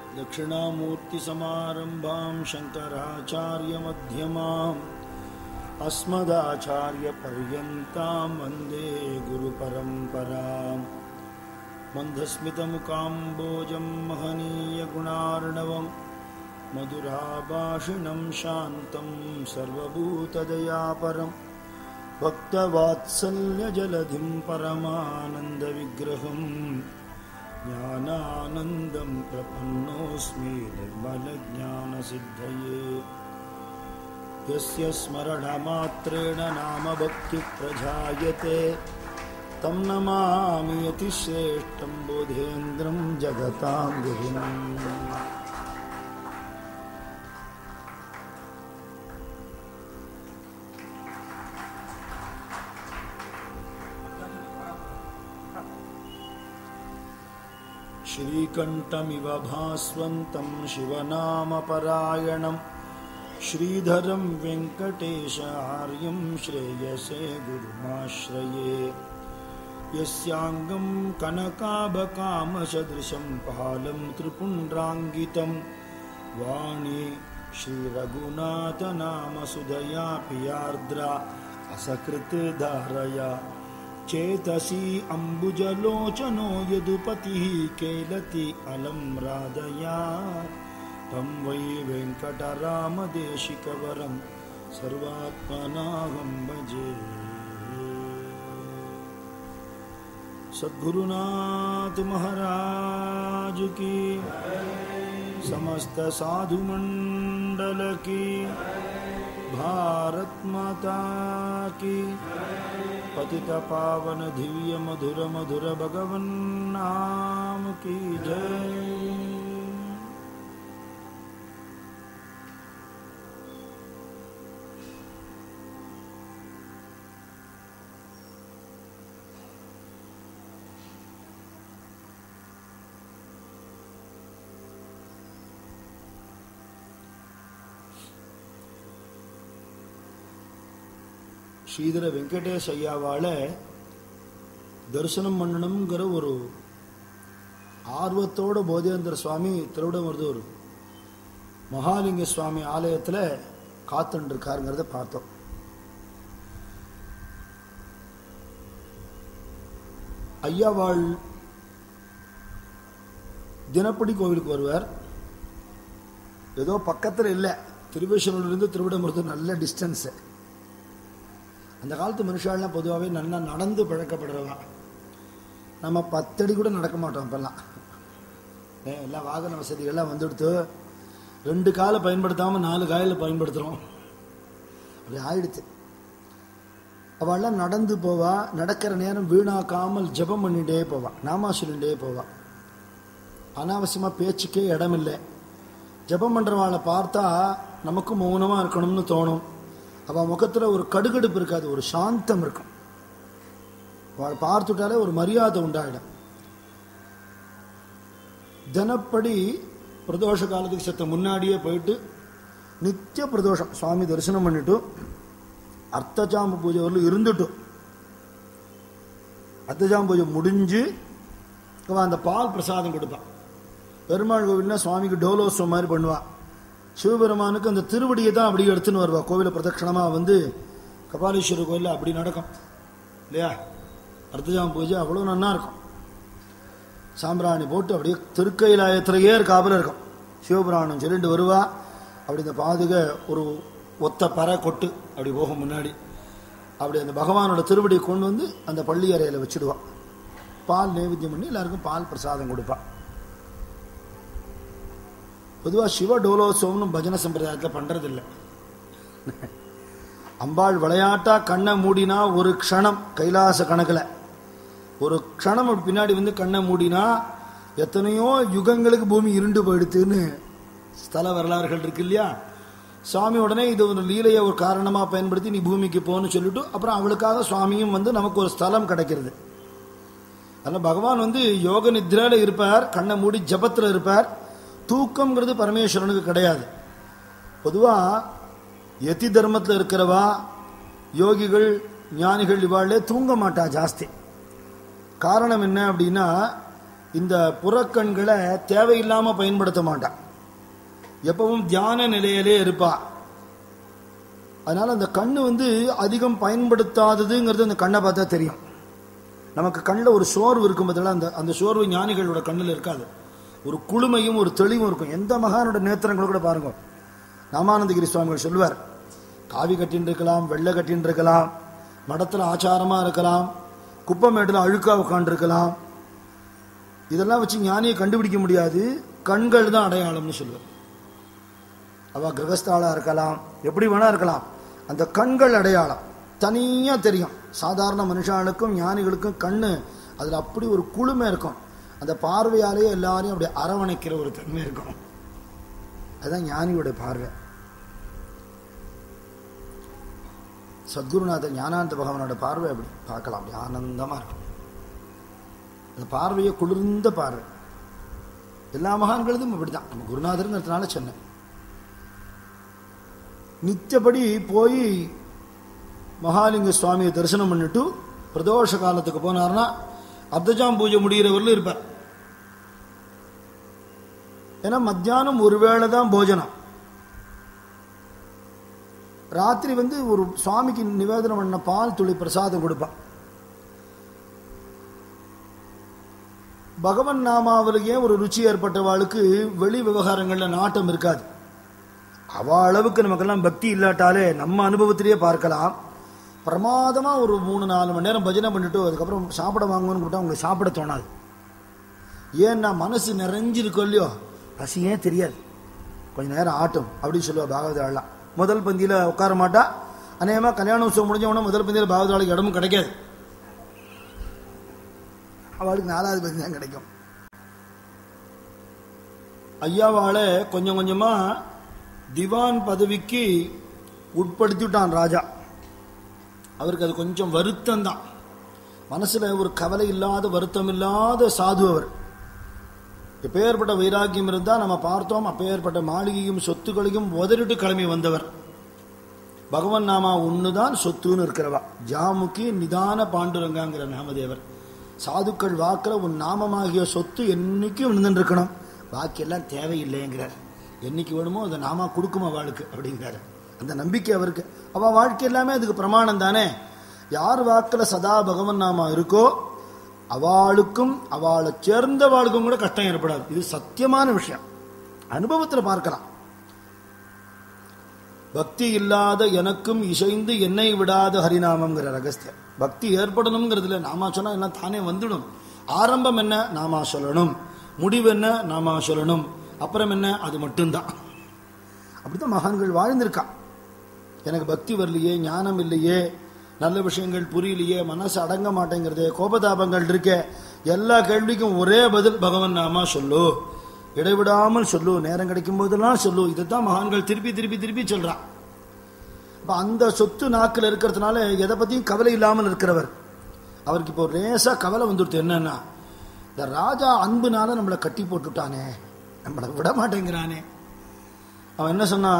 दक्षिणामूर्तिसमारम्भां शङ्कराचार्यमध्यमाम् अस्मदाचार्यपर्यन्तां वन्दे गुरुपरम्पराम् मन्दस्मितमुकाम्बोजं महनीयगुणार्णवम् मधुराभाषिणं शान्तं सर्वभूतदयापरम् भक्तवात्सल्यजलधिं परमानन्दविग्रहम् ज्ञानानन्दं प्रपन्नोऽस्मि निर्मलज्ञानसिद्धये यस्य स्मरणमात्रेण नाम भक्तिप्रजायते तं नमामि यतिश्रेष्ठं बोधेन्द्रं जगतां गुरुम् श्रीकण्ठमिव भास्वन्तं शिवनामपरायणम् श्रीधरं वेङ्कटेशार्यं श्रेयसे गुरुमाश्रये यस्याङ्गं कनकाभकामसदृशं पालं त्रिपुण्ड्राङ्गितं वाणी श्रीरघुनाथनामसुधया पियार्द्रा असकृतधारया चेतसि अम्बुजलोचनो यदुपतिः केलति अलं राधया तं वै वेङ्कटरामदेशिकवरं सर्वात्मनाहं भजे सद्गुरुनाथ महाराज की समस्त साधु मंडल की भारत माता की पतित पावन दिव्य मधुर मधुर भगवन नाम की जय ஸ்ரீதர வெங்கடேஷ் ஐயாவால் தரிசனம் பண்ணணுங்கிற ஒரு ஆர்வத்தோட போதேந்திர சுவாமி திருவிடமருதூர் மகாலிங்க சுவாமி ஆலயத்தில் காத்துட்டு இருக்காருங்கிறத பார்த்தோம் ஐயாவாள் தினப்படி கோவிலுக்கு வருவார் ஏதோ பக்கத்தில் இல்லை திருவேஷனூர்லேருந்து திருவிடமருதூர் நல்ல டிஸ்டன்ஸு அந்த காலத்து மனுஷாலாம் பொதுவாகவே நல்லா நடந்து பழக்கப்படுறவா நம்ம பத்தடி கூட நடக்க மாட்டோம் இப்பெல்லாம் ஏ, எல்லாம் வாகன வசதிகள்லாம் வந்துடுத்து ரெண்டு காலை பயன்படுத்தாமல் நாலு காயில் பயன்படுத்துகிறோம் அப்படி ஆயிடுச்சு அவள்லாம் நடந்து போவா நடக்கிற நேரம் வீணாக்காமல் ஜெபம் பண்ணிட்டே போவா நாமா சொல்லிட்டே போவா அனாவசியமாக பேச்சுக்கே இடமில்லை ஜெபம் பண்ணுறவாளை பார்த்தா நமக்கும் மௌனமாக இருக்கணும்னு தோணும் அவள் முகத்தில் ஒரு கடுகடுப்பு இருக்காது ஒரு சாந்தம் இருக்கும் அவளை பார்த்துட்டாலே ஒரு மரியாதை உண்டாயிடும் தினப்படி பிரதோஷ காலத்துக்கு சத்த முன்னாடியே போயிட்டு நித்திய பிரதோஷம் சுவாமி தரிசனம் பண்ணிட்டு அர்த்தஜாம பூஜை வரலும் இருந்துட்டு அர்த்தஜாம பூஜை முடிஞ்சு அவன் அந்த பால் பிரசாதம் கொடுப்பான் பெருமாள் கோவில்னா சுவாமிக்கு டோலோத்சவம் மாதிரி பண்ணுவான் சிவபெருமானுக்கு அந்த திருவடியை தான் அப்படியே எடுத்துன்னு வருவா கோவிலை பிரதட்சணமாக வந்து கபாலீஸ்வரர் கோயிலில் அப்படி நடக்கும் இல்லையா அர்த்தஜாம பூஜை அவ்வளோ நன்னா இருக்கும் சாம்பிராணி போட்டு அப்படியே திருக்கைலாயத்திலேயே இருக்காப்புல இருக்கும் சிவபுராணம் சொல்லிட்டு வருவா அப்படி இந்த பாதுக ஒரு ஒத்த பறை கொட்டு அப்படி போகும் முன்னாடி அப்படி அந்த பகவானோட திருவடியை கொண்டு வந்து அந்த பள்ளி அறையில் வச்சுடுவா பால் நைவேத்தியம் பண்ணி எல்லாருக்கும் பால் பிரசாதம் கொடுப்பா பொதுவாக சிவ டோலோத்சவம்னு பஜனை சம்பிரதாயத்தில் பண்ணுறதில்ல அம்பாள் விளையாட்டா கண்ணை மூடினா ஒரு க்ஷணம் கைலாச கணக்கில் ஒரு க்ஷணம் அப்படி பின்னாடி வந்து கண்ணை மூடினா எத்தனையோ யுகங்களுக்கு பூமி இருண்டு போயிடுத்துன்னு ஸ்தல வரலாறுகள் இருக்கு இல்லையா சுவாமி உடனே இது ஒரு லீலையை ஒரு காரணமாக பயன்படுத்தி நீ பூமிக்கு போன்னு சொல்லிட்டு அப்புறம் அவளுக்காக சுவாமியும் வந்து நமக்கு ஒரு ஸ்தலம் கிடைக்கிறது அதனால் பகவான் வந்து யோக நித்ரையில் இருப்பார் கண்ணை மூடி ஜபத்தில் இருப்பார் தூக்கம்ங்கிறது பரமேஸ்வரனுக்கு கிடையாது பொதுவாக யதி தர்மத்தில் இருக்கிறவா யோகிகள் ஞானிகள் இவாளே தூங்க மாட்டா ஜாஸ்தி காரணம் என்ன அப்படின்னா இந்த புறக்கண்களை தேவையில்லாம பயன்படுத்த மாட்டான் எப்பவும் தியான நிலையிலே இருப்பா அதனால அந்த கண்ணு வந்து அதிகம் பயன்படுத்தாததுங்கிறது அந்த கண்ணை பார்த்தா தெரியும் நமக்கு கண்ணில் ஒரு சோர்வு இருக்கும் பார்த்தீங்களா அந்த அந்த சோர்வு ஞானிகளோட கண்ணில் இருக்காது ஒரு குளுமையும் ஒரு தெளிவும் இருக்கும் எந்த மகானோட நேத்திரங்கள் கூட பாருங்க ராமானந்தகிரி சுவாமிகள் சொல்லுவார் காவி கட்டின்னு இருக்கலாம் வெள்ளை கட்டின்னு இருக்கலாம் மடத்தில் ஆச்சாரமாக இருக்கலாம் குப்பமேட்டில் அழுக்கா உட்காந்துருக்கலாம் இதெல்லாம் வச்சு ஞானியை கண்டுபிடிக்க முடியாது கண்கள் தான் அடையாளம்னு சொல்லுவார் அவ கிரகஸ்தாளா இருக்கலாம் எப்படி வேணா இருக்கலாம் அந்த கண்கள் அடையாளம் தனியா தெரியும் சாதாரண மனுஷாளுக்கும் ஞானிகளுக்கும் கண்ணு அதுல அப்படி ஒரு குளுமை இருக்கும் அந்த பார்வையாலேயே எல்லாரையும் அப்படி அரவணைக்கிற ஒரு தன்மை இருக்கும் அதுதான் ஞானியோட பார்வை சத்குருநாத ஞானானந்த பகவானோட பார்வை அப்படி பார்க்கலாம் அப்படி ஆனந்தமா இருக்கும் அந்த பார்வையை குளிர்ந்த பார்வை எல்லா மகான்களதும் இப்படிதான் நம்ம குருநாதருங்கிறதுனால சொன்னேன் நித்தியபடி போய் மகாலிங்க சுவாமியை தரிசனம் பண்ணிட்டு பிரதோஷ காலத்துக்கு போனார்னா அப்தஜாம் பூஜை முடிகிறவரில் இருப்பார் ஏன்னா மத்தியானம் ஒரு வேளை தான் போஜனம் ராத்திரி வந்து ஒரு சுவாமிக்கு நிவேதனம் பண்ண பால் துளி பிரசாதம் கொடுப்பான் பகவன் நாமாவிலேயே ஒரு ருச்சி ஏற்பட்டவாளுக்கு வெளி விவகாரங்கள்ல நாட்டம் இருக்காது அவ அளவுக்கு நமக்கெல்லாம் பக்தி இல்லாட்டாலே நம்ம அனுபவத்திலேயே பார்க்கலாம் பிரமாதமா ஒரு மூணு நாலு மணி நேரம் பஜனை பண்ணிட்டு அதுக்கப்புறம் சாப்பிட வாங்குவோன்னு கூப்பிட்டா உங்களுக்கு சாப்பிட தோணாது ஏன்னா மனசு நிறைஞ்சிருக்கோ இல்லையோ பசியே தெரியாது கொஞ்ச நேரம் ஆட்டும் அப்படின்னு சொல்லுவா பாகவதாலாம் முதல் பந்தியில உட்கார மாட்டா அநேகமா கல்யாண உற்சவம் முடிஞ்ச உடனே முதல் பந்தியில பாகவதாளுக்கு இடமும் கிடைக்காது அவளுக்கு நாலாவது பந்தி தான் கிடைக்கும் ஐயாவால கொஞ்சம் கொஞ்சமா திவான் பதவிக்கு உட்படுத்திவிட்டான் ராஜா அவருக்கு அது கொஞ்சம் வருத்தம் தான் மனசுல ஒரு கவலை இல்லாத வருத்தம் இல்லாத சாது அவர் எப்பேற்பட்ட வைராக்கியம் இருந்தா நம்ம பார்த்தோம் அப்பேற்பட்ட மாளிகையும் சொத்துக்களையும் உதறிட்டு கிளம்பி வந்தவர் பகவன் நாமா ஒண்ணுதான் சொத்துன்னு இருக்கிறவா ஜாமுக்கி நிதான பாண்டுரங்காங்கிற நாமதேவர் சாதுக்கள் வாக்குல உன் நாமமாகிய சொத்து என்னைக்கும் விழுந்துட்டு இருக்கணும் பாக்கியெல்லாம் தேவையில்லைங்கிறார் என்னைக்கு வேணுமோ அதை நாமா கொடுக்கும் அவளுக்கு அப்படிங்கிறாரு அந்த நம்பிக்கை அவருக்கு அவ வாழ்க்கை எல்லாமே அதுக்கு பிரமாணம் தானே யார் வாக்குல சதா பகவன் நாமா இருக்கோ அவளுக்கும் அவளை சேர்ந்தவாளுக்கும் கூட கஷ்டம் ஏற்படாது இது சத்தியமான விஷயம் அனுபவத்தில் பார்க்கலாம் பக்தி இல்லாத எனக்கும் இசைந்து என்னை விடாத ஹரிநாமங்கிற ரகசியம் பக்தி ஏற்படணுங்கிறதுல நாமா சொன்னா எல்லாம் தானே வந்துடும் ஆரம்பம் என்ன நாமா சொல்லணும் முடிவு என்ன நாமா சொல்லணும் அப்புறம் என்ன அது மட்டும்தான் அப்படித்தான் மகான்கள் வாழ்ந்திருக்கா எனக்கு பக்தி வரலையே ஞானம் இல்லையே நல்ல விஷயங்கள் புரியலையே மனசு அடங்க மாட்டேங்கிறது கோபதாபங்கள் இருக்கே எல்லா கேள்விக்கும் ஒரே பதில் பகவன் நாமா சொல்லு இடைவிடாமல் சொல்லு நேரம் கிடைக்கும் போதெல்லாம் சொல்லு இதுதான் மகான்கள் திருப்பி திருப்பி திருப்பி சொல்றான் அப்ப அந்த சொத்து நாக்கில் இருக்கிறதுனால எதை பத்தியும் கவலை இல்லாமல் இருக்கிறவர் அவருக்கு இப்போ லேசா கவலை வந்துடுது என்னன்னா இந்த ராஜா அன்புனால நம்மளை கட்டி போட்டுட்டானே நம்மளை விட மாட்டேங்கிறானே அவன் என்ன சொன்னா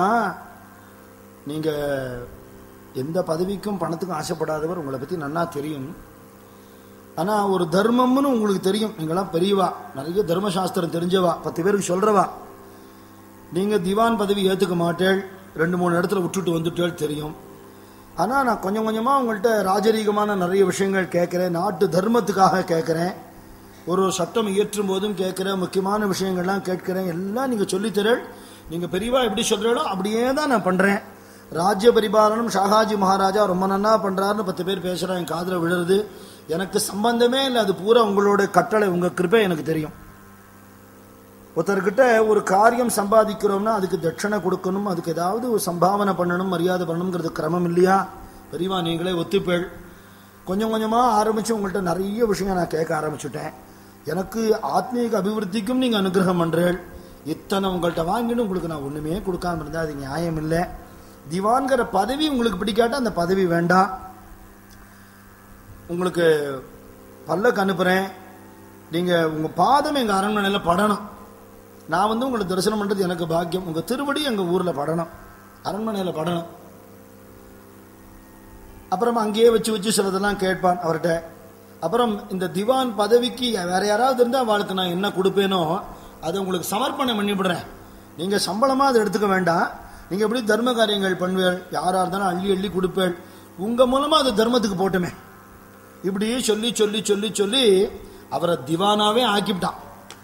நீங்க எந்த பதவிக்கும் பணத்துக்கும் ஆசைப்படாதவர் உங்களை பத்தி நன்னா தெரியும் ஆனா ஒரு தர்மம்னு உங்களுக்கு தெரியும் நீங்களாம் பெரியவா நிறைய தர்மசாஸ்திரம் தெரிஞ்சவா பத்து பேருக்கு சொல்றவா நீங்க திவான் பதவி ஏத்துக்க மாட்டேள் ரெண்டு மூணு இடத்துல விட்டுட்டு வந்துட்டேள் தெரியும் ஆனா நான் கொஞ்சம் கொஞ்சமா உங்கள்கிட்ட ராஜரீகமான நிறைய விஷயங்கள் கேட்கிறேன் நாட்டு தர்மத்துக்காக கேட்கிறேன் ஒரு ஒரு சட்டம் இயற்றும் போதும் கேட்கிறேன் முக்கியமான விஷயங்கள்லாம் கேட்கிறேன் எல்லாம் நீங்க சொல்லித்தரேள் நீங்க பெரியவா எப்படி சொல்றீங்களோ அப்படியே தான் நான் பண்றேன் ராஜ்ய பரிபாலனம் ஷாகாஜி மகாராஜா ரொம்ப நன்னா பண்றாருன்னு பத்து பேர் பேசுறான் என் காதுல விழுறது எனக்கு சம்பந்தமே இல்லை அது பூரா உங்களோட கட்டளை உங்க கிருபை எனக்கு தெரியும் ஒருத்தர்கிட்ட ஒரு காரியம் சம்பாதிக்கிறோம்னா அதுக்கு தட்சணை கொடுக்கணும் அதுக்கு ஏதாவது ஒரு சம்பாவனை பண்ணணும் மரியாதை பண்ணணுங்கிறது கிரமம் இல்லையா பெரியவா நீங்களே ஒத்துப்பேள் கொஞ்சம் கொஞ்சமா ஆரம்பிச்சு உங்கள்கிட்ட நிறைய விஷயம் நான் கேட்க ஆரம்பிச்சுட்டேன் எனக்கு ஆத்மீக அபிவிருத்திக்கும் நீங்க அனுகிரகம் பண்றேள் இத்தனை உங்கள்கிட்ட வாங்கிட்டு உங்களுக்கு நான் ஒண்ணுமே கொடுக்காம இருந்தா அது நியாயம் இல்லை திவான்கிற பதவி உங்களுக்கு பிடிக்காட்டா அந்த பதவி வேண்டாம் உங்களுக்கு பல்லக்கு அனுப்புறேன் நீங்க உங்க பாதம் எங்க அரண்மனையில படணும் நான் வந்து உங்களை தரிசனம் பண்றது எனக்கு பாக்கியம் உங்க திருவடி எங்க ஊர்ல படணும் அரண்மனையில படணும் அப்புறமா அங்கேயே வச்சு வச்சு சிலதெல்லாம் கேட்பான் அவர்கிட்ட அப்புறம் இந்த திவான் பதவிக்கு வேற யாராவது இருந்தால் அவளுக்கு நான் என்ன கொடுப்பேனோ அதை உங்களுக்கு சமர்ப்பணம் பண்ணிவிடுறேன் நீங்கள் சம்பளமாக அதை எடுத்துக்க வேண்டாம் நீங்கள் எப்படி தர்ம காரியங்கள் பண்ணுவேள் யாராக இருந்தாலும் அள்ளி அள்ளி கொடுப்பேள் உங்கள் மூலமாக அது தர்மத்துக்கு போட்டுமே இப்படி சொல்லி சொல்லி சொல்லி சொல்லி அவரை திவானாவே ஆக்கிவிட்டான்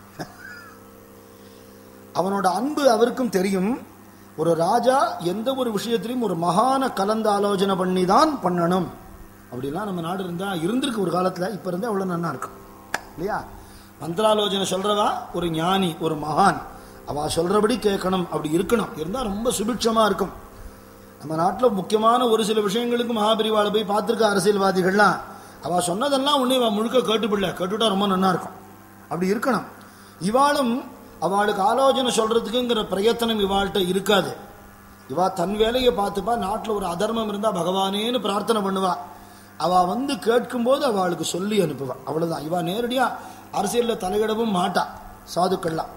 அவனோட அன்பு அவருக்கும் தெரியும் ஒரு ராஜா எந்த ஒரு விஷயத்திலையும் ஒரு மகான கலந்து ஆலோசனை பண்ணி தான் பண்ணணும் அப்படிலாம் நம்ம நாடு இருந்தா இருந்திருக்கு ஒரு காலத்துல இப்ப இருந்தா அவ்வளவு நன்னா இருக்கும் இல்லையா மந்திராலோசனை சொல்றவா ஒரு ஞானி ஒரு மகான் அவ சொல்றபடி கேட்கணும் அப்படி இருக்கணும் இருந்தா ரொம்ப சுபிட்சமா இருக்கும் நம்ம நாட்டில் முக்கியமான ஒரு சில விஷயங்களுக்கு மகாபிரிவாளை போய் பார்த்துருக்க அரசியல்வாதிகள்லாம் அவ சொன்னதெல்லாம் ஒண்ணு இவ முழுக்க கேட்டுப்பிடல கேட்டுட்டா ரொம்ப நன்னா இருக்கும் அப்படி இருக்கணும் இவாளும் அவளுக்கு ஆலோசனை சொல்றதுக்குங்கிற பிரயத்தனம் இவாள்கிட்ட இருக்காது இவா தன் வேலையை பார்த்துப்பா நாட்டில் ஒரு அதர்மம் இருந்தா பகவானேன்னு பிரார்த்தனை பண்ணுவா அவ வந்து கேட்கும்போது அவளுக்கு சொல்லி அனுப்புவா அவ்வளவுதான் இவா நேரடியா அரசியல்ல தலையிடவும் மாட்டா சாதுக்கள்லாம்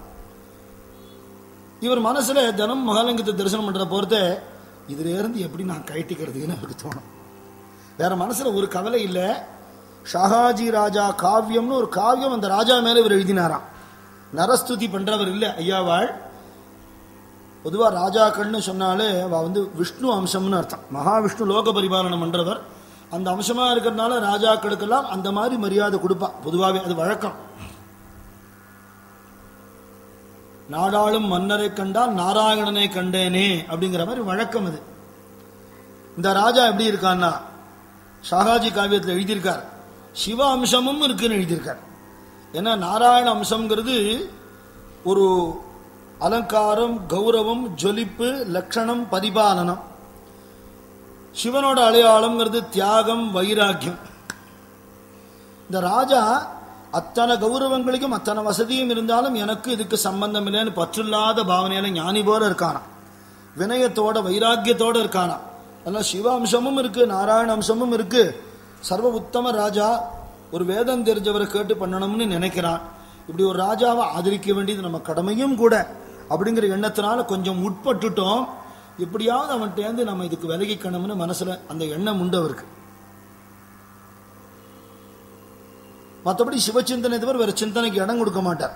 இவர் மனசுல தினம் மகாலிங்கத்தை தரிசனம் பண்ற பொறுத்த இதுல இருந்து எப்படி நான் கைட்டிக்கிறதுன்னு அவருக்கு தோணும் வேற மனசுல ஒரு கவலை இல்ல ஷாஹாஜி ராஜா காவியம்னு ஒரு காவியம் அந்த ராஜா மேல இவர் எழுதினாராம் நரஸ்துதி பண்றவர் இல்ல ஐயாவாள் பொதுவா ராஜாக்கள்னு சொன்னாலே அவ வந்து விஷ்ணு அம்சம்னு அர்த்தம் மகாவிஷ்ணு லோக பரிபாலனம் பண்றவர் அந்த அம்சமா இருக்கிறதுனால ராஜாக்களுக்கெல்லாம் அந்த மாதிரி மரியாதை கொடுப்பா பொதுவாகவே அது வழக்கம் நாடாளும் மன்னரை கண்டால் நாராயணனை கண்டேனே அப்படிங்கிற மாதிரி வழக்கம் அது இந்த ராஜா எப்படி இருக்கான்னா ஷாகாஜி காவியத்தில் எழுதியிருக்கார் சிவ அம்சமும் இருக்குன்னு எழுதியிருக்கார் ஏன்னா நாராயண அம்சம்ங்கிறது ஒரு அலங்காரம் கௌரவம் ஜொலிப்பு லட்சணம் பரிபாலனம் சிவனோட அடையாளம்ங்கிறது தியாகம் வைராக்கியம் இந்த ராஜா அத்தனை கௌரவங்களுக்கும் அத்தனை வசதியும் இருந்தாலும் எனக்கு இதுக்கு சம்பந்தம் இல்லைன்னு பற்றில்லாத பாவனையில ஞானி போல இருக்கானாம் வினயத்தோட வைராக்கியத்தோட இருக்கானாம் அதெல்லாம் சிவ அம்சமும் இருக்கு நாராயண அம்சமும் இருக்கு சர்வ உத்தம ராஜா ஒரு வேதம் தெரிஞ்சவரை கேட்டு பண்ணணும்னு நினைக்கிறான் இப்படி ஒரு ராஜாவை ஆதரிக்க வேண்டியது நம்ம கடமையும் கூட அப்படிங்கிற எண்ணத்தினால கொஞ்சம் உட்பட்டுட்டோம் எப்படியாவது அவன்கிட்டேருந்து நம்ம இதுக்கு விலகிக்கணும்னு மனசுல அந்த எண்ணம் உண்டு அவருக்கு மற்றபடி சிவச்சிந்தனை தவிர வேற சிந்தனைக்கு இடம் கொடுக்க மாட்டார்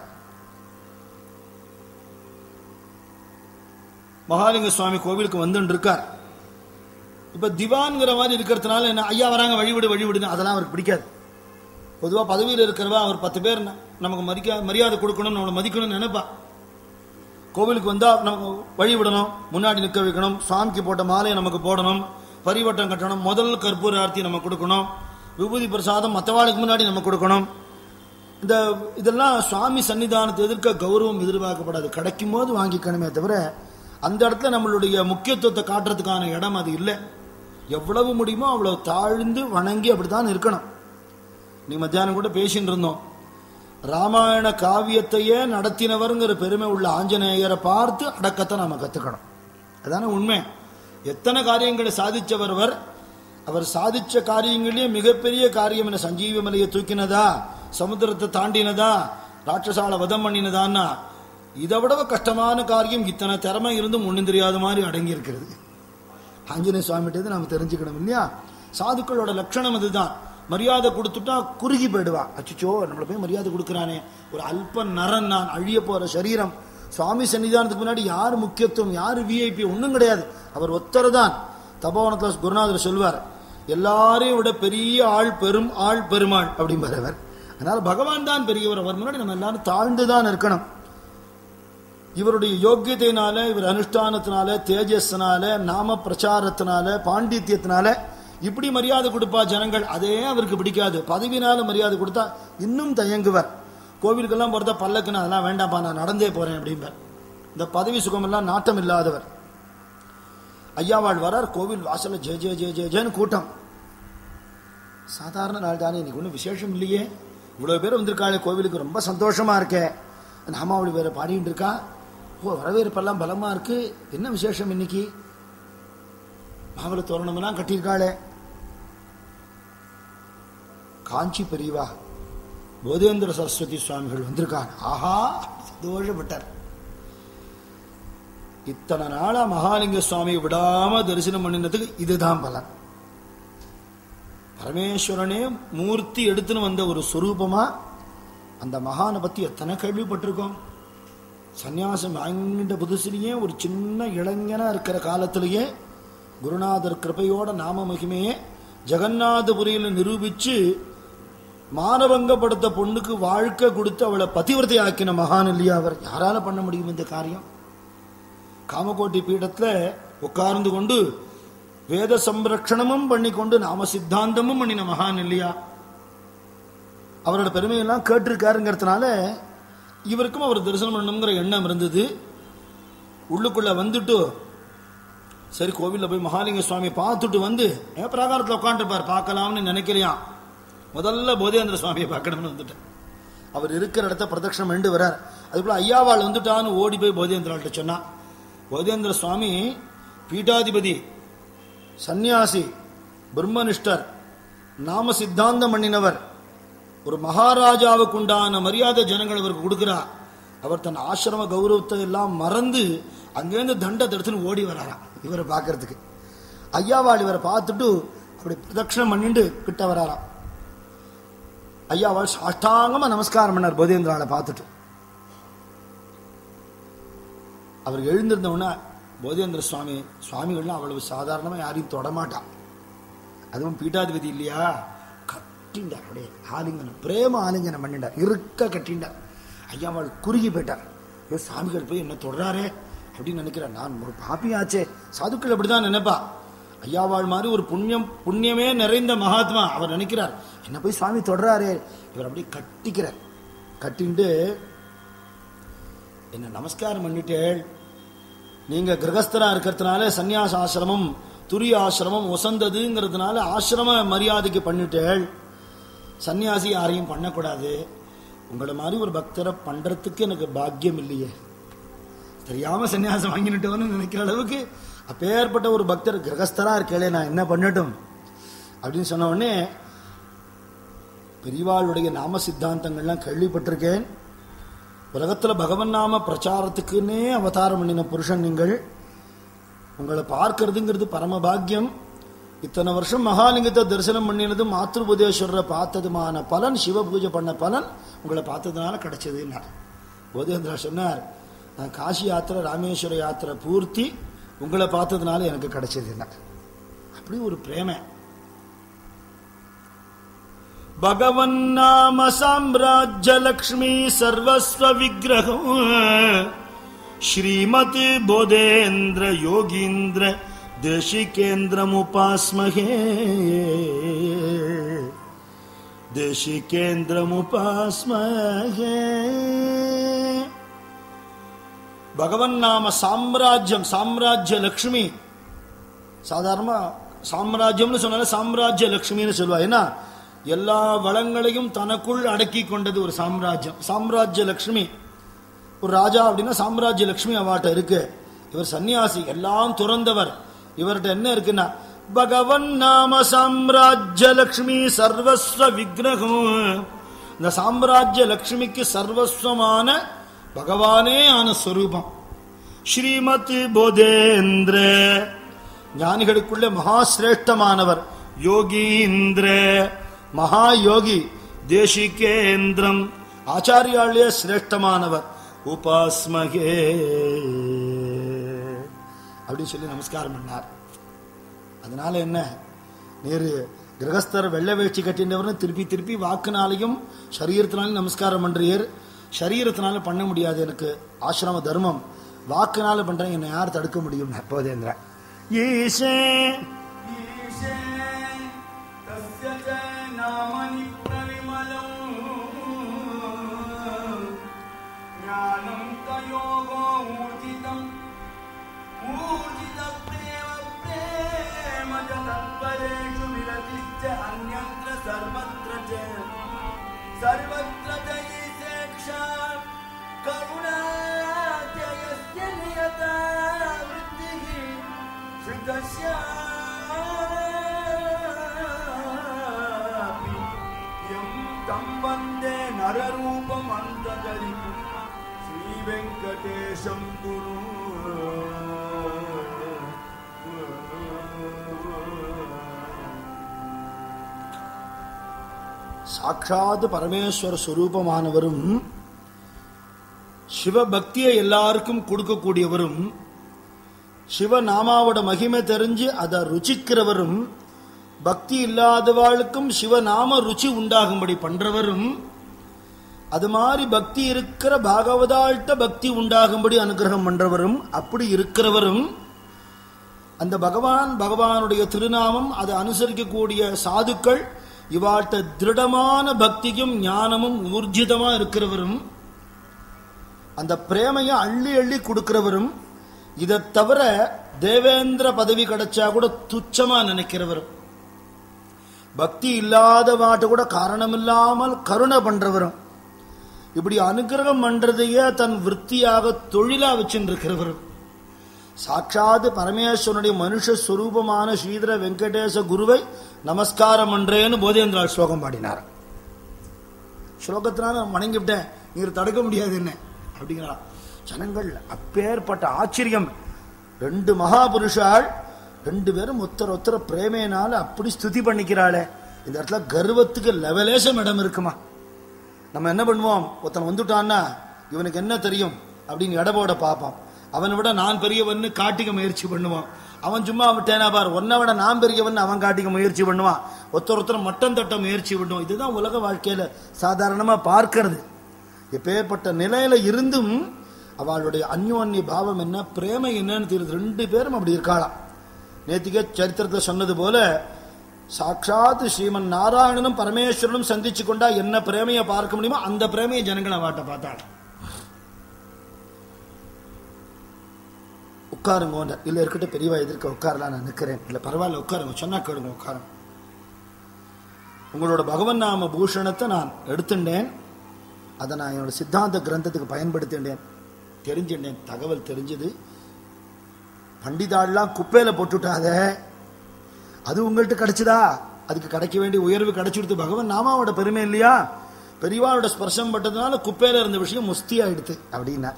மகாலிங்க சுவாமி கோவிலுக்கு வந்துட்டு இருக்கார் இப்ப திவான்கிற மாதிரி இருக்கிறதுனால என்ன ஐயா வராங்க வழிவிடு வழிவிடுன்னு அதெல்லாம் அவருக்கு பிடிக்காது பொதுவா பதவியில் இருக்கிறவா அவர் பத்து பேர் ந- நமக்கு மதிக்க மரியாதை கொடுக்கணும் நம்மளை மதிக்கணும்னு நினைப்பா கோவிலுக்கு வந்தா நமக்கு வழி விடணும் முன்னாடி நிற்க வைக்கணும் சுவாமிக்கு போட்ட மாலையை நமக்கு போடணும் பரிவட்டம் கட்டணும் முதல் கற்பூர ஆர்த்தி நம்ம கொடுக்கணும் விபூதி பிரசாதம் மற்றவாளுக்கு முன்னாடி நம்ம கொடுக்கணும் இந்த இதெல்லாம் சுவாமி சன்னிதானத்தை எதிர்க்க கௌரவம் எதிர்பார்க்கப்படாது கிடைக்கும் போது வாங்கிக்கணுமே தவிர அந்த இடத்துல நம்மளுடைய முக்கியத்துவத்தை காட்டுறதுக்கான இடம் அது இல்லை எவ்வளவு முடியுமோ அவ்வளவு தாழ்ந்து வணங்கி அப்படித்தான் இருக்கணும் நீ மத்தியானம் கூட பேசிட்டு இருந்தோம் ராமாயண காவியத்தையே நடத்தினவருங்கிற பெருமை உள்ள ஆஞ்சநேயரை பார்த்து அடக்கத்தை நாம கத்துக்கணும் அதானே உண்மை எத்தனை காரியங்களை சாதிச்சவர் அவர் அவர் சாதிச்ச காரியங்களிலே மிகப்பெரிய காரியம் என்ன சஞ்சீவி மலையை தூக்கினதா சமுத்திரத்தை தாண்டினதா ராட்சசால வதம் பண்ணினதான்னா இதை விட கஷ்டமான காரியம் இத்தனை திறமை இருந்தும் ஒண்ணும் தெரியாத மாதிரி அடங்கி இருக்கிறது ஆஞ்சநேய சுவாமிகிட்ட நாம தெரிஞ்சுக்கணும் இல்லையா சாதுக்களோட லட்சணம் அதுதான் மரியாதை கொடுத்துட்டா குறுகி போயிடுவா அச்சோ நம்மள போய் மரியாதை கொடுக்கறானே ஒரு அல்ப நரன் நான் அழிய போற சரீரம் சுவாமி சன்னிதானத்துக்கு முன்னாடி யார் முக்கியத்துவம் யார் விஐபி ஒண்ணும் கிடையாது அவர் ஒத்தர் தான் தபோவனத்தில் குருநாதர் சொல்வார் எல்லாரையும் விட பெரிய ஆள் பெரும் ஆள் பெருமாள் அப்படிம்பார் அவர் அதனால பகவான் தான் பெரியவர் அவர் முன்னாடி நம்ம எல்லாரும் தாழ்ந்து தான் இருக்கணும் இவருடைய யோக்கியத்தையினால இவர் அனுஷ்டானத்தினால தேஜஸ்னால நாம பிரச்சாரத்தினால பாண்டித்யத்தினால இப்படி மரியாதை கொடுப்பா ஜனங்கள் அதே அவருக்கு பிடிக்காது பதவினால மரியாதை கொடுத்தா இன்னும் தயங்குவர் கோவிலுக்கெல்லாம் போறதா பல்லக்குன்னு அதெல்லாம் வேண்டாம்ப்பா நான் நடந்தே போறேன் அப்படிம்பார் இந்த பதவி சுகமெல்லாம் நாட்டம் இல்லாதவர் ஐயாவாள் வரார் கோவில் வாசல்ல ஜெய ஜெய ஜெய ஜெய ஜெயன்னு கூட்டம் சாதாரண நாள் தானே இன்னைக்கு ஒன்றும் விசேஷம் இல்லையே இவ்வளோ பேர் வந்திருக்காளே கோவிலுக்கு ரொம்ப சந்தோஷமா இருக்கே நாமாவளி வேற பாடிட்டு இருக்கா ஓ வரவேற்பெல்லாம் பலமா இருக்கு என்ன விசேஷம் இன்னைக்கு மாமல தோரணமெல்லாம் கட்டியிருக்காளே காஞ்சி பெரியவா போதேந்திர சரஸ்வதி சுவாமிகள் வந்திருக்காங்க ஆஹா சந்தோஷப்பட்டார் இத்தனை நாளா மகாலிங்க சுவாமியை விடாம தரிசனம் பண்ணினதுக்கு இதுதான் பலன் பரமேஸ்வரனே மூர்த்தி எடுத்துன்னு வந்த ஒரு சொரூபமா அந்த மகானை பத்தி எத்தனை கேள்விப்பட்டிருக்கோம் சந்நியாசம் வாங்கிட்ட புதுசுலேயே ஒரு சின்ன இளைஞனா இருக்கிற காலத்திலேயே குருநாதர் கிருபையோட நாம மகிமையே ஜெகநாதபுரியில் நிரூபிச்சு மானபங்கப்படுத்த பொண்ணுக்கு வாழ்க்கை கொடுத்து அவளை பதிவிரத்தை ஆக்கின மகான் இல்லையா அவர் யாரால பண்ண முடியும் இந்த காரியம் காமகோட்டி பீடத்துல உட்கார்ந்து கொண்டு வேத சம்ரக்ஷணமும் பண்ணி கொண்டு நாம சித்தாந்தமும் பண்ணின மகான் இல்லையா அவரோட பெருமையெல்லாம் கேட்டிருக்காருங்கிறதுனால இவருக்கும் அவர் தரிசனம் பண்ணணுங்கிற எண்ணம் இருந்தது உள்ளுக்குள்ள வந்துட்டு சரி கோவில்ல போய் மகாலிங்க சுவாமி பார்த்துட்டு வந்து ஏன் பிரகாரத்தில் உட்காந்துருப்பார் பார்க்கலாம்னு நினைக்கலையாம் முதல்ல போதேந்திர சுவாமியை பார்க்கணும்னு வந்துட்டேன் அவர் இருக்கிற இடத்த பிரதட்சணம் பண்ணிட்டு வரார் அதுக்குள்ள ஐயாவாள் வந்துட்டான்னு ஓடி போய் போதேந்திராள்கிட்ட சொன்னா போதேந்திர சுவாமி பீட்டாதிபதி சந்நியாசி பிரம்மனிஷ்டர் நாம சித்தாந்தம் பண்ணினவர் ஒரு மகாராஜாவுக்கு உண்டான மரியாதை ஜனங்கள் அவருக்கு கொடுக்கிறார் அவர் தன் ஆசிரம கௌரவத்தை எல்லாம் மறந்து அங்கேருந்து தண்டத்தை எடுத்துன்னு ஓடி வராராம் இவரை பார்க்கறதுக்கு ஐயாவாள் இவரை பார்த்துட்டு அப்படி பிரதட்சணம் பண்ணிட்டு கிட்ட வராராம் ஐயாவாள் சாஷ்டாங்கமா நமஸ்காரம் பண்ணார் போதேந்திராவை பார்த்துட்டு அவர் எழுந்திருந்த உடனே போதேந்திர சுவாமி சுவாமிகள்லாம் அவ்வளவு சாதாரணமா யாரையும் தொடமாட்டான் அதுவும் பீட்டாதிபதி இல்லையா கட்டிண்டார் அப்படியே ஆலிங்கனம் பிரேம ஆலிங்கனம் பண்ணிட்டார் இருக்க கட்டிண்டார் ஐயாவாள் குறுகி போயிட்டார் ஐயோ சாமிகள் போய் என்ன தொடராரே அப்படின்னு நினைக்கிறேன் நான் ஒரு பாப்பியாச்சே சாதுக்கள் அப்படிதான் நினைப்பா ஐயாவாள் மாதிரி ஒரு புண்ணியம் புண்ணியமே நிறைந்த மகாத்மா அவர் நினைக்கிறார் என்ன போய் சுவாமி தொடராரே இவர் அப்படியே கட்டிக்கிறார் கட்டிண்டு என்ன நமஸ்காரம் பண்ணிட்டேள் நீங்க கிரகஸ்தரா இருக்கிறதுனால சந்நியாச ஆசிரமம் துரிய ஆசிரமம் ஒசந்ததுங்கிறதுனால ஆசிரம மரியாதைக்கு பண்ணிட்டேள் சன்னியாசி யாரையும் பண்ணக்கூடாது உங்களை மாதிரி ஒரு பக்தரை பண்றதுக்கு எனக்கு பாக்கியம் இல்லையே தெரியாம சன்னியாசம் வாங்கிட்டோன்னு நினைக்கிற அளவுக்கு அப்பேற்பட்ட ஒரு பக்தர் கிரகஸ்தரா இருக்கே நான் என்ன பண்ணட்டும் அப்படின்னு சொன்ன உடனே பெரியவாளுடைய நாம சித்தாந்தங்கள்லாம் கேள்விப்பட்டிருக்கேன் உலகத்துல பகவன் நாம பிரச்சாரத்துக்குன்னே அவதாரம் பண்ணின புருஷன் நீங்கள் உங்களை பார்க்கறதுங்கிறது பரம பாக்கியம் இத்தனை வருஷம் மகாலிங்கத்தை தரிசனம் பண்ணினது மாத்ருபுதேஸ்வரரை பார்த்ததுமான பலன் சிவ பூஜை பண்ண பலன் உங்களை பார்த்ததுனால கிடைச்சதுன்னார் போதேந்திரா சொன்னார் நான் காசி யாத்திரை ராமேஸ்வர யாத்திரை பூர்த்தி உங்களை பார்த்ததுனால எனக்கு கிடைச்சதுன்னார் அப்படி ஒரு பிரேமை భగవన్నామ సామ్రాజ్య లక్ష్మీ సర్వస్వ విగ్రహం శ్రీమతి బోధేంద్ర యోగీంద్ర దేశికేంద్రముపాస్మహే దేశికేంద్రముపాస్మహే பகவன்னாம சாம்ராஜ்யம் சாம்ராஜ்ய லக்ஷ்மி சாதாரணமா சாம்ராஜ்யம்னு சொன்னால சாம்ராஜ்ய லக்ஷ்மின்னு சொல்லுவா ஏன்னா எல்லா வளங்களையும் தனக்குள் அடக்கி கொண்டது ஒரு சாம்ராஜ்யம் சாம்ராஜ்ய லக்ஷ்மி ஒரு ராஜா அப்படின்னா சாம்ராஜ்ய லக்ஷ்மி அவாட்ட இருக்கு இவர் சன்னியாசி எல்லாம் துறந்தவர் இவர்கிட்ட என்ன இருக்குன்னா பகவன் நாம சாம்ராஜ்ய லக்ஷ்மி சர்வஸ்வ விக்கிரகம் இந்த சாம்ராஜ்ய லக்ஷ்மிக்கு சர்வஸ்வமான பகவானே ஆன ஸ்வரூபம் ஸ்ரீமத் போதேந்திர ஞானிகளுக்குள்ள மகாசிரேஷ்டமானவர் யோகீந்திர மகா யோகி தேசிகேந்திரம் ஆச்சாரியாலே சிரேஷ்டமானவர் உபாஸ்மகே அப்படின்னு சொல்லி நமஸ்காரம் பண்ணார் அதனால என்ன நேரு கிரகஸ்தர் வெள்ளை வேஷ்டி கட்டினவர்னு திருப்பி திருப்பி வாக்குனாலையும் சரீரத்தினாலும் நமஸ்காரம் பண்றீர் சரீரத்தினால பண்ண முடியாது எனக்கு ஆசிரம தர்மம் வாக்குனால பண்றேன் என்னை யார் தடுக்க முடியும் போதேந்திர ஈசே ईशे तस्य च नामनि प्रविमलम् ज्ञानं तयोगो ऊर्जितम् ऊर्जितप्रेम प्रेम च तत्परेषु विरतिश्च अन्यत्र सर्वत्र च सर्वत्र च ईशेक्षा करुणा च यस्य नियता वृत्तिः श्रुतस्यापि यं तं वन्दे नररूपमन्तकरिपुं श्रीवेङ्कटेशं गुरु சாட்சாத் பரமேஸ்வர சுரூபமானவரும் சிவபக்தியை எல்லாருக்கும் கொடுக்கக்கூடியவரும் சிவநாமாவோட மகிமை தெரிஞ்சு அதை ருச்சிக்கிறவரும் பக்தி இல்லாதவாளுக்கும் சிவநாம ருச்சி உண்டாகும்படி பண்றவரும் அது மாதிரி பக்தி இருக்கிற பாகவதாள்கிட்ட பக்தி உண்டாகும்படி அனுகிரகம் பண்றவரும் அப்படி இருக்கிறவரும் அந்த பகவான் பகவானுடைய திருநாமம் அதை அனுசரிக்கக்கூடிய சாதுக்கள் இவாழ்த்த திருடமான பக்தியும் ஞானமும் ஊர்ஜிதமா இருக்கிறவரும் அந்த பிரேமையை அள்ளி அள்ளி கொடுக்கிறவரும் இதை தவிர தேவேந்திர பதவி கிடைச்சா கூட துச்சமா நினைக்கிறவரும் பக்தி இல்லாத வாட்டு கூட காரணம் இல்லாமல் கருணை பண்றவரும் இப்படி அனுகிரகம் பண்றதையே தன் விற்த்தியாக தொழிலா வச்சுருக்கிறவரும் சாட்சாத் பரமேஸ்வரனுடைய மனுஷ ஸ்வரூபமான ஸ்ரீதர வெங்கடேச குருவை நமஸ்காரம் பண்றேன்னு போதேந்திரால் ஸ்லோகம் பாடினார் ஸ்லோகத்தினால நான் வணங்கிவிட்டேன் நீர் தடுக்க முடியாது என்ன அப்படிங்கிறா ஜனங்கள் அப்பேற்பட்ட ஆச்சரியம் ரெண்டு மகாபுருஷாள் ரெண்டு பேரும் ஒருத்தர் ஒருத்தர் பிரேமையினால அப்படி ஸ்துதி பண்ணிக்கிறாளே இந்த இடத்துல கர்வத்துக்கு லெவலேசம் இடம் இருக்குமா நம்ம என்ன பண்ணுவோம் ஒருத்தன் வந்துட்டான்னா இவனுக்கு என்ன தெரியும் அப்படின்னு எடபோட பார்ப்பான் அவனை விட நான் பெரியவன்னு காட்டிக்க முயற்சி பண்ணுவான் அவன் சும்மா விட்டேனா பார் உன்னை விட நான் பெரியவன் அவன் காட்டிக்க முயற்சி பண்ணுவான் ஒருத்தர் ஒருத்தர் மட்டம் தட்ட முயற்சி பண்ணுவான் இதுதான் உலக வாழ்க்கையில சாதாரணமா பார்க்கிறது எப்பேற்பட்ட நிலையில இருந்தும் அவளுடைய அந்யோன்ய பாவம் என்ன பிரேமை என்னன்னு தெரியுது ரெண்டு பேரும் அப்படி இருக்காளாம் நேத்திக்கே சரித்திரத்தில் சொன்னது போல சாட்சாத் ஸ்ரீமன் நாராயணனும் பரமேஸ்வரனும் சந்திச்சு கொண்டா என்ன பிரேமையை பார்க்க முடியுமோ அந்த பிரேமையை ஜனங்களை வாட்ட பார்த்தாள் உட்காருங்க இல்ல இருக்கட்டும் பெரியவா எதிர்க்க உட்காரலாம் நான் நிற்கிறேன் இல்ல பரவாயில்ல உட்காருங்க சொன்னா கேளுங்க உட்காருங்க உங்களோட பகவன் நாம பூஷணத்தை நான் எடுத்துட்டேன் அதை நான் என்னோட சித்தாந்த கிரந்தத்துக்கு பயன்படுத்திட்டேன் தெரிஞ்சுட்டேன் தகவல் தெரிஞ்சது பண்டிதாள்லாம் குப்பையில போட்டுட்டாத அது உங்கள்கிட்ட கிடைச்சதா அதுக்கு கிடைக்க வேண்டிய உயர்வு கிடைச்சிடுத்து பகவான் நாமாவோட பெருமை இல்லையா பெரியவாளோட ஸ்பர்சம் பட்டதுனால குப்பையில இருந்த விஷயம் முஸ்தி ஆயிடுத்து அப்படின்னா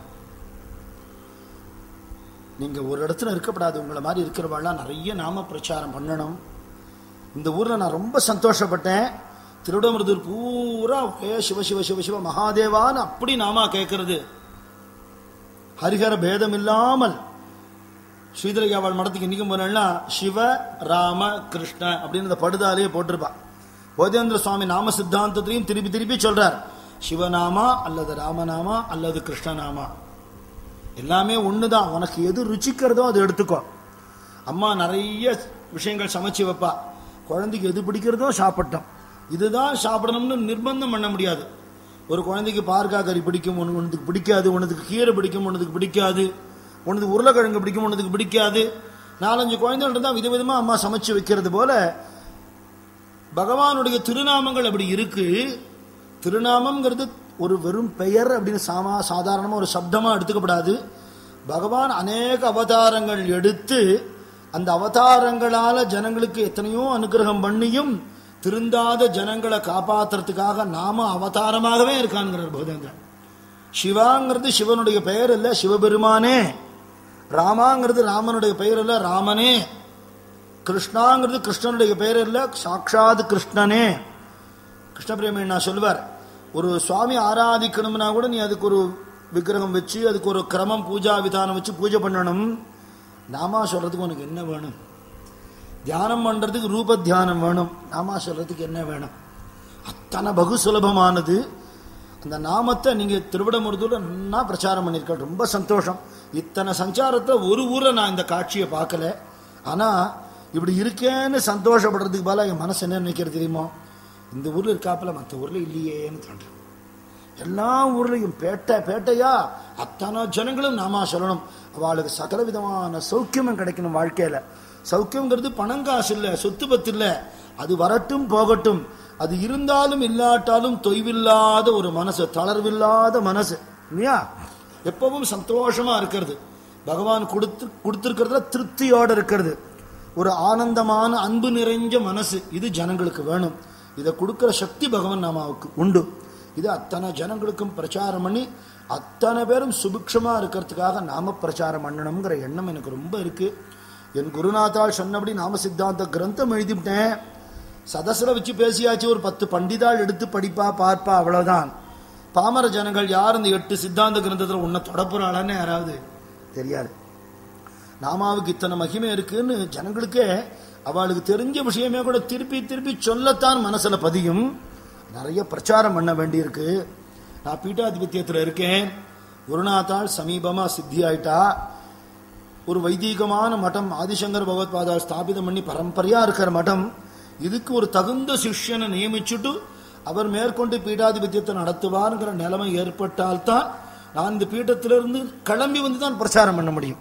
நீங்க ஒரு இடத்துல இருக்கப்படாது உங்களை மாதிரி இருக்கிறவாள்லாம் நிறைய நாம பிரச்சாரம் பண்ணணும் இந்த ஊர்ல நான் ரொம்ப சந்தோஷப்பட்டேன் திருவிடமிருதூர் பூரா ஒரே சிவ சிவ சிவ சிவ மகாதேவான்னு அப்படி நாமா கேட்கறது ஹரிஹர பேதம் இல்லாமல் ஸ்ரீதரையாவாள் மடத்துக்கு இன்னைக்கும் போனா சிவ ராம கிருஷ்ண அப்படின்னு இந்த படுதாலேயே போட்டிருப்பா போதேந்திர சுவாமி நாம சித்தாந்தத்திலையும் திருப்பி திருப்பி சொல்றார் சிவநாமா அல்லது ராமநாமா அல்லது கிருஷ்ணநாமா எல்லாமே ஒண்ணுதான் உனக்கு எது ருச்சிக்கிறதோ அதை எடுத்துக்கோ அம்மா நிறைய விஷயங்கள் சமைச்சு வைப்பா குழந்தைக்கு எது பிடிக்கிறதோ சாப்பிட்டோம் இதுதான் சாப்பிடணும்னு நிர்பந்தம் பண்ண முடியாது ஒரு குழந்தைக்கு பார்க்கா கறி பிடிக்கும் ஒன்று ஒன்றுக்கு பிடிக்காது ஒன்றுக்கு கீரை பிடிக்கும் ஒன்றுக்கு பிடிக்காது ஒன்றுக்கு உருளைக்கிழங்கு பிடிக்கும் ஒன்றுக்கு பிடிக்காது நாலஞ்சு குழந்தைகள் தான் விதவிதமா அம்மா சமைச்சு வைக்கிறது போல பகவானுடைய திருநாமங்கள் அப்படி இருக்கு திருநாமம்ங்கிறது ஒரு வெறும் பெயர் அப்படின்னு சாமா சாதாரணமாக ஒரு சப்தமா எடுத்துக்கப்படாது பகவான் அநேக அவதாரங்கள் எடுத்து அந்த அவதாரங்களால ஜனங்களுக்கு எத்தனையோ அனுகிரகம் பண்ணியும் திருந்தாத ஜனங்களை காப்பாத்துறதுக்காக நாம அவதாரமாகவே இருக்கான்ங்கிறார் போதேந்திரன் சிவாங்கிறது சிவனுடைய பெயர் இல்ல சிவபெருமானே ராமாங்கிறது ராமனுடைய பெயர் இல்ல ராமனே கிருஷ்ணாங்கிறது கிருஷ்ணனுடைய பெயர் இல்ல சாட்சாத் கிருஷ்ணனே கிருஷ்ண பிரேமி சொல்வார் ஒரு சுவாமி ஆராதிக்கணும்னா கூட நீ அதுக்கு ஒரு விக்கிரகம் வச்சு அதுக்கு ஒரு கிரமம் பூஜா விதானம் வச்சு பூஜை பண்ணணும் நாமா சொல்றதுக்கு உனக்கு என்ன வேணும் தியானம் பண்றதுக்கு ரூப தியானம் வேணும் நாமா சொல்றதுக்கு என்ன வேணும் அத்தனை பகு சுலபமானது அந்த நாமத்தை நீங்க திருவிடமுருதூர்ல நன்னா பிரச்சாரம் பண்ணிருக்க ரொம்ப சந்தோஷம் இத்தனை சஞ்சாரத்தை ஒரு ஊர்ல நான் இந்த காட்சியை பார்க்கல ஆனா இப்படி இருக்கேன்னு சந்தோஷப்படுறதுக்கு பதிலா என் மனசு என்ன நினைக்கிறது தெரியுமோ இந்த ஊர்ல இருக்காப்புல மற்ற ஊர்ல இல்லையேன்னு தோன்றும் எல்லா ஊர்லயும் பேட்டை பேட்டையா அத்தனை ஜனங்களும் நாமா சொல்லணும் அவளுக்கு சகல விதமான சௌக்கியமும் கிடைக்கணும் வாழ்க்கையில சௌக்கியம்ங்கிறது பணம் காசு இல்ல சொத்து பத்து இல்ல அது வரட்டும் போகட்டும் அது இருந்தாலும் இல்லாட்டாலும் தொய்வில்லாத ஒரு மனசு தளர்வில்லாத மனசு இல்லையா எப்பவும் சந்தோஷமா இருக்கிறது பகவான் கொடுத்து கொடுத்திருக்கிறதுல திருப்தியோட இருக்கிறது ஒரு ஆனந்தமான அன்பு நிறைஞ்ச மனசு இது ஜனங்களுக்கு வேணும் இதை கொடுக்கிற சக்தி பகவான் நாமாவுக்கு உண்டு இது அத்தனை ஜனங்களுக்கும் பிரச்சாரம் பண்ணி அத்தனை பேரும் சுபிக்ஷமா இருக்கிறதுக்காக நாம பிரச்சாரம் பண்ணணுங்கிற எண்ணம் எனக்கு ரொம்ப இருக்கு என் குருநாத்தால் சொன்னபடி நாம சித்தாந்த கிரந்தம் எழுதிவிட்டேன் சதசுல வச்சு பேசியாச்சு ஒரு பத்து பண்டிதாள் எடுத்து படிப்பா பார்ப்பா அவ்வளவுதான் பாமர ஜனங்கள் யார் இந்த எட்டு சித்தாந்த கிரந்தத்துல உன்னை தொடப்புறாளான்னு யாராவது தெரியாது நாமாவுக்கு இத்தனை மகிமை இருக்குன்னு ஜனங்களுக்கே அவளுக்கு தெரிஞ்ச விஷயமே கூட திருப்பி திருப்பி சொல்லத்தான் மனசுல பதியும் நிறைய பிரச்சாரம் பண்ண வேண்டியிருக்கு நான் பீட்டாதிபத்தியத்தில் இருக்கேன் குருநாத்தாள் சமீபமா சித்தி ஆயிட்டா ஒரு வைதீகமான மடம் ஆதிசங்கர் பகவத்பாதால் ஸ்தாபிதம் பண்ணி பரம்பரையா இருக்கிற மடம் இதுக்கு ஒரு தகுந்த சிஷ்யனை நியமிச்சுட்டு அவர் மேற்கொண்டு பீட்டாதிபத்தியத்தை நடத்துவாருங்கிற நிலைமை ஏற்பட்டால்தான் நான் இந்த பீட்டத்திலிருந்து கிளம்பி வந்து தான் பிரச்சாரம் பண்ண முடியும்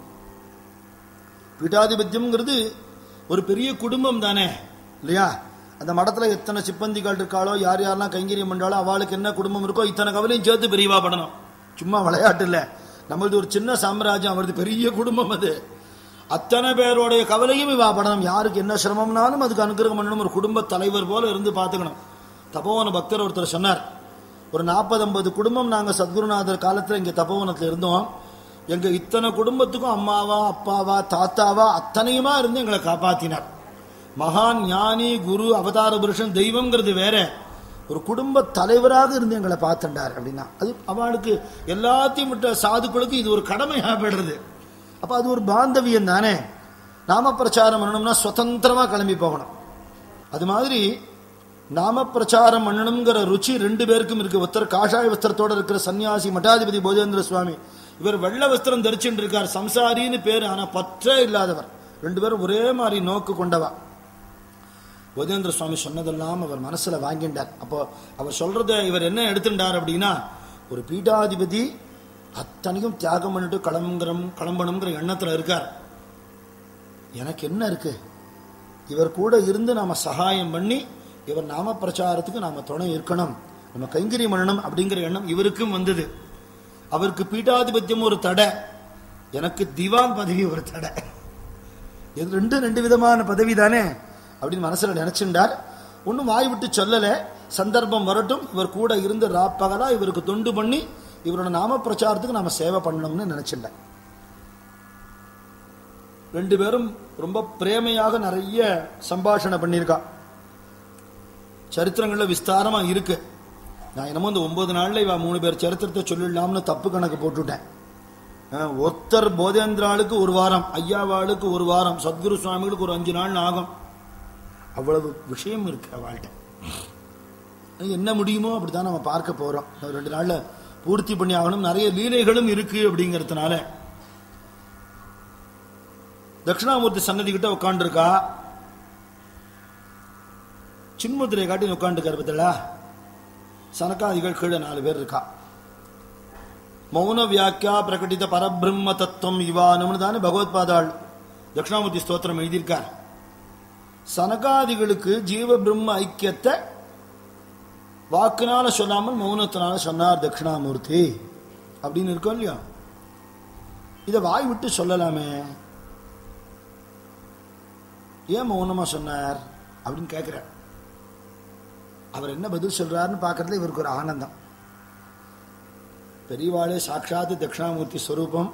பீட்டாதிபத்தியம்ங்கிறது ஒரு பெரிய குடும்பம் தானே இல்லையா அந்த மடத்துல எத்தனை சிப்பந்திகள் இருக்காளோ யார் யாரெல்லாம் கைங்கரியம் பண்றாளோ அவளுக்கு என்ன குடும்பம் இருக்கோ இத்தனை கவலையும் சேர்த்து பெரியவா படணும் சும்மா விளையாட்டு இல்ல நம்மளது ஒரு சின்ன சாம்ராஜ்யம் அவரது பெரிய குடும்பம் அது அத்தனை பேருடைய கவலையும் இவா படணும் யாருக்கு என்ன சிரமம்னாலும் அதுக்கு அனுகிரகம் பண்ணணும் ஒரு குடும்ப தலைவர் போல இருந்து பார்த்துக்கணும் தபோவன பக்தர் ஒருத்தர் சொன்னார் ஒரு நாற்பது ஐம்பது குடும்பம் நாங்க சத்குருநாதர் காலத்துல இங்க தபோவனத்துல இருந்தோம் எங்க இத்தனை குடும்பத்துக்கும் அம்மாவா அப்பாவா தாத்தாவா அத்தனையுமா இருந்து எங்களை காப்பாத்தினார் மகான் ஞானி குரு அவதார புருஷன் தெய்வம்ங்கிறது வேற ஒரு குடும்ப தலைவராக இருந்து எங்களை பார்த்துட்டார் அப்படின்னா அது அவளுக்கு எல்லாத்தையும் விட்ட சாதுக்களுக்கு இது ஒரு கடமையா போயிடுறது அப்ப அது ஒரு பாந்தவியம் தானே நாம பிரச்சாரம் பண்ணணும்னா சுதந்திரமா கிளம்பி போகணும் அது மாதிரி நாம பிரச்சாரம் பண்ணணுங்கிற ருச்சி ரெண்டு பேருக்கும் இருக்கு ஒருத்தர் காஷாய வஸ்திரத்தோட இருக்கிற சன்னியாசி மட்டாதிபதி போஜேந்திர சுவாமி இவர் வெள்ளை வஸ்திரம் தரிச்சுட்டு இருக்கார் சம்சாரின்னு பேரு ஆனா பற்றே இல்லாதவர் ரெண்டு பேரும் ஒரே மாதிரி நோக்கு கொண்டவா போஜேந்திர சுவாமி சொன்னதெல்லாம் அவர் மனசுல வாங்கிண்டார் அப்போ அவர் சொல்றத இவர் என்ன எடுத்துட்டார் அப்படின்னா ஒரு பீட்டாதிபதி அத்தனையும் தியாகம் பண்ணிட்டு கிளம்புங்கிறோம் கிளம்பணுங்கிற எண்ணத்துல இருக்கார் எனக்கு என்ன இருக்கு இவர் கூட இருந்து நாம சகாயம் பண்ணி இவர் நாம பிரச்சாரத்துக்கு நாம துணை இருக்கணும் நம்ம கைங்கரி பண்ணணும் அப்படிங்கிற எண்ணம் இவருக்கும் வந்தது அவருக்கு பீட்டாதிபத்தியம் ஒரு தடை எனக்கு திவான் பதவி ஒரு தடை இது ரெண்டு ரெண்டு விதமான பதவி தானே அப்படின்னு மனசுல நினைச்சுட்டார் ஒன்றும் வாய் விட்டு சொல்லல சந்தர்ப்பம் வரட்டும் இவர் கூட இருந்து ராப்பகலா இவருக்கு தொண்டு பண்ணி இவரோட நாம பிரச்சாரத்துக்கு நாம சேவை பண்ணணும்னு நினைச்சிட்டேன் ரெண்டு பேரும் ரொம்ப பிரேமையாக நிறைய சம்பாஷணை பண்ணியிருக்கா சரித்திரங்கள்ல விஸ்தாரமா இருக்கு நான் என்னமோ இந்த ஒன்பது நாள்ல இவ மூணு பேர் சரித்திரத்தை சொல்லிடலாம்னு தப்பு கணக்கு போட்டுட்டேன் அஹ், ஒருத்தர் போதேந்திராளுக்கு ஒரு வாரம் ஐயாவாளுக்கு ஒரு வாரம் சத்குரு சுவாமிகளுக்கு ஒரு அஞ்சு நாள் ஆகும் அவ்வளவு விஷயம் இருக்கு அவள்கிட்ட என்ன முடியுமோ அப்படித்தான் நம்ம பார்க்க போறோம் இன்னும் ரெண்டு நாள்ல பூர்த்தி பண்ணி ஆகணும் நிறைய லீலைகளும் இருக்கு அப்படிங்கறதுனால தட்சிணாமூர்த்தி சன்னதி கிட்ட உட்காந்துருக்கா சின்முத்திரையை காட்டி உட்காந்துருக்காரு பத்தலா சனகாதிகள் கீழே நாலு பேர் இருக்கா மௌன வியாக்கியா பிரகடித பரபிரம்ம தத்துவம் இவானும்னு தானே பகவத்பாதாள் தட்சிணாமூர்த்தி ஸ்தோத்திரம் எழுதியிருக்கார் சனகாதிகளுக்கு ஜீவ பிரம்ம ஐக்கியத்தை வாக்குனால சொல்லாமல் மௌனத்தினால சொன்னார் தட்சிணாமூர்த்தி அப்படின்னு இருக்கோம் இல்லையா இதை வாய் விட்டு சொல்லலாமே ஏன் மௌனமா சொன்னார் அப்படின்னு கேட்கிறார் அவர் என்ன பதில் சொல்றாருன்னு பார்க்கறதுல இவருக்கு ஒரு ஆனந்தம் பெரியவாளே சாட்சாத் தட்சிணாமூர்த்தி ஸ்வரூபம்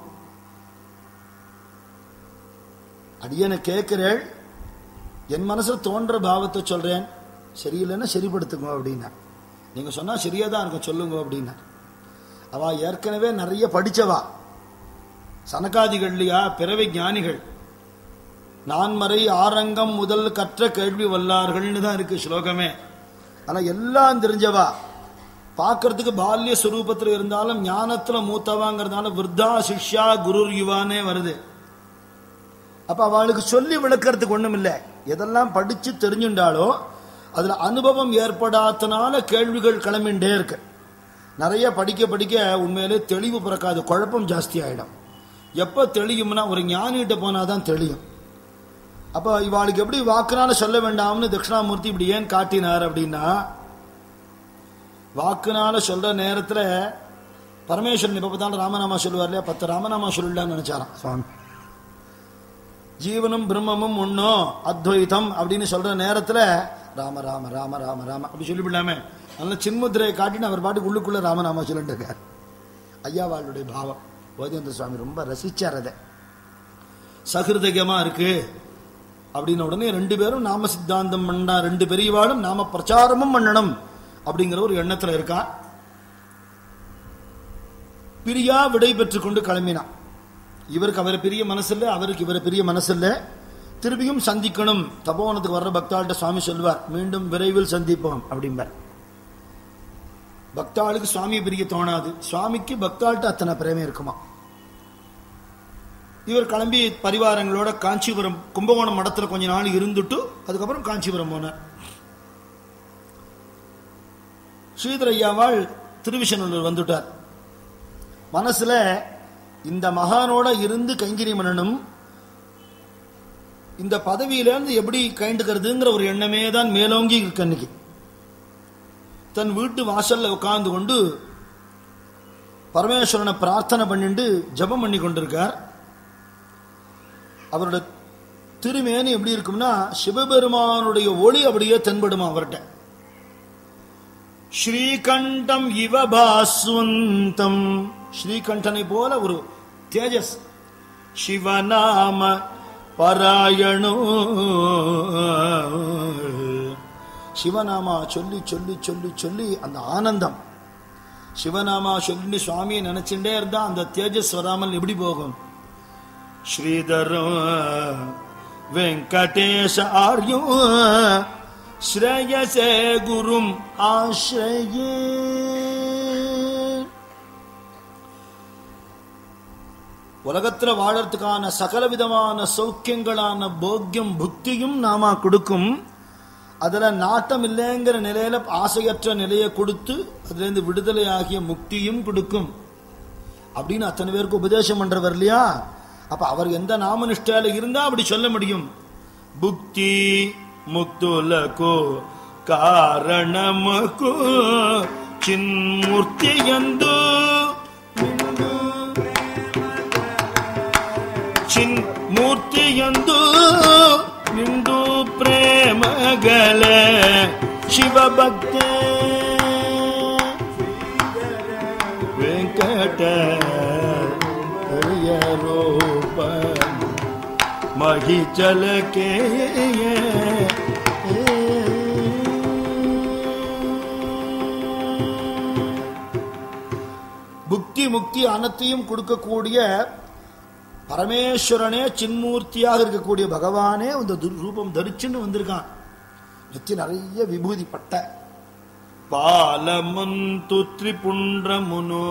அடியனை கேட்கிறேள் என் மனசுல தோன்ற பாவத்தை சொல்றேன் சரியில்லைன்னா சரிப்படுத்துங்க அப்படின்னா நீங்க சொன்னா சரியா தான் இருக்கும் சொல்லுங்க அப்படின்னா அவ ஏற்கனவே நிறைய படிச்சவா சனகாதிகள்லையா பிறவி ஞானிகள் நான்மறை ஆரங்கம் முதல் கற்ற கேள்வி வல்லார்கள்னு தான் இருக்கு ஸ்லோகமே ஆனா எல்லாம் தெரிஞ்சவா பார்க்கறதுக்கு பால்ய சுரூபத்தில் இருந்தாலும் ஞானத்துல மூத்தவாங்கிறதுனால விருத்தா சிஷ்யா குரு யுவானே வருது அப்ப அவளுக்கு சொல்லி விளக்கறதுக்கு ஒண்ணும் இல்லை எதெல்லாம் படிச்சு தெரிஞ்சுட்டாலோ அதுல அனுபவம் ஏற்படாதனால கேள்விகள் கிளம்பிண்டே இருக்கு நிறைய படிக்க படிக்க உண்மையிலே தெளிவு பிறக்காது குழப்பம் ஜாஸ்தி ஆயிடும் எப்ப தெளியும்னா ஒரு ஞானிகிட்ட போனாதான் தெளியும் அப்ப இவாளுக்கு எப்படி வாக்குனால சொல்ல வேண்டாம்னு தட்சிணாமூர்த்தி இப்படி ஏன் காட்டினார் அப்படின்னா வாக்குனால சொல்ற நேரத்துல பரமேஸ்வரன் இப்ப பார்த்தாலும் ராமநாமா சொல்லுவார் இல்லையா பத்து ராமநாமா சொல்லலாம்னு நினைச்சாராம் சுவாமி ஜீவனும் பிரம்மமும் ஒன்னும் அத்வைதம் அப்படின்னு சொல்ற நேரத்துல ராம ராம ராம ராம ராம அப்படி சொல்லிவிடலாமே நல்ல சின்முத்திரையை காட்டின்னு அவர் பாட்டுக்கு உள்ளுக்குள்ள ராமநாமா சொல்லிட்டு இருக்கார் ஐயாவாளுடைய பாவம் போதேந்திர சுவாமி ரொம்ப ரசிச்சார் அதை சகிருதகமா இருக்கு அப்படின்னு உடனே ரெண்டு பேரும் நாம சித்தாந்தம் பண்ணா ரெண்டு பெரியவாளும் நாம பிரச்சாரமும் பண்ணணும் அப்படிங்கிற ஒரு எண்ணத்துல இருக்கா பிரியா விடை பெற்றுக் கொண்டு கிளம்பினான் இவருக்கு அவரை பெரிய மனசில்ல அவருக்கு இவரை பெரிய மனசில்ல திரும்பியும் சந்திக்கணும் தபோவனத்துக்கு வர்ற பக்தாள்கிட்ட சுவாமி சொல்வார் மீண்டும் விரைவில் சந்திப்போம் அப்படிம்பார் பக்தாளுக்கு சுவாமியை பிரிய தோணாது சுவாமிக்கு பக்தாள்கிட்ட அத்தனை பிரேமே இருக்குமா இவர் கிளம்பி பரிவாரங்களோட காஞ்சிபுரம் கும்பகோணம் மடத்துல கொஞ்ச நாள் இருந்துட்டு அதுக்கப்புறம் காஞ்சிபுரம் போனார் ஸ்ரீதர் ஐயாவாள் திருவிசனூர் வந்துட்டார் மனசுல இந்த மகானோட இருந்து கைங்கரி பண்ணணும் இந்த பதவியிலேருந்து எப்படி கைண்டுக்கிறதுங்கிற ஒரு எண்ணமே தான் மேலோங்கி இருக்கு அன்னைக்கு தன் வீட்டு வாசல்ல உட்கார்ந்து கொண்டு பரமேஸ்வரனை பிரார்த்தனை பண்ணிட்டு ஜெபம் பண்ணி கொண்டிருக்கார் அவரோட திருமேனி எப்படி இருக்கும்னா சிவபெருமானுடைய ஒளி அப்படியே தென்படுமா அவர்கிட்ட ஸ்ரீகண்டம் இவ பாஸ்வந்தம் ஸ்ரீகண்டனை போல ஒரு தேஜஸ் சிவநாம பராயணோ சிவநாமா சொல்லி சொல்லி சொல்லி சொல்லி அந்த ஆனந்தம் சிவநாமா சொல்லி சுவாமியை நினைச்சுட்டே இருந்தா அந்த தேஜஸ் வராமல் எப்படி போகும் ஸ்ரீதரம் வெங்கடேஷ ஆர்யோ ஸ்ரேயசே குரும் ஆශ්‍රயே உலகத்துல வாழறதுக்கான சகலவிதமான சௌக்கியங்களான போக்கியம் புத்தியும் நாம கொடுக்கும் அதுல நாட்டம் இல்லைங்கிற நிலையில ஆசையற்ற நிலையை கொடுத்து அதுல இருந்து விடுதலை ஆகிய முக்தியும் கொடுக்கும் அப்படின்னு அத்தனை பேருக்கு உபதேசம் பண்றவர் இல்லையா அப்ப அவர் எந்த நாம நிஷ்டையில இருந்தா அப்படி சொல்ல முடியும் புக்தி ముక్తులకు కారణముకు చిన్మూర్తియందు చిన్మూర్తియందు నిండు ప్రేమ గల శివభక్తే వెంకట రూప मही चल के புக்தி முக்தி அனைத்தையும் கொடுக்கக்கூடிய பரமேஸ்வரனே சின்மூர்த்தியாக இருக்கக்கூடிய பகவானே இந்த துர் ரூபம் தரிச்சுன்னு வந்திருக்கான் நெத்தி நிறைய விபூதி பட்ட பாலமந்து திரிபுன்றமுனோ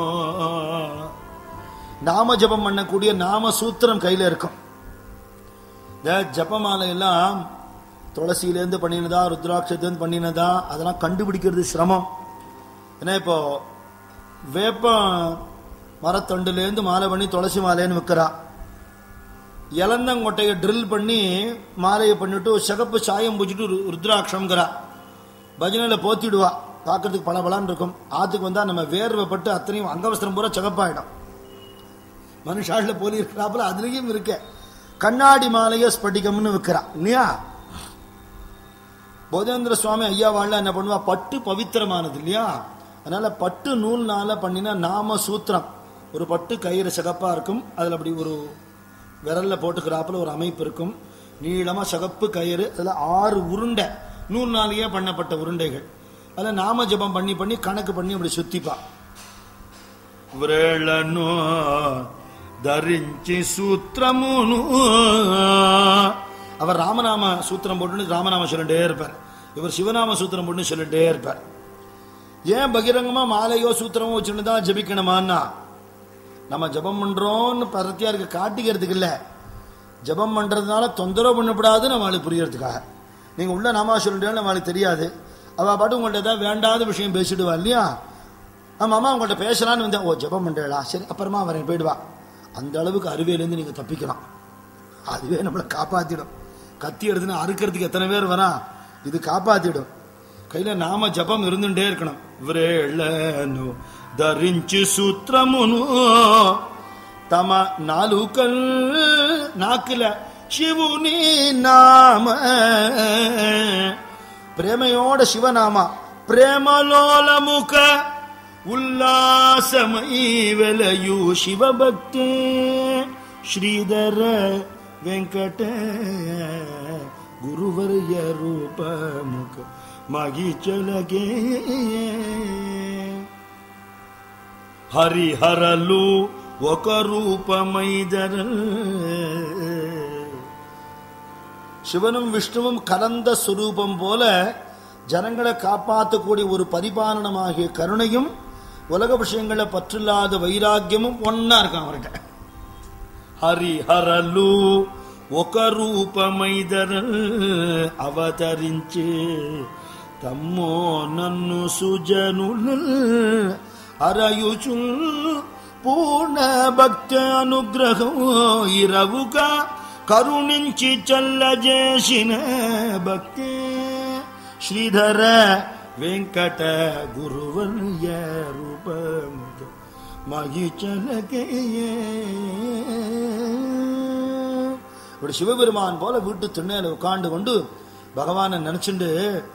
நாம ஜபம் பண்ணக்கூடிய நாம சூத்திரம் கையில இருக்கும் இந்த ஜபமாலை எல்லாம் துளசியிலேருந்து பண்ணினதா ருத்ராட்சத்திலேருந்து பண்ணினதா அதெல்லாம் கண்டுபிடிக்கிறது சிரமம் ஏன்னா இப்போ வேப்ப மரத்தண்டுலேருந்து மாலை பண்ணி துளசி மாலைன்னு விற்கிறா இளந்தங்கொட்டையை ட்ரில் பண்ணி மாலையை பண்ணிட்டு சிகப்பு சாயம் பூச்சிட்டு ரு- ருத்ராட்சம்ங்கிறா பஜனையில் போத்திடுவா பார்க்கறதுக்கு பளபளன்னு இருக்கும் ஆத்துக்கு வந்தா நம்ம வேர்வைப்பட்டு அத்தனையும் அங்கவஸ்திரம் பூரா சிகப்பாயிடும் மனுஷாளில் போலி இருக்கிறாப்புல அதுலயும் இருக்க கண்ணாடி மாலைய ஸ்படிகம்னு விற்கிறா இல்லையா போதேந்திர சுவாமி ஐயா வாழ்ல என்ன பண்ணுவா பட்டு பவித்திரமானது இல்லையா அதனால பட்டு நூல்னால பண்ணின நாம சூத்திரம் ஒரு பட்டு கயிறு சிகப்பா இருக்கும் அதுல அப்படி ஒரு விரல்ல போட்டுக்கிறாப்புல ஒரு அமைப்பு இருக்கும் நீளமா சிகப்பு கயிறு அதுல ஆறு உருண்டை நூல்னாலேயே பண்ணப்பட்ட உருண்டைகள் அதுல நாம ஜெபம் பண்ணி பண்ணி கணக்கு பண்ணி அப்படி சுத்திப்பா వ్రేళను ధరించి సూత్రమును அவர் ராமநாம சூத்திரம் போட்டுன்னு ராமநாம சொல்லிட்டே இருப்பார் இவர் சிவநாம சூத்திரம் போட்டுன்னு சொல்லிட்டே இருப்பார் ஏன் பகிரங்கமா மாலையோ சூத்திரமோ வச்சுன்னு தான் ஜபிக்கணுமான்னா நம்ம ஜெபம் பண்றோம்னு பரத்தியாருக்கு காட்டிக்கிறதுக்கு இல்ல ஜெபம் பண்றதுனால தொந்தரவு பண்ணக்கூடாதுன்னு அவளுக்கு புரியறதுக்காக நீங்க உள்ள நாமா சொல்லிட்டேன்னு அவளுக்கு தெரியாது அவ பாட்டு உங்கள்ட்ட ஏதாவது வேண்டாத விஷயம் பேசிடுவா இல்லையா ஆமா அம்மா உங்கள்ட்ட பேசலான்னு வந்தேன் ஓ ஜெபம் பண்றேடா சரி அப்புறமா வரேன் போயிடுவா அந்த அளவுக்கு அருவியிலேருந்து நீங்க தப்பிக்கலாம் அதுவே நம்மளை காப்பாத்திடும் கத்தி எடுத்துன்னு அறுக்கிறதுக்கு எத்தனை பேர் வரா இது காப்பாத்திடும் கையில நாம ஜபம் இருந்துட்டே இருக்கணும் వ్రేళను ధరించి సూత్రమును తమ నాలుకల్ నాకుల శివుని నామ ప్రేమయోడ శివనామ ప్రేమలోలముఖ ఉల్లాసమై వెలయు శివభక్తే శ్రీధర వెంకట ಗುರುವರ್ಯ ರೂಪ ಮುಖ ಮಗಿಚಲಗೆ హరిహరలు ఒక రూపమైదర சிவனும் விஷ்ணுவும் கலந்த சுரூபம் போல ஜனங்களை காப்பாற்றக்கூடிய ஒரு பரிபாலனமாகிய கருணையும் உலக விஷயங்களை பற்றில்லாத வைராக்கியமும் ஒன்னா இருக்கான் அவர்கிட்ட హరిహరలు ఒక రూపమైదర అవతరించి తమ్మో నన్ను సుజనులు అరయుచు పూర్ణ భక్తి అనుగ్రహం ఇరవుగా కరుణించి చల్లజేసిన భక్తి శ్రీధర వెంకట గురువర్య రూపముతో மகிச்சலகே இப்படி சிவபெருமான் போல வீட்டு திண்ணையில உட்கார்ந்து கொண்டு பகவானை நினைச்சுண்டு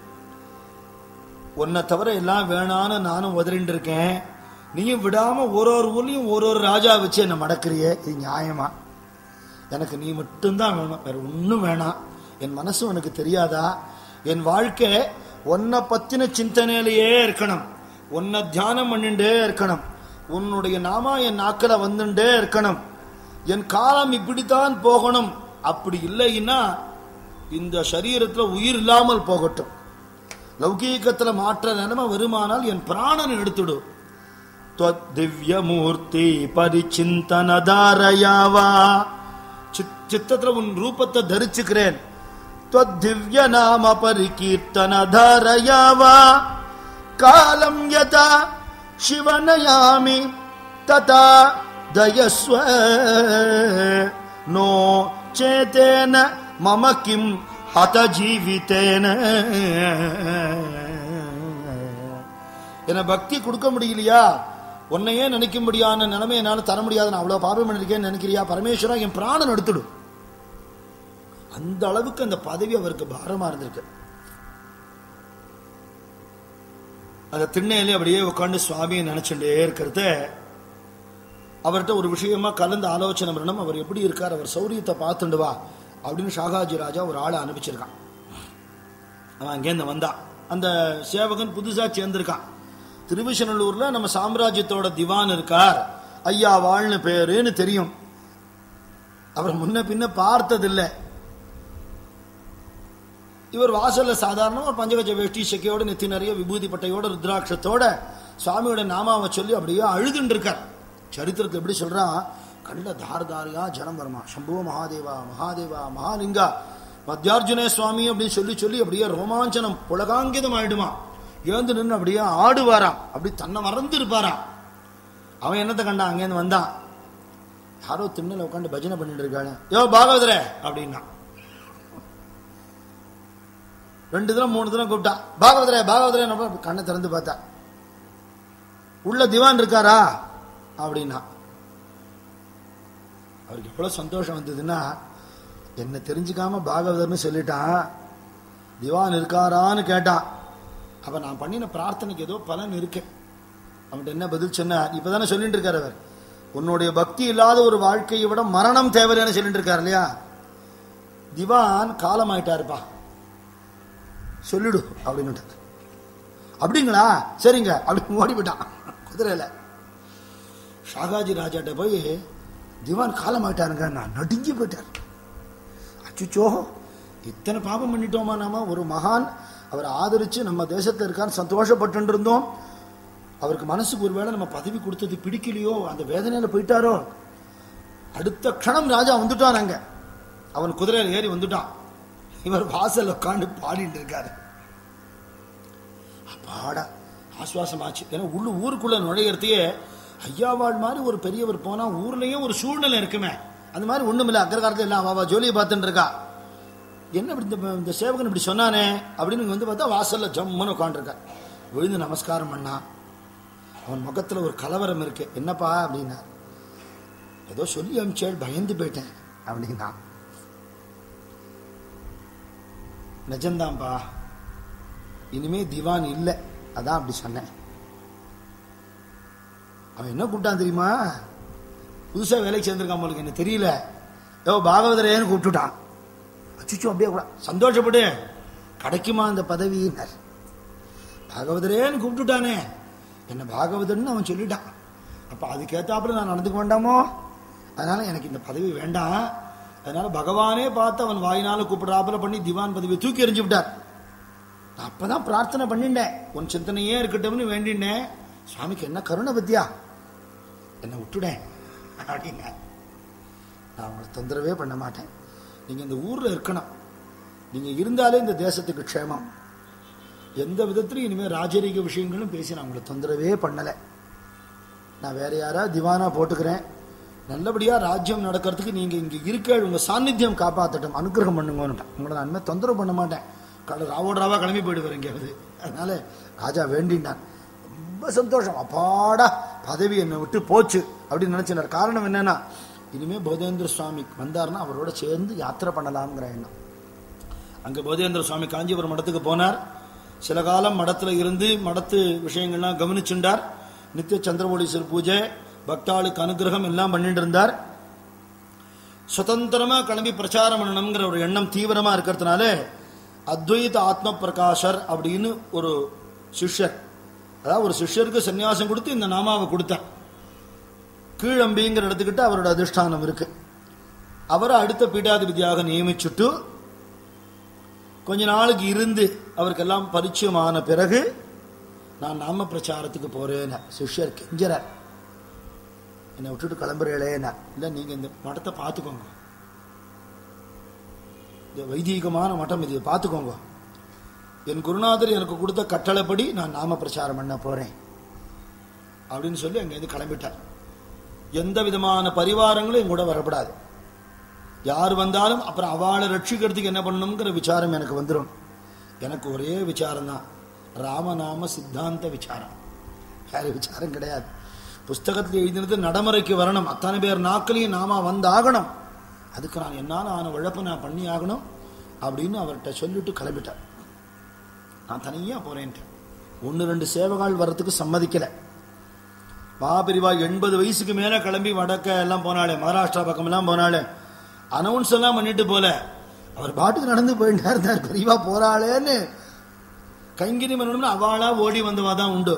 உன்னை தவிர எல்லாம் வேணான்னு நானும் உதறிண்டு இருக்கேன் நீயும் விடாம ஒரு ஒரு ஊர்லயும் ஒரு ஒரு ராஜா வச்சு என்ன மடக்கிறியே இது நியாயமா எனக்கு நீ மட்டும்தான் வேணும் வேற ஒன்றும் வேணாம் என் மனசு உனக்கு தெரியாதா என் வாழ்க்கை உன்னை பத்தின சிந்தனையிலேயே இருக்கணும் உன்னை தியானம் பண்ணிட்டே இருக்கணும் உன்னுடைய நாமா என் நாக்கில வந்துட்டே இருக்கணும் என் காலம் இப்படித்தான் போகணும் அப்படி இல்லைன்னா இந்த சரீரத்துல உயிர் இல்லாமல் போகட்டும் லௌகீகத்துல மாற்ற நிலைமை வருமானால் என் பிராணன் எடுத்துடு திவ்யமூர்த்தி பரிச்சிந்தனதாரயாவா சித்- சித்தத்துல உன் ரூபத்தை தரிச்சுக்கிறேன் திவ்ய நாம பரிகீர்த்தனதாரயாவா காலம் யதா சிவனயாமி ததா தயஸ்வ நோ சேதேன மம கிம் ஹத ஜீவித்தேன என பக்தி கொடுக்க முடியலையா உன்னையே நினைக்கும்படியான நிலைமை என்னால தர முடியாது நான் அவ்வளவு பாபம் பண்ணிருக்கேன்னு நினைக்கிறியா பரமேஸ்வரா என் பிராணன் எடுத்துடும் அந்த அளவுக்கு அந்த பதவி அவருக்கு பாரமா இருந்திருக்கு அந்த திண்ணையிலே அப்படியே உட்காந்து சுவாமியை நினைச்சுட்டே இருக்கிறத அவர்கிட்ட ஒரு விஷயமா கலந்து ஆலோசனை பண்ணணும் அவர் எப்படி இருக்கார் அவர் சௌரியத்தை பார்த்துண்டு வா அப்படின்னு ஷாகாஜி ராஜா ஒரு ஆளை அனுப்பிச்சிருக்கான் அவன் அங்கேருந்து வந்தான் அந்த சேவகன் புதுசா சேர்ந்திருக்கான் திருவிசநல்லூர்ல நம்ம சாம்ராஜ்யத்தோட திவான் இருக்கார் ஐயா வாழ்னு பேருன்னு தெரியும் அவர் முன்ன பின்ன பார்த்ததில்லை இவர் வாசல்ல சாதாரண ஒரு பஞ்சகஜ வேஷ்டி செக்கையோட நெத்தி நிறைய விபூதி பட்டையோட ருத்ராட்சத்தோட சுவாமியோட நாமாவை சொல்லி அப்படியே அழுதுன்னு இருக்கார் சரித்திரத்தை எப்படி சொல்றான் கண்ட தார தாரியா ஜனம் வருமா சம்புவ மகாதேவா மகாதேவா மகாலிங்கா மத்தியார்ஜுனே சுவாமி அப்படின்னு சொல்லி சொல்லி அப்படியே ரோமாஞ்சனம் புலகாங்கிதம் ஆயிடுமா எழுந்து நின்று அப்படியே ஆடுவாராம் அப்படி தன்னை மறந்து இருப்பாராம் அவன் என்னத்தை கண்டான் அங்கேருந்து வந்தான் யாரோ திண்ணில் உட்காந்து பஜனை பண்ணிட்டு இருக்காங்க யோ பாகவதரே அப்படின்னா ரெண்டு தினம் மூணு தினம் கூப்பிட்டா பாகவதரே பாகவதரே நம்ம கண்ணை திறந்து பார்த்தா உள்ள திவான் இருக்காரா அப்படின்னா அவருக்கு எவ்வளவு சந்தோஷம் வந்ததுன்னா என்ன தெரிஞ்சுக்காம பாகவதர்னு சொல்லிட்டான் திவான் இருக்காரான்னு கேட்டான் அப்ப நான் பண்ணின பிரார்த்தனைக்கு ஏதோ பலன் இருக்கு அவன்கிட்ட என்ன பதில் சொன்னார் இப்பதானே சொல்லிட்டு இருக்காரு அவர் உன்னுடைய பக்தி இல்லாத ஒரு வாழ்க்கையை விட மரணம் தேவையான சொல்லிட்டு இருக்காரு இல்லையா திவான் காலமாயிட்டாருப்பா சொல்லிடு அப்படின்னு அப்படிங்களா சரிங்க அப்படி ஓடி போயிட்டான் குதிரையில ஷாகாஜி ராஜாட்ட போய் திவான் காலம் ஆயிட்டாருங்க நான் நடுங்கி போயிட்டார் அச்சுச்சோ இத்தனை பாபம் பண்ணிட்டோமா நாம ஒரு மகான் அவர் ஆதரிச்சு நம்ம தேசத்துல இருக்கான்னு சந்தோஷப்பட்டு இருந்தோம் அவருக்கு மனசுக்கு ஒருவேளை நம்ம பதவி கொடுத்தது பிடிக்கலையோ அந்த வேதனையில போயிட்டாரோ அடுத்த க்ஷணம் ராஜா வந்துட்டான் அங்க அவன் குதிரையில ஏறி வந்துட்டான் இவர் வாசல் உட்காந்து பாடிட்டு இருக்காரு அப்பாடா ஆசுவாசமாச்சு ஏன்னா உள்ள ஊருக்குள்ள நுழையறதையே ஐயாவாள் மாதிரி ஒரு பெரியவர் போனா ஊர்லயே ஒரு சூழ்நிலை இருக்குமே அந்த மாதிரி ஒண்ணுமில்ல அக்கரகாரத்துல எல்லாம் அவ ஜோலியை பார்த்துட்டு இருக்கா என்ன இப்படி இந்த- இந்த சேவகன் இப்படி சொன்னானே அப்படின்னு இங்க வந்து பார்த்தா வாசல்ல ஜம்முன்னு உட்காந்துருக்கா விழுந்து நமஸ்காரம் பண்ணா அவன் முகத்துல ஒரு கலவரம் இருக்கு என்னப்பா அப்படின்னா ஏதோ சொல்லி அமிச்சேள் பயந்து போயிட்டேன் அப்படின்னா நிஜம்தான்ப்பா இனிமே திவான் இல்லை அதான் அப்படி சொன்னேன் அவன் என்ன கூப்பிட்டான் தெரியுமா புதுசா வேலைக்கு சேர்ந்திருக்கான் போலுக்கு எனக்கு தெரியல ஏதோ பாகவதரேன்னு கூப்பிட்டுட்டான் அச்சுச்சோ அப்படியே கூட சந்தோஷப்படு கிடைக்குமா அந்த பதவியினர் பாகவதரேன்னு கூப்பிட்டுட்டானே என்ன பாகவதன்னு அவன் சொல்லிட்டான் அப்ப அதுக்கேத்தாப்புல நான் நடந்துக்க வேண்டாமோ அதனால எனக்கு இந்த பதவி வேண்டாம் அதனால பகவானே பார்த்து அவன் வாயினால கூப்பிடுறாப்புல பண்ணி திவான் பதவியை தூக்கி எறிஞ்சு விட்டார் நான் அப்பதான் பிரார்த்தனை பண்ணிட்டேன் உன் சிந்தனையே இருக்கட்டும்னு வேண்டினேன் சுவாமிக்கு என்ன கருணை பத்தியா என்னை விட்டுடேன் அப்படின்னா நான் உங்களை தொந்தரவே பண்ண மாட்டேன் நீங்க இந்த ஊர்ல இருக்கணும் நீங்க இருந்தாலே இந்த தேசத்துக்கு க்ஷேமம் எந்த விதத்திலையும் இனிமே ராஜரீக விஷயங்களும் பேசி நான் உங்களை தொந்தரவே பண்ணல நான் வேற யாராவது திவானா போட்டுக்கிறேன் நல்லபடியா ராஜ்யம் நடக்கிறதுக்கு நீங்க இங்க இருக்க உங்க சாநித்தியம் காப்பாத்தட்டும் அனுகிரகம் பண்ணுங்கன்னு உங்களை நான் இனிமே தொந்தரவு பண்ண மாட்டேன் கடை ராவோட ராவா கிளம்பி போயிடுவார் எங்கேயாவது அதனால ராஜா வேண்டினான் ரொம்ப சந்தோஷம் அப்பாடா பதவி என்னை விட்டு போச்சு அப்படின்னு நினைச்சினார் காரணம் என்னன்னா இனிமே போதேந்திர சுவாமி வந்தாருன்னா அவரோட சேர்ந்து யாத்திரை பண்ணலாம்ங்கிற எண்ணம் அங்க போதேந்திர சுவாமி காஞ்சிபுரம் மடத்துக்கு போனார் சில காலம் மடத்துல இருந்து மடத்து விஷயங்கள்லாம் கவனிச்சுண்டார் நித்திய சந்திரமௌலீஸ்வரர் பூஜை பக்தாளுக்கு அனுகிரகம் எல்லாம் பண்ணிட்டு இருந்தார் சுதந்திரமா கிளம்பி பிரச்சாரம் பண்ணணுங்கிற ஒரு எண்ணம் தீவிரமா இருக்கிறதுனால அத்வைத ஆத்ம பிரகாஷர் அப்படின்னு ஒரு சிஷ்யர் அதாவது ஒரு சிஷ்யருக்கு சன்னியாசம் கொடுத்து இந்த நாமாவை கொடுத்தார் கீழம்பிங்கிற இடத்துக்கிட்ட அவரோட அதிஷ்டானம் இருக்கு அவரை அடுத்த பீடாதிபதியாக நியமிச்சுட்டு கொஞ்ச நாளுக்கு இருந்து அவருக்கெல்லாம் பரிச்சயமான பிறகு நான் நாம பிரச்சாரத்துக்கு போறேன் சிஷ்யர் கெஞ்சறார் என்னை விட்டுட்டு கிளம்புறேளேன்னா இல்லை நீங்க இந்த மடத்தை பார்த்துக்கோங்க இந்த வைதீகமான மட்டம் இது பார்த்துக்கோங்க என் குருநாதர் எனக்கு கொடுத்த கட்டளைப்படி நான் நாம பிரச்சாரம் பண்ண போறேன் அப்படின்னு சொல்லி அங்கேருந்து கிளம்பிட்டார் எந்த விதமான பரிவாரங்களும் என் கூட வரப்படாது யார் வந்தாலும் அப்புறம் அவளை ரட்சிக்கிறதுக்கு என்ன பண்ணணுங்கிற விசாரம் எனக்கு வந்துடும் எனக்கு ஒரே விசாரம் தான் ராமநாம சித்தாந்த விசாரம் வேற விசாரம் கிடையாது புஸ்தகத்தில் எழுதினது நடைமுறைக்கு வரணும் அத்தனை பேர் நாட்களையும் நாம வந்தாகணும் அதுக்கு நான் என்னால் ஆன உழைப்பு நான் பண்ணி ஆகணும் அப்படின்னு அவர்கிட்ட சொல்லிட்டு கிளம்பிட்டார் நான் தனியாக போறேன்ட்டேன் ஒன்று ரெண்டு சேவகால் வர்றதுக்கு சம்மதிக்கலை மகாபிரிவா எண்பது வயசுக்கு மேலே கிளம்பி வடக்க எல்லாம் போனாலே மகாராஷ்டிரா பக்கம் எல்லாம் போனாலே அனௌன்ஸ் எல்லாம் பண்ணிட்டு போல அவர் பாட்டுக்கு நடந்து போயிட்டா இருந்தார் பெரியவா போறாளேன்னு கைங்கிரி மரணம்னு அவாளா ஓடி வந்தவா தான் உண்டு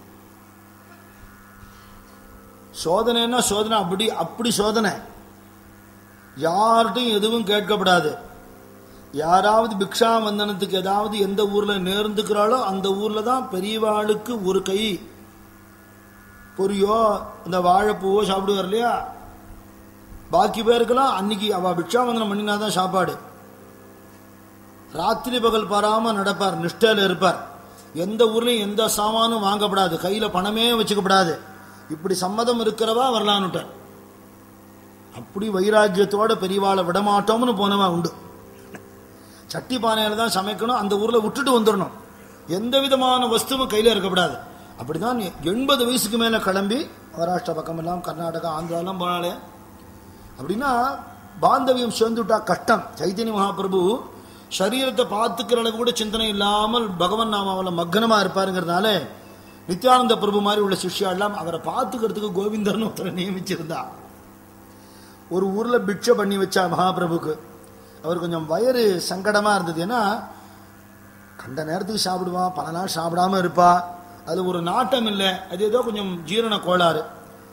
சோதனைன்னா சோதனை அப்படி அப்படி சோதனை யார்கிட்டையும் எதுவும் கேட்கப்படாது யாராவது பிக்ஷா வந்தனத்துக்கு ஏதாவது எந்த ஊர்ல நேர்ந்துக்கிறாளோ அந்த ஊர்ல தான் பெரியவாளுக்கு ஒரு கை பொரியோ இந்த வாழைப்பூவோ சாப்பிடுவார் இல்லையா பாக்கி பேருக்கெல்லாம் அன்னைக்கு அவ பிக்ஷாவந்தனம் பண்ணினாதான் சாப்பாடு ராத்திரி பகல் பாராம நடப்பார் நிஷ்டையில இருப்பார் எந்த ஊர்லயும் எந்த சாமானும் வாங்கப்படாது கையில பணமே வச்சுக்கப்படாது இப்படி சம்மதம் இருக்கிறவா வரலான்னுட்டார் அப்படி வைராக்கியத்தோட பெரியவாளை விடமாட்டோம்னு போனவா உண்டு சட்டி பானையில தான் சமைக்கணும் அந்த ஊர்ல விட்டுட்டு வந்துடணும் எந்த விதமான வஸ்துவும் கையில இருக்கக்கூடாது அப்படிதான் எண்பது வயசுக்கு மேல கிளம்பி மகாராஷ்டிரா பக்கம் எல்லாம் கர்நாடகா ஆந்திராலாம் போனாலே அப்படின்னா பாந்தவியம் சேர்ந்துட்டா கஷ்டம் சைத்தன்ய மகாபிரபு சரீரத்தை பார்த்துக்கிற அளவுக்கு கூட சிந்தனை இல்லாமல் பகவன் நாமாவில் மக்கனமா இருப்பாருங்கிறதுனால நித்யானந்த பிரபு மாதிரி உள்ள சிஷ்யா எல்லாம் அவரை பார்த்துக்கிறதுக்கு கோவிந்தர்னு ஒருத்தரை நியமிச்சிருந்தா ஒரு ஊர்ல பிக்ஷை பண்ணி வச்சா மகாபிரபுக்கு அவர் கொஞ்சம் வயிறு சங்கடமா இருந்தது ஏன்னா கண்ட நேரத்துக்கு சாப்பிடுவா பல நாள் சாப்பிடாம இருப்பா அது ஒரு நாட்டம் இல்லை அது ஏதோ கொஞ்சம் ஜீரண கோளாறு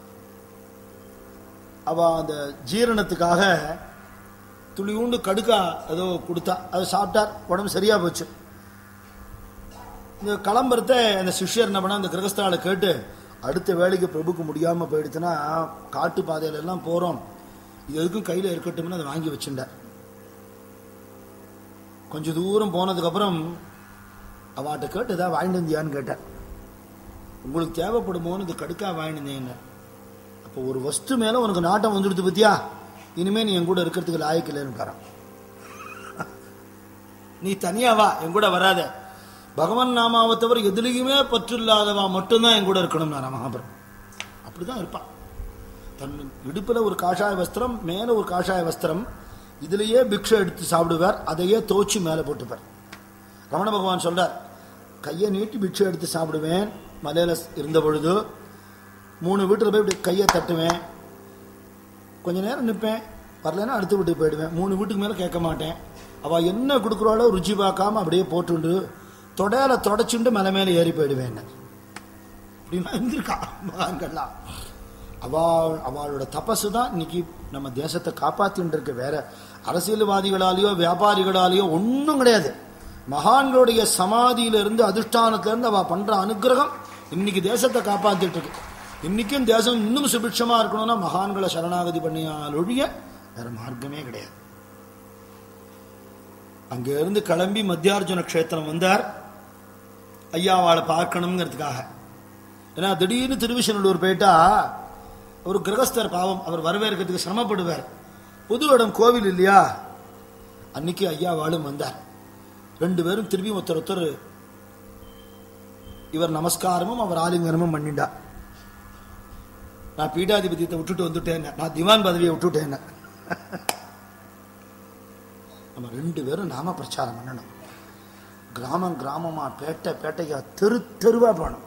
அவ அந்த ஜீரணத்துக்காக துளியூண்டு கடுக்கா ஏதோ கொடுத்தா அதை சாப்பிட்டார் உடம்பு சரியா போச்சு இந்த கிளம்புறத அந்த சிஷ்யர் என்ன பண்ணா அந்த கிரகஸ்தால கேட்டு அடுத்த வேலைக்கு பிரபுக்கு முடியாம போயிடுச்சுன்னா காட்டு பாதையில எல்லாம் போறோம் இது எதுக்கும் கையில இருக்கட்டும்னு அதை வாங்கி வச்சுட்டார் கொஞ்சம் தூரம் போனதுக்கு அப்புறம் அவாட்ட கேட்டு ஏதாவது வாங்கிட்டு வந்தியான்னு கேட்டார் உங்களுக்கு தேவைப்படுமோன்னு இது கடுக்கா வாங்கிட்டு வந்தேன் அப்போ ஒரு வஸ்து மேல உனக்கு நாட்டம் வந்துடுது பத்தியா இனிமே நீ என் கூட இருக்கிறதுக்கு லாயக்கில்லைன்னு நீ தனியா வா என் கூட வராத பகவான் நாமாவை தவிர எதுலையுமே பற்று இல்லாதவா மட்டும்தான் என் கூட இருக்கணும் நான் மகாபுரம் அப்படிதான் இருப்பான் தன் இடுப்புல ஒரு காஷாய வஸ்திரம் மேல ஒரு காஷாய வஸ்திரம் இதுலயே பிக்ஷை எடுத்து சாப்பிடுவார் அதையே தோச்சு மேல போட்டுப்பார் ரமண பகவான் சொல்றார் கையை நீட்டி பிக்ஷை எடுத்து சாப்பிடுவேன் மலையில இருந்த பொழுது மூணு வீட்டில் போய் இப்படி கையை தட்டுவேன் கொஞ்ச நேரம் நிற்பேன் வரலைன்னா அடுத்த வீட்டுக்கு போயிடுவேன் மூணு வீட்டுக்கு மேலே கேட்க மாட்டேன் அவள் என்ன கொடுக்குறாளோ ருச்சி பார்க்காம அப்படியே போட்டுண்டு தொடையால தொடச்சுண்டு மலை மேலே ஏறி போயிடுவேன் அப்படின்னா இருந்திருக்கா மகான்கள்லாம் அவள் அவளோட தபசு தான் இன்னைக்கு நம்ம தேசத்தை காப்பாத்தின்னு இருக்கு வேற அரசியல்வாதிகளாலேயோ வியாபாரிகளாலேயோ ஒன்றும் கிடையாது மகான்களுடைய சமாதியிலிருந்து அதிஷ்டானத்திலிருந்து அவ பண்ற அனுகிரகம் இன்னைக்கு தேசத்தை காப்பாத்திட்டு இருக்கு இன்னைக்கும் தேசம் இன்னும் சுபிட்சமா இருக்கணும்னா மகான்களை சரணாகதி பண்ணியால் ஒழிய வேற மார்க்கமே கிடையாது அங்க இருந்து கிளம்பி மத்தியார்ஜுன க்ஷேத்திரம் வந்தார் ஐயாவாளை பார்க்கணுங்கிறதுக்காக ஏன்னா திடீர்னு திருவிசநல்லூர் போயிட்டா ஒரு கிரகஸ்தர் பாவம் அவர் வரவேற்கிறதுக்கு சிரமப்படுவார் புது இடம் கோவில் இல்லையா அன்னைக்கு ஐயா வாழும் வந்தார் ரெண்டு பேரும் திரும்பி ஒருத்தர் ஒருத்தர் இவர் நமஸ்காரமும் அவர் ஆலிங்கனமும் பண்ணிண்டா நான் பீடாதிபதியத்தை விட்டுட்டு வந்துட்டேன் நான் திவான் பதவியை விட்டுட்டேன் நம்ம ரெண்டு பேரும் நாம பிரச்சாரம் பண்ணணும் கிராமம் கிராமமா பேட்டை பேட்டையா தெரு தெருவா போகணும்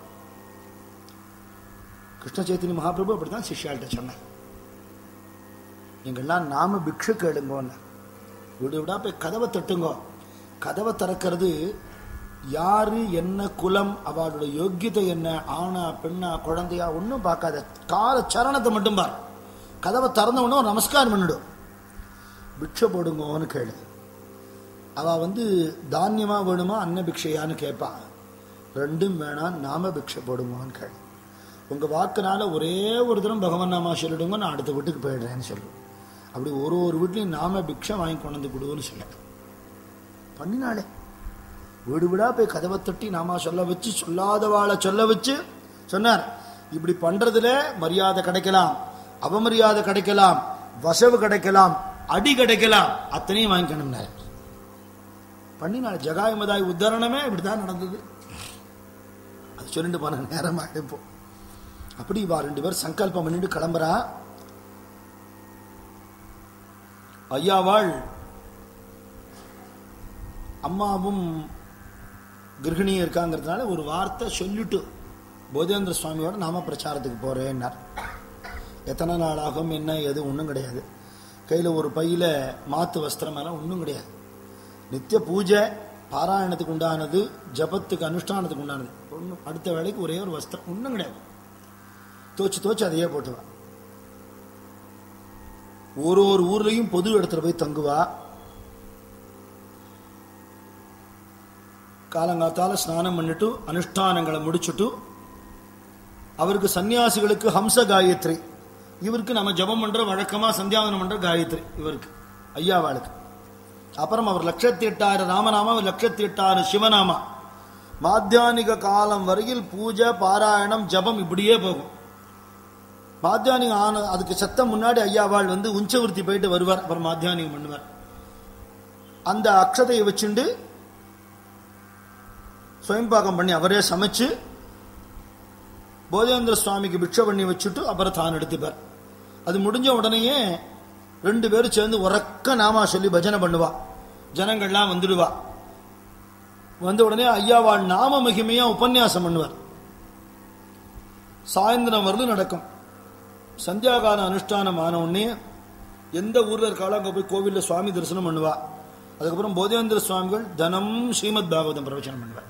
கிருஷ்ண சைத்தன்ய மகாபிரபு அப்படிதான் சிஷ்யாள்கிட்ட சொன்னேன் நீங்கள்லாம் நாம பிக்ஷு கேளுங்கோன்னு வீடு விடா போய் கதவை தட்டுங்கோ கதவை திறக்கிறது யாரு என்ன குலம் அவளோட யோக்கியதை என்ன ஆணா பெண்ணா குழந்தையா ஒன்றும் பார்க்காத கால சரணத்தை மட்டும் பார் கதவை திறந்த உடனே ஒரு நமஸ்காரம் பண்ணிடும் பிக்ஷை போடுங்கோன்னு கேளு அவ வந்து தானியமா வேணுமா அன்ன பிக்ஷையான்னு கேட்பா ரெண்டும் வேணாம் நாம பிக்ஷை போடுங்கோன்னு கேளு உங்க வாக்குனால ஒரே ஒரு தரம் பகவான் நாமா சொல்லிடுங்க நான் அடுத்த வீட்டுக்கு போயிடுறேன்னு சொல்லும் அப்படி ஒரு ஒரு வீட்லையும் நாம பிக்ஷை வாங்கி கொண்டு வந்து கொடுன்னு சொல்ல பண்ணினாலே வீடு வீடா போய் கதவை தட்டி நாமா சொல்ல வச்சு சொல்லாதவாளை சொல்ல வச்சு சொன்னார் இப்படி பண்றதுல மரியாதை கிடைக்கலாம் அவமரியாதை கிடைக்கலாம் வசவு கிடைக்கலாம் அடி கிடைக்கலாம் அத்தனையும் வாங்கிக்கணும்னாரு பண்ணினாள் ஜகாய் மதாய் உத்தாரணமே இப்படிதான் நடந்தது அது சொல்லிட்டு போன நேரமா இப்போ அப்படி இவா ரெண்டு பேர் சங்கல்பம் பண்ணிட்டு கிளம்புறா ஐயாவாள் அம்மாவும் கிரகிணியும் இருக்காங்கிறதுனால ஒரு வார்த்தை சொல்லிட்டு போதேந்திர சுவாமியோட நாம பிரச்சாரத்துக்கு போறேன்னார் எத்தனை நாள் ஆகும் என்ன எது ஒன்றும் கிடையாது கையில் ஒரு பையில மாத்து வஸ்திரம் எல்லாம் ஒன்றும் கிடையாது நித்திய பூஜை பாராயணத்துக்கு உண்டானது ஜபத்துக்கு அனுஷ்டானத்துக்கு உண்டானது ஒன்றும் அடுத்த வேலைக்கு ஒரே ஒரு வஸ்திரம் ஒன்றும் கிடையாது தோச்சு தோச்சு அதையே போட்டுவா ஒரு ஒரு ஊர்லயும் பொது இடத்துல போய் தங்குவா காலங்காத்தால ஸ்நானம் பண்ணிட்டு அனுஷ்டானங்களை முடிச்சுட்டு அவருக்கு சன்னியாசிகளுக்கு ஹம்ச காயத்ரி இவருக்கு நம்ம ஜபம் பண்ற வழக்கமா சந்தியாவனம் பண்ற காயத்ரி இவருக்கு ஐயாவாளுக்கு அப்புறம் அவர் லட்சத்தி எட்டாறு ராமநாமா லட்சத்தி எட்டாறு சிவநாமா மாத்தியானிக காலம் வரையில் பூஜை பாராயணம் ஜபம் இப்படியே போகும் மாத்தியானிகம் ஆன அதுக்கு சத்தம் முன்னாடி ஐயாவாள் வந்து உஞ்சவருத்தி போயிட்டு வருவார் அப்புறம் மாத்தியானிகம் பண்ணுவார் அந்த அக்ஷதையை வச்சுண்டு சுயம்பாகம் பண்ணி அவரே சமைச்சு போதேந்திர சுவாமிக்கு பிக்ஷை பண்ணி வச்சுட்டு அப்புறம் தான் எடுத்துப்பார் அது முடிஞ்ச உடனேயே ரெண்டு பேரும் சேர்ந்து உறக்க நாமா சொல்லி பஜனை பண்ணுவா ஜனங்கள்லாம் வந்துடுவா வந்த உடனே ஐயாவாள் நாம மகிமையா உபன்யாசம் பண்ணுவார் சாயந்தரம் வரலும் நடக்கும் சந்தியாகால அனுஷ்டானம் ஆன உடனே எந்த ஊர்ல இருக்காளோ அங்க போய் கோவில்ல சுவாமி தரிசனம் பண்ணுவா அதுக்கப்புறம் போதேந்திர சுவாமிகள் தனம் ஸ்ரீமத் பாகவதம் பிரவச்சனம் பண்ணுவார்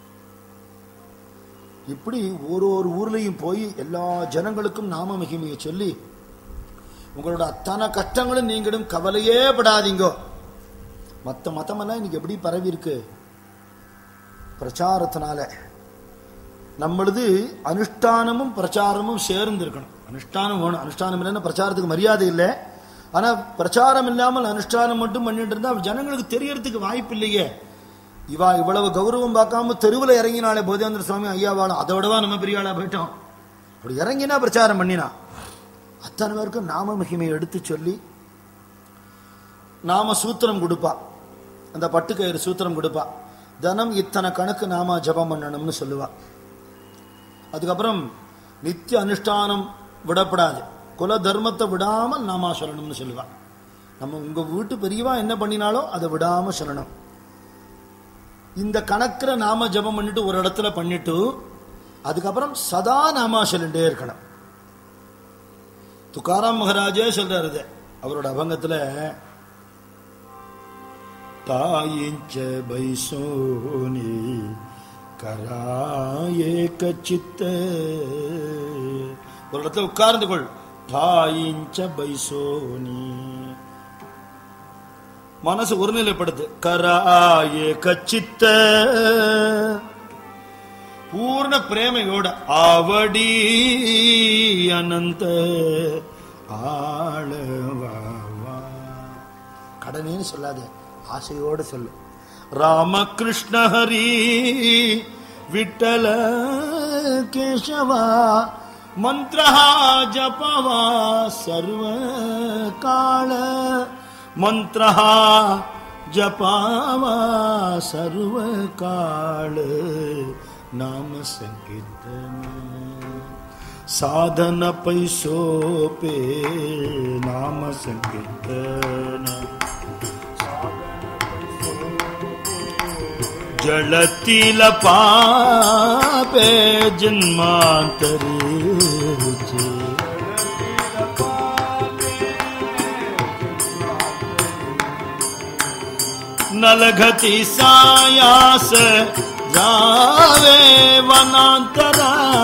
இப்படி ஒரு ஒரு ஊர்லயும் போய் எல்லா ஜனங்களுக்கும் நாம மகிமையை சொல்லி உங்களோட அத்தனை கஷ்டங்களும் நீங்களும் கவலையே படாதீங்கோ மற்ற மதமெல்லாம் இன்னைக்கு எப்படி பரவி இருக்கு பிரச்சாரத்தினால நம்மளது அனுஷ்டானமும் பிரச்சாரமும் சேர்ந்து இருக்கணும் அனுஷ்டானம் வேணும் அனுஷ்டானம் இல்லைன்னா பிரச்சாரத்துக்கு மரியாதை இல்லை ஆனா பிரச்சாரம் இல்லாமல் அனுஷ்டானம் மட்டும் பண்ணிட்டு இருந்தா ஜனங்களுக்கு தெரியறதுக்கு வாய்ப்பு இல்லையே இவா இவ்வளவு கௌரவம் பார்க்காம தெருவில் இறங்கினாலே போதேந்திர சுவாமி ஐயாவாலும் அதை விடவா நம்ம பெரிய ஆளா போயிட்டோம் அப்படி இறங்கினா பிரச்சாரம் பண்ணினா அத்தனை பேருக்கும் நாம மகிமையை எடுத்து சொல்லி நாம சூத்திரம் கொடுப்பா அந்த பட்டுக்கயிறு சூத்திரம் கொடுப்பா தனம் இத்தனை கணக்கு நாம ஜபம் பண்ணணும்னு சொல்லுவா அதுக்கப்புறம் நித்திய அனுஷ்டானம் விடப்படாது குல தர்மத்தை விடாமல் நாமா சொல்லணும்னு சொல்லுவா நம்ம உங்க வீட்டு பெரியவா என்ன பண்ணினாலோ அதை விடாம சொல்லணும் இந்த கணக்குல நாம ஜபம் பண்ணிட்டு ஒரு இடத்துல பண்ணிட்டு அதுக்கப்புறம் சதா நாமா சொல்லிட்டே இருக்கணும் துக்காராம் மகாராஜே சொல்றாரு இது அவரோட அபங்கத்துல தாயிஞ்ச பைசோனி கராயே கச்சித்த ஒரு இடத்துல உட்கார்ந்து கொள் தாயிஞ்ச பைசோனி மனசு ஒருநிலைப்படுத்து கராயே கச்சித்த பூர்ண பிரேமையோட ஆவடி அனந்த ஆளவா கடனேன்னு சொல்லாதே ஆசையோடு சொல்லு ராமகிருஷ்ண ஹரி விட்டல கேசவா மந்திர ஜபவா சர்வ கால மந்திர ஜபாவா சர்வ கால நாம சங்கீர்த்தன ಸಾಧನ ಪೈಸೋಪೆ ನಾಮ ಸಂಕೀರ್ತನ ಜಳತಿಲ ಪಾಪೆ ಜನ್ಮಾಂತರಿ ನಲಘತಿ ಸಾಯಾಸ ಜಾವೆ ವನಾಂತರ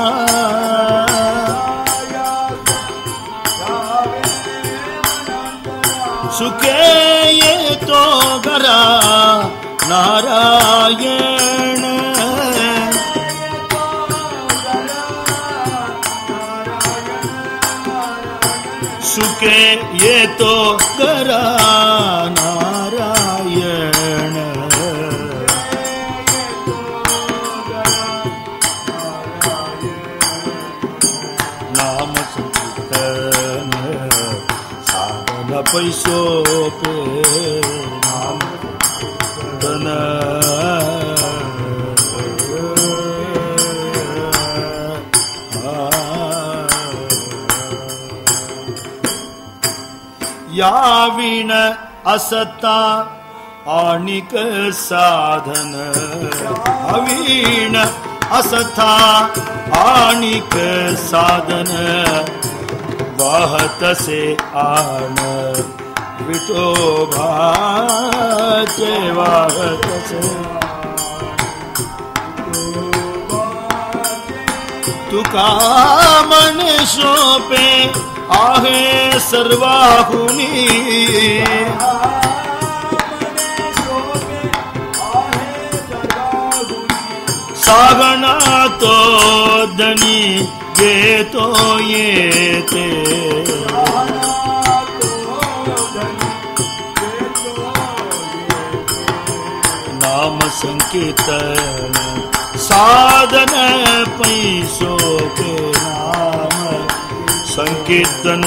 ಸುಖೇ ಯೇ ತೋ ಗರ ನಾರಾಯಣ ಸುಖೇ ಯೇ ತೋ ಗರ ನಾರಾಯಣ नाम संकीर्तन साधन पैसो पे नाम संकीर्तन याविण असता आणिक साधन अवीण असथा आणिक साधन वाहतसे आण विठोबाचे वाहतसे तुका मन सोपे आहे सर्वाहुनी सागणा तो दनी घेतो येते नाम संकीर्तन साधन पैसो के नाम संकीर्तन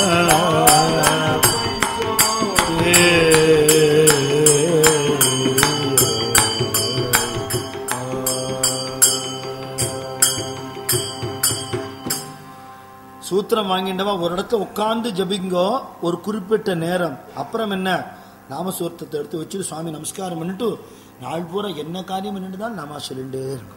சூத்திரம் வாங்கிண்டவா ஒரு இடத்துல உட்கார்ந்து ஜபிங்கோ ஒரு குறிப்பிட்ட நேரம் அப்புறம் என்ன நாமசூத்திரத்தை எடுத்து வச்சுட்டு சுவாமி நமஸ்காரம் பண்ணிட்டு நாள் பூரா என்ன காரியம் பண்ணிட்டு தான் நாம சொல்லிண்டே இருக்கும்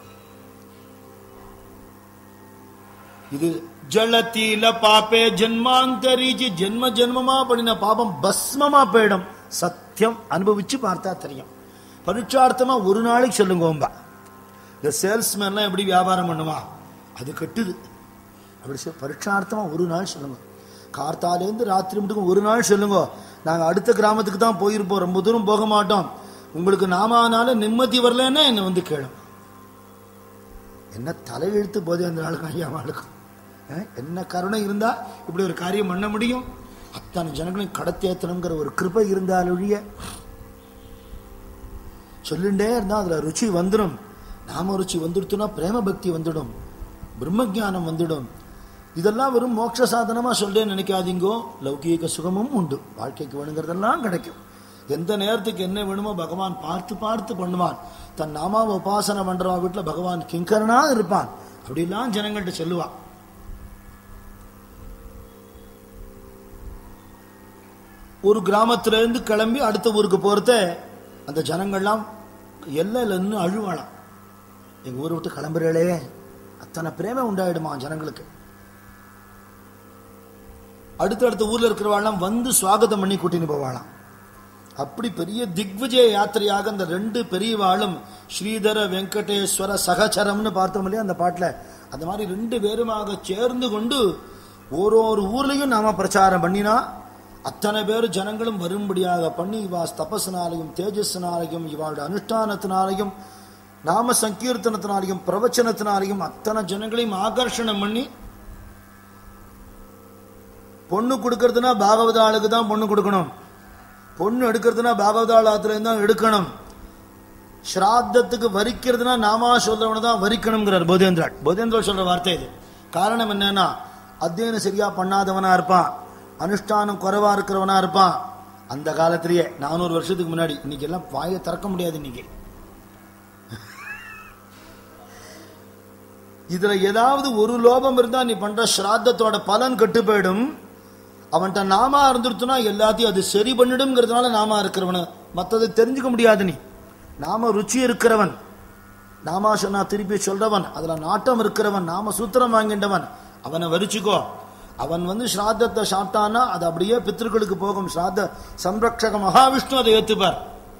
இது ஜலத்தீல பாப்பே ஜென்மாந்தரிஜி ஜென்ம ஜென்மமா பண்ணின பாபம் பஸ்மமா போயிடும் சத்தியம் அனுபவிச்சு பார்த்தா தெரியும் பரீட்சார்த்தமா ஒரு நாளைக்கு சொல்லுங்கோம்பா இந்த சேல்ஸ்மேன்லாம் எப்படி வியாபாரம் பண்ணுவா அது கட்டுது அப்படி சொ- பரீட்சார்த்தமா ஒரு நாள் சொல்லுங்க கார்த்தாலேருந்து ராத்திரி மட்டும் ஒரு நாள் சொல்லுங்க நாங்க அடுத்த கிராமத்துக்கு தான் போயிருப்போம் ரொம்ப தூரம் போக மாட்டோம் உங்களுக்கு நாமானால நிம்மதி வரலன்னா என்ன வந்து கேளும் என்ன தலையெழுத்து போதே அந்த நாளுக்கு ஐயா வாழ்க்கும் என்ன கருணை இருந்தா இப்படி ஒரு காரியம் பண்ண முடியும் அத்தனை ஜனங்களையும் கடத்தேத்தணுங்கிற ஒரு கிருபை இருந்தால் ஒழிய சொல்லிண்டே இருந்தா அதுல ருச்சி வந்துடும் நாம ருச்சி வந்துடுத்துனா பிரேம பக்தி வந்துடும் பிரம்ம ஞானம் வந்துடும் இதெல்லாம் வெறும் மோட்ச சாதனமா சொல்றேன்னு நினைக்காதீங்கோ லௌகீக சுகமும் உண்டு வாழ்க்கைக்கு வேணுங்கிறதெல்லாம் கிடைக்கும் எந்த நேரத்துக்கு என்ன வேணுமோ பகவான் பார்த்து பார்த்து பண்ணுவான் தன் நாமாவை உபாசனை பண்றவா வீட்டுல பகவான் கிங்கரனா இருப்பான் அப்படிலாம் ஜனங்கள்ட்ட சொல்லுவான் ஒரு கிராமத்துல இருந்து கிளம்பி அடுத்த ஊருக்கு போறத அந்த ஜனங்கள்லாம் எல்லையில நின்று அழுவாளாம் எங்க ஊரை விட்டு கிளம்புறே அத்தனை பிரேமை உண்டாயிடுமா ஜனங்களுக்கு அடுத்தடுத்த ஊர்ல இருக்கிறவாள்லாம் வந்து சுவாகதம் பண்ணி கூட்டின்னு போவாளாம் அப்படி பெரிய திக்விஜய யாத்திரையாக அந்த ரெண்டு பெரியவாளும் ஸ்ரீதர வெங்கடேஸ்வர சகச்சரம்னு பார்த்தோம் இல்லையா அந்த பாட்டுல அந்த மாதிரி ரெண்டு பேருமாக சேர்ந்து கொண்டு ஒரு ஒரு ஊர்லயும் நாம பிரச்சாரம் பண்ணினா அத்தனை பேர் ஜனங்களும் வரும்படியாக பண்ணி இவா தபஸ்னாலையும் தேஜஸ்னாலையும் இவாளுடைய அனுஷ்டானத்தினாலையும் நாம சங்கீர்த்தனத்தினாலையும் பிரவச்சனத்தினாலையும் அத்தனை ஜனங்களையும் ஆகர்ஷணம் பண்ணி பொண்ணு கொடுக்கறதுனா பாகவத ஆளுக்கு தான் பொண்ணு கொடுக்கணும் பொண்ணு எடுக்கிறதுனா பாகவதாள் ஆத்துல தான் எடுக்கணும் ஸ்ராத்தத்துக்கு வரிக்கிறதுனா நாமா சொல்றவன தான் வரிக்கணுங்கிறார் போதேந்திராட் போதேந்திரா சொல்ற வார்த்தை இது காரணம் என்னன்னா அத்தியனம் சரியா பண்ணாதவனா இருப்பான் அனுஷ்டானம் குறைவா இருக்கிறவனா இருப்பான் அந்த காலத்திலேயே நானூறு வருஷத்துக்கு முன்னாடி இன்னைக்கு எல்லாம் வாயை திறக்க முடியாது இன்னைக்கு இதுல ஏதாவது ஒரு லோபம் இருந்தா நீ பண்ற ஸ்ராத்தத்தோட பலன் கெட்டு போயிடும் அவன்கிட்ட நாமா இருந்துருச்சுன்னா எல்லாத்தையும் அது சரி பண்ணிடும்ங்கிறதுனால நாமா இருக்கிறவனு மத்ததை தெரிஞ்சுக்க முடியாது நீ நாம ருச்சி இருக்கிறவன் நாமா சொன்னா திருப்பி சொல்றவன் அதுல நாட்டம் இருக்கிறவன் நாம சூத்திரம் வாங்கின்றவன் அவனை வரிச்சுக்கோ அவன் வந்து ஸ்ராத்தத்தை சாப்பிட்டான்னா அது அப்படியே பித்திருக்களுக்கு போகும் ஸ்ராத்த சம்ரக்ஷக மகாவிஷ்ணு அதை ஏத்துப்பார்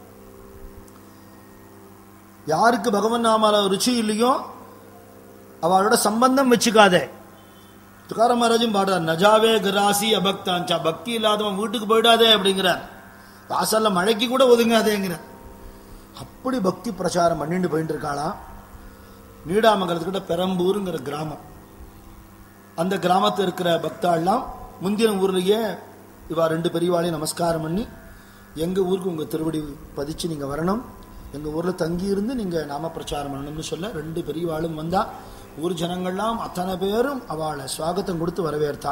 யாருக்கு பகவன் நாமால ருச்சி இல்லையோ அவளோட சம்பந்தம் வச்சுக்காதே துக்கார மகாராஜும் பாடுறார் நஜாவே கராசி அபக்தாஞ்சா பக்தி இல்லாதவன் வீட்டுக்கு போயிடாதே அப்படிங்கிறார் வாசல்ல மழைக்கு கூட ஒதுங்காதேங்கிறார் அப்படி பக்தி பிரச்சாரம் பண்ணிட்டு போயிட்டு இருக்காளாம் நீடாமங்கலத்துக்கிட்ட பெரம்பூருங்கிற கிராமம் அந்த கிராமத்தில் இருக்கிற பக்தாள்லாம் முந்தின ஊர்லயே இவா ரெண்டு பெரியவாளையும் நமஸ்காரம் பண்ணி எங்க ஊருக்கு உங்க திருவடி பதிச்சு நீங்க வரணும் எங்க ஊர்ல தங்கி இருந்து நீங்க நாம பிரச்சாரம் பண்ணணும்னு சொல்ல ரெண்டு பெரியவாளும் வந்தா ஊர் ஜனங்கள்லாம் அத்தனை பேரும் அவளை சுவாகத்தம் கொடுத்து வரவேற்றா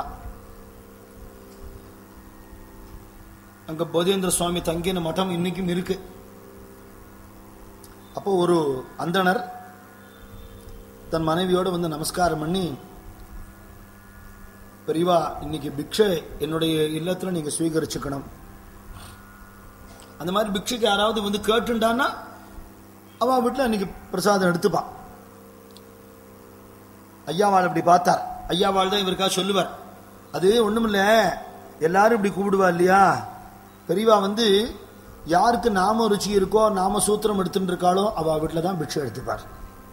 அங்க போதேந்திர சுவாமி தங்கின மఠம் இன்னைக்கும் இருக்கு அப்போ ஒரு அந்தணர் தன் மனைவியோட வந்து நமஸ்காரம் பண்ணி பெரியவா இன்னைக்கு பிக்ஷை என்னுடைய இல்லத்துல நீங்க ஸ்வீகரிச்சுக்கணும் அந்த மாதிரி பிக்ஷைக்கு யாராவது வந்து கேட்டுண்டான்னா அவ வீட்டுல அன்னைக்கு பிரசாதம் எடுத்துப்பா ஐயாவாள் இப்படி பார்த்தார் ஐயாவாள் தான் இவருக்கா சொல்லுவார் அது ஒண்ணுமில்ல எல்லாரும் இப்படி கூப்பிடுவா இல்லையா பெரியவா வந்து யாருக்கு நாம ருச்சி இருக்கோ நாம சூத்திரம் எடுத்துட்டு இருக்காளோ அவ வீட்டுல தான் பிக்ஷை எடுத்துப்பார்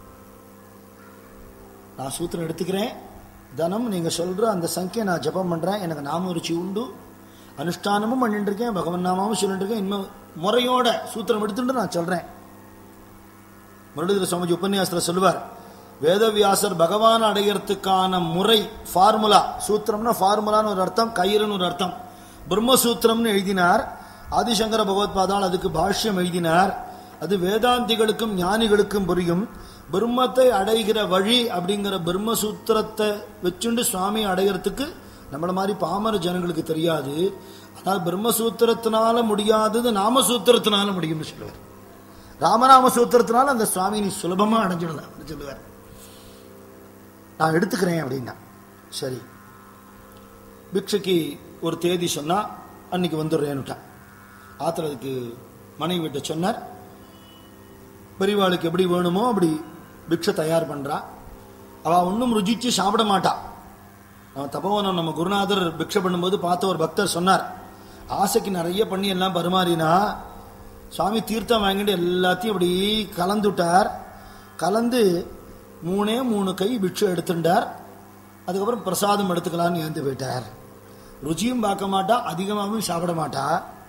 நான் சூத்திரம் எடுத்துக்கிறேன் தனம் நீங்க சொல்ற அந்த சங்கியை நான் ஜெபம் பண்றேன் எனக்கு நாம ருச்சி உண்டு அனுஷ்டானமும் பண்ணிட்டு இருக்கேன் பகவன் நாமாவும் சொல்லிட்டு இருக்கேன் இன்னும் முறையோட சூத்திரம் எடுத்துட்டு நான் சொல்றேன் முரளிதர சுவாமிஜி உபன்யாசத்துல சொல்லுவார் வேதவியாசர் பகவான் அடையறதுக்கான முறை ஃபார்முலா சூத்திரம்னா ஃபார்முலான்னு ஒரு அர்த்தம் கயிறுன்னு ஒரு அர்த்தம் பிரம்மசூத்திரம்னு எழுதினார் ஆதிசங்கர பகவத்பாதால் அதுக்கு பாஷ்யம் எழுதினார் அது வேதாந்திகளுக்கும் ஞானிகளுக்கும் புரியும் பிரம்மத்தை அடைகிற வழி அப்படிங்கிற பிரம்மசூத்திரத்தை வச்சுண்டு சுவாமி அடையறதுக்கு நம்மள மாதிரி பாமர ஜனங்களுக்கு தெரியாது ஆனால் பிரம்மசூத்திரத்தினால முடியாதது நாமசூத்திரத்தினால முடியும்னு சொல்லுவார் ராமநாம சூத்திரத்தினால அந்த சுவாமி நீ சுலபமா அடைஞ்சிடலாம் அப்படின்னு சொல்லுவார் நான் எடுத்துக்கிறேன் அப்படின்னா சரி பிக்ஷைக்கு ஒரு தேதி சொன்னா அன்னைக்கு வந்துடுறேன்னுட்டான் ஆத்துல அதுக்கு மனைவி வீட்டை சொன்னார் பெரியவாளுக்கு எப்படி வேணுமோ அப்படி பிக்ஷை தயார் பண்றா அவ ஒன்றும் ருசிச்சு சாப்பிட மாட்டா நம்ம தபோவனம் நம்ம குருநாதர் பிக்ஷை பண்ணும்போது பார்த்த ஒரு பக்தர் சொன்னார் ஆசைக்கு நிறைய பண்ணி எல்லாம் பரிமாறினா சுவாமி தீர்த்தம் வாங்கிட்டு எல்லாத்தையும் அப்படி கலந்துட்டார் கலந்து மூணே மூணு கை பிக்ஷை எடுத்துட்டார் அதுக்கப்புறம் பிரசாதம் எடுத்துக்கலாம்னு ஏந்து போயிட்டார் ருச்சியும் பார்க்க மாட்டா அதிகமாகவும் சாப்பிட மாட்டா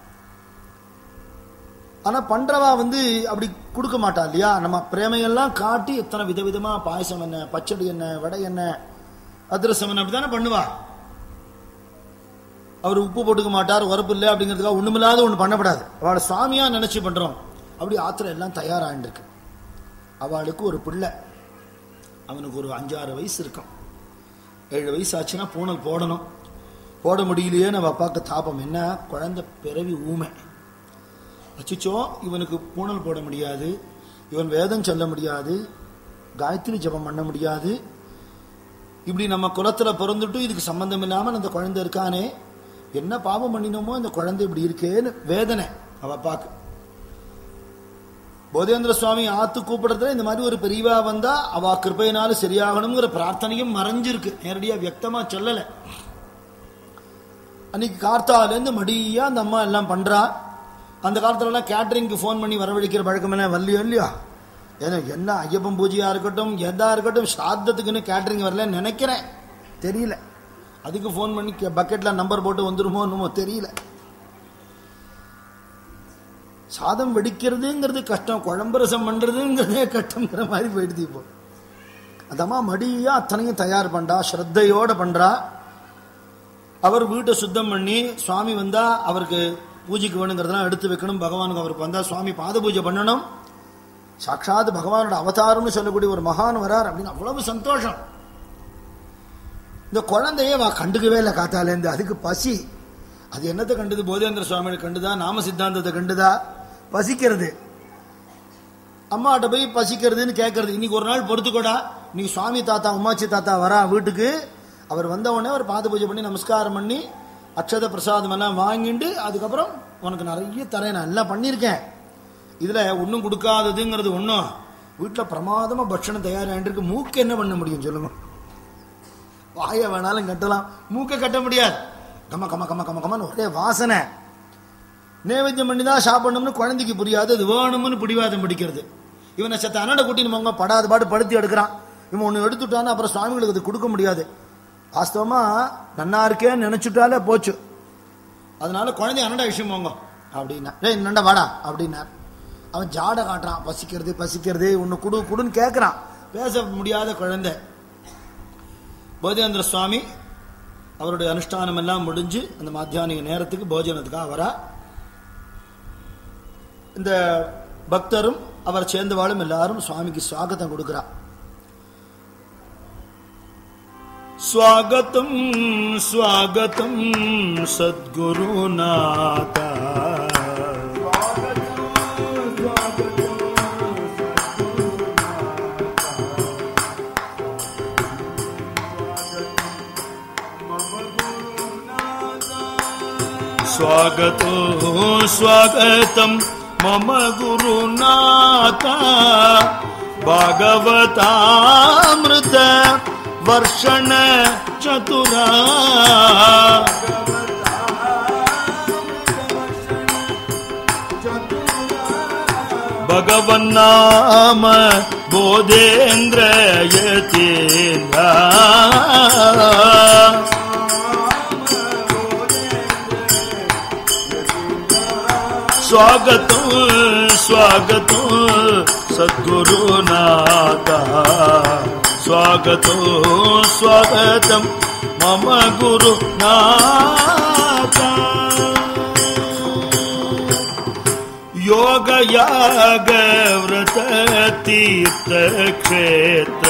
ஆனா பண்றவா வந்து அப்படி கொடுக்க மாட்டா இல்லையா நம்ம பிரேமையெல்லாம் காட்டி எத்தனை விதவிதமா பாயசம் என்ன பச்சடி என்ன வடை என்ன அதிரசம் என்ன அப்படிதானே பண்ணுவா அவர் உப்பு போட்டுக்க மாட்டார் உரப்பு இல்லை அப்படிங்கிறதுக்காக ஒண்ணுமில்லாத ஒண்ணு பண்ணப்படாது அவளை சுவாமியா நினைச்சு பண்றோம் அப்படி ஆத்திரம் எல்லாம் தயாராயிருக்கு அவளுக்கு ஒரு பிள்ளை அவனுக்கு ஒரு அஞ்சாறு வயசு இருக்கும் ஏழு வயசு ஆச்சுன்னா பூனல் போடணும் போட முடியலையே நம்ம அப்பாவுக்கு தாபம் என்ன குழந்தை பிறவி ஊமை அச்சிச்சோ இவனுக்கு பூனல் போட முடியாது இவன் வேதம் சொல்ல முடியாது காயத்ரி ஜபம் பண்ண முடியாது இப்படி நம்ம குலத்துல பிறந்துட்டு இதுக்கு சம்பந்தம் இல்லாமல் அந்த குழந்தை இருக்கானே என்ன பாவம் பண்ணினோமோ இந்த குழந்தை இப்படி இருக்கேன்னு வேதனை அவ அப்பாக்கு போதேந்திர சுவாமி ஆத்து கூப்பிடுறதுல இந்த மாதிரி ஒரு பெரியவா வந்தா அவ கிருப்பையினால சரியாகணுங்கிற பிரார்த்தனையும் மறைஞ்சிருக்கு நேரடியா வியக்தமா சொல்லல அன்னைக்கு கார்த்தாலேருந்து மடியா அந்த அம்மா எல்லாம் பண்றா அந்த காலத்துலலாம் கேட்டரிங்க்கு ஃபோன் பண்ணி வரவழைக்கிற பழக்கமெல்லாம் வரலையோ இல்லையா ஏன்னா என்ன ஐயப்பன் பூஜையா இருக்கட்டும் எதா இருக்கட்டும் சாத்தத்துக்குன்னு கேட்டரிங் வரலன்னு நினைக்கிறேன் தெரியல அதுக்கு ஃபோன் பண்ணி பக்கெட்ல நம்பர் போட்டு வந்துருமோ என்னமோ தெரியல சாதம் வெடிக்கிறதுங்கிறது கஷ்டம் குழம்பு ரசம் பண்றதுங்கிறதே கஷ்டங்கிற மாதிரி போயிடுது இப்போ அதம்மா மடியா அத்தனையும் தயார் பண்றா ஸ்ரத்தையோட பண்றா அவர் வீட்டை சுத்தம் பண்ணி சுவாமி வந்தா அவருக்கு பூஜைக்கு வேணுங்கிறதெல்லாம் எடுத்து வைக்கணும் பகவானுக்கு அவருக்கு வந்தா சுவாமி பாத பூஜை பண்ணணும் சாட்சாத் பகவானோட அவதாரம்னு சொல்லக்கூடிய ஒரு மகான் வரார் அப்படின்னு அவ்வளவு சந்தோஷம் இந்த குழந்தைய வா கண்டுக்கவே இல்லை காத்தாலேருந்து அதுக்கு பசி அது என்னத்தை கண்டுது போதேந்திர சுவாமியை கண்டுதா நாம சித்தாந்தத்தை கண்டுதா பசிக்கிறது அம்மாட்ட போய் பசிக்கிறதுன்னு கேட்கறது இன்னைக்கு ஒரு நாள் பொறுத்துக்கோடா இன்னைக்கு சுவாமி தாத்தா உமாச்சி தாத்தா வரா வீட்டுக்கு அவர் வந்த உடனே அவர் பாத பூஜை பண்ணி நமஸ்காரம் பண்ணி அக்ஷத பிரசாதம் எல்லாம் வாங்கிட்டு அதுக்கப்புறம் உனக்கு நிறைய தரேன் நான் எல்லாம் பண்ணியிருக்கேன் இதுல ஒன்றும் கொடுக்காததுங்கிறது ஒன்றும் வீட்டில் பிரமாதமா பட்சணம் தயாராகிட்டு மூக்கு என்ன பண்ண முடியும் சொல்லுங்க வாயை வேணாலும் கட்டலாம் மூக்கை கட்ட முடியாது கம கம கம கம கமன்னு ஒரே வாசனை நைவேத்தியம் பண்ணி தான் சாப்பிடணும்னு குழந்தைக்கு புரியாது அது வேணும்னு பிடிவாதம் பிடிக்கிறது இவனை சத்த அனடை கூட்டின்னு போங்க படாத பாடு படுத்தி எடுக்கிறான் இவன் ஒன்று எடுத்துட்டான்னு அப்புறம் சுவாமிகளுக்கு அது கொடுக்க முடியாது வாஸ்தவமா நன்னா இருக்கேன்னு நினைச்சுட்டாலே போச்சு அதனால குழந்தை அனடா விஷயம் போங்க அப்படின்னா ஏய் நண்டா வாடா அப்படின்னார் அவன் ஜாடை காட்டுறான் பசிக்கிறது பசிக்கிறது ஒன்று குடு குடுன்னு கேட்குறான் பேச முடியாத குழந்தை போதேந்திர சுவாமி அவருடைய அனுஷ்டானம் எல்லாம் முடிஞ்சு அந்த மத்தியானிக நேரத்துக்கு போஜனத்துக்காக வரா இந்த பக்தரும் அவர் சேர்ந்தவாளும் எல்லாரும் சுவாமிக்கு சுவாகத்தம் கொடுக்கிறா ஸ்வாகத்தம் ஸ்வாகத்தம் சத்குருநாத स्वागतो स्वागतं मम गुरुनाथ भागवतामृत वर्षण चतुरा भगवन्नाम बोधेन्द्र यतीन्द्र स्वागतं स्वागतं सद्गुरुनाथ स्वागतो स्वागतं मम गुरुनाथ योगयाग व्रत तीर्थक्षेत्र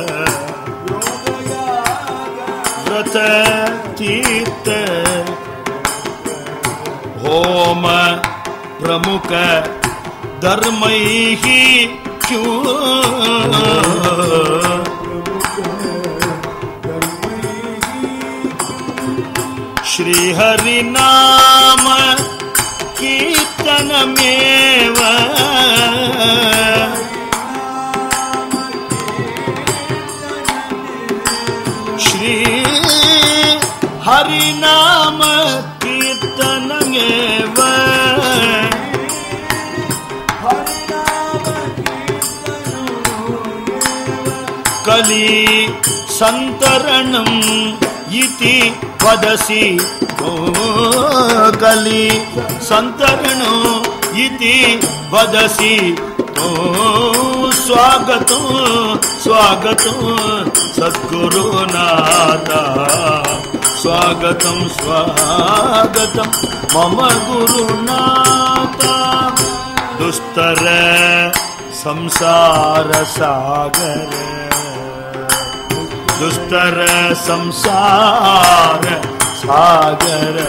व्रत तीर्थ होम प्रमुख धर्मैः क्यों श्रीहरिनाम कीर्तनमेव श्री हरिनाम कीर्तनमेव कली सन्तरणम् इति वदसि ओ कली सन्तरणो इति वदसि ओ स्वागतो स्वागतो सद्गुरुनाथ स्वागतं स्वागतं मम गुरुनाथ दुस्तर संसारसागर दुस्तर संसार सागर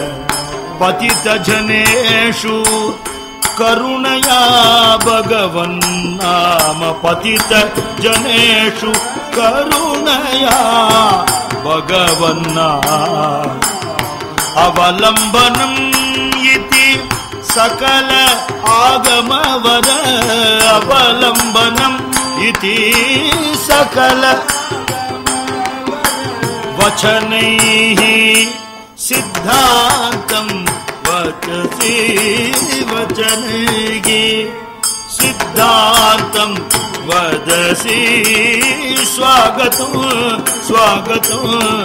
पतितजनेषु करुणया भगवन्नाम पतितजनेषु करुणया भगवन्ना अवलम्बनम् इति सकल आगमवद अवलम्बनम् इति सकल वचनैः सिद्धान्तम् वचसि वचनगे सिद्धान्तम् वदसि स्वागतं स्वागतं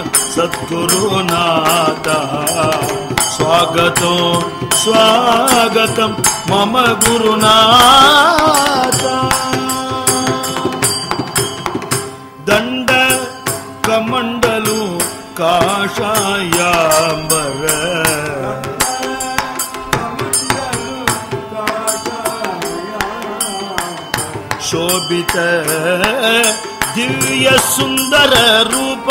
सद्गुरुनाथः स्वागतं स्वागतं मम गुरुनाथ ದಂಡ ಕಮಂಡಲು ಕಾಷಾಯಾಂಬರ ಶೋಭಿತ ದಿವ್ಯ ಸುಂದರ ರೂಪ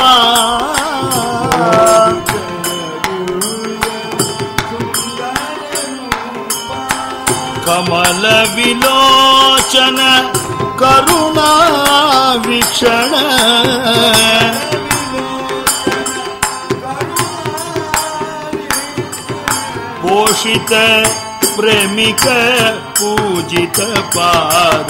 ಕಮಲ ವಿಲೋಚನ ಕರುಣಾ ವೀಕ್ಷಣ ಪೋಷಿತ ಪ್ರೇಮಿಕ ಪೂಜಿತ ಪಾದ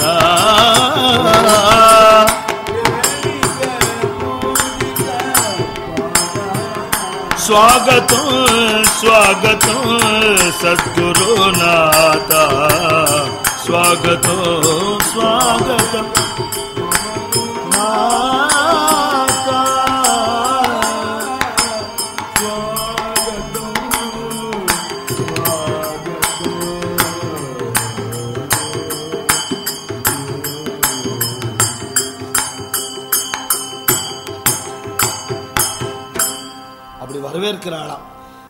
ಸ್ವಾಗತ ಸ್ವಾಗತ ಸದ್ಗುರುನಾಥ ಸ್ವಾಗತ ಸ್ವಾಗತ ನಾಥ அப்படி வரவேற்கிறாளாம்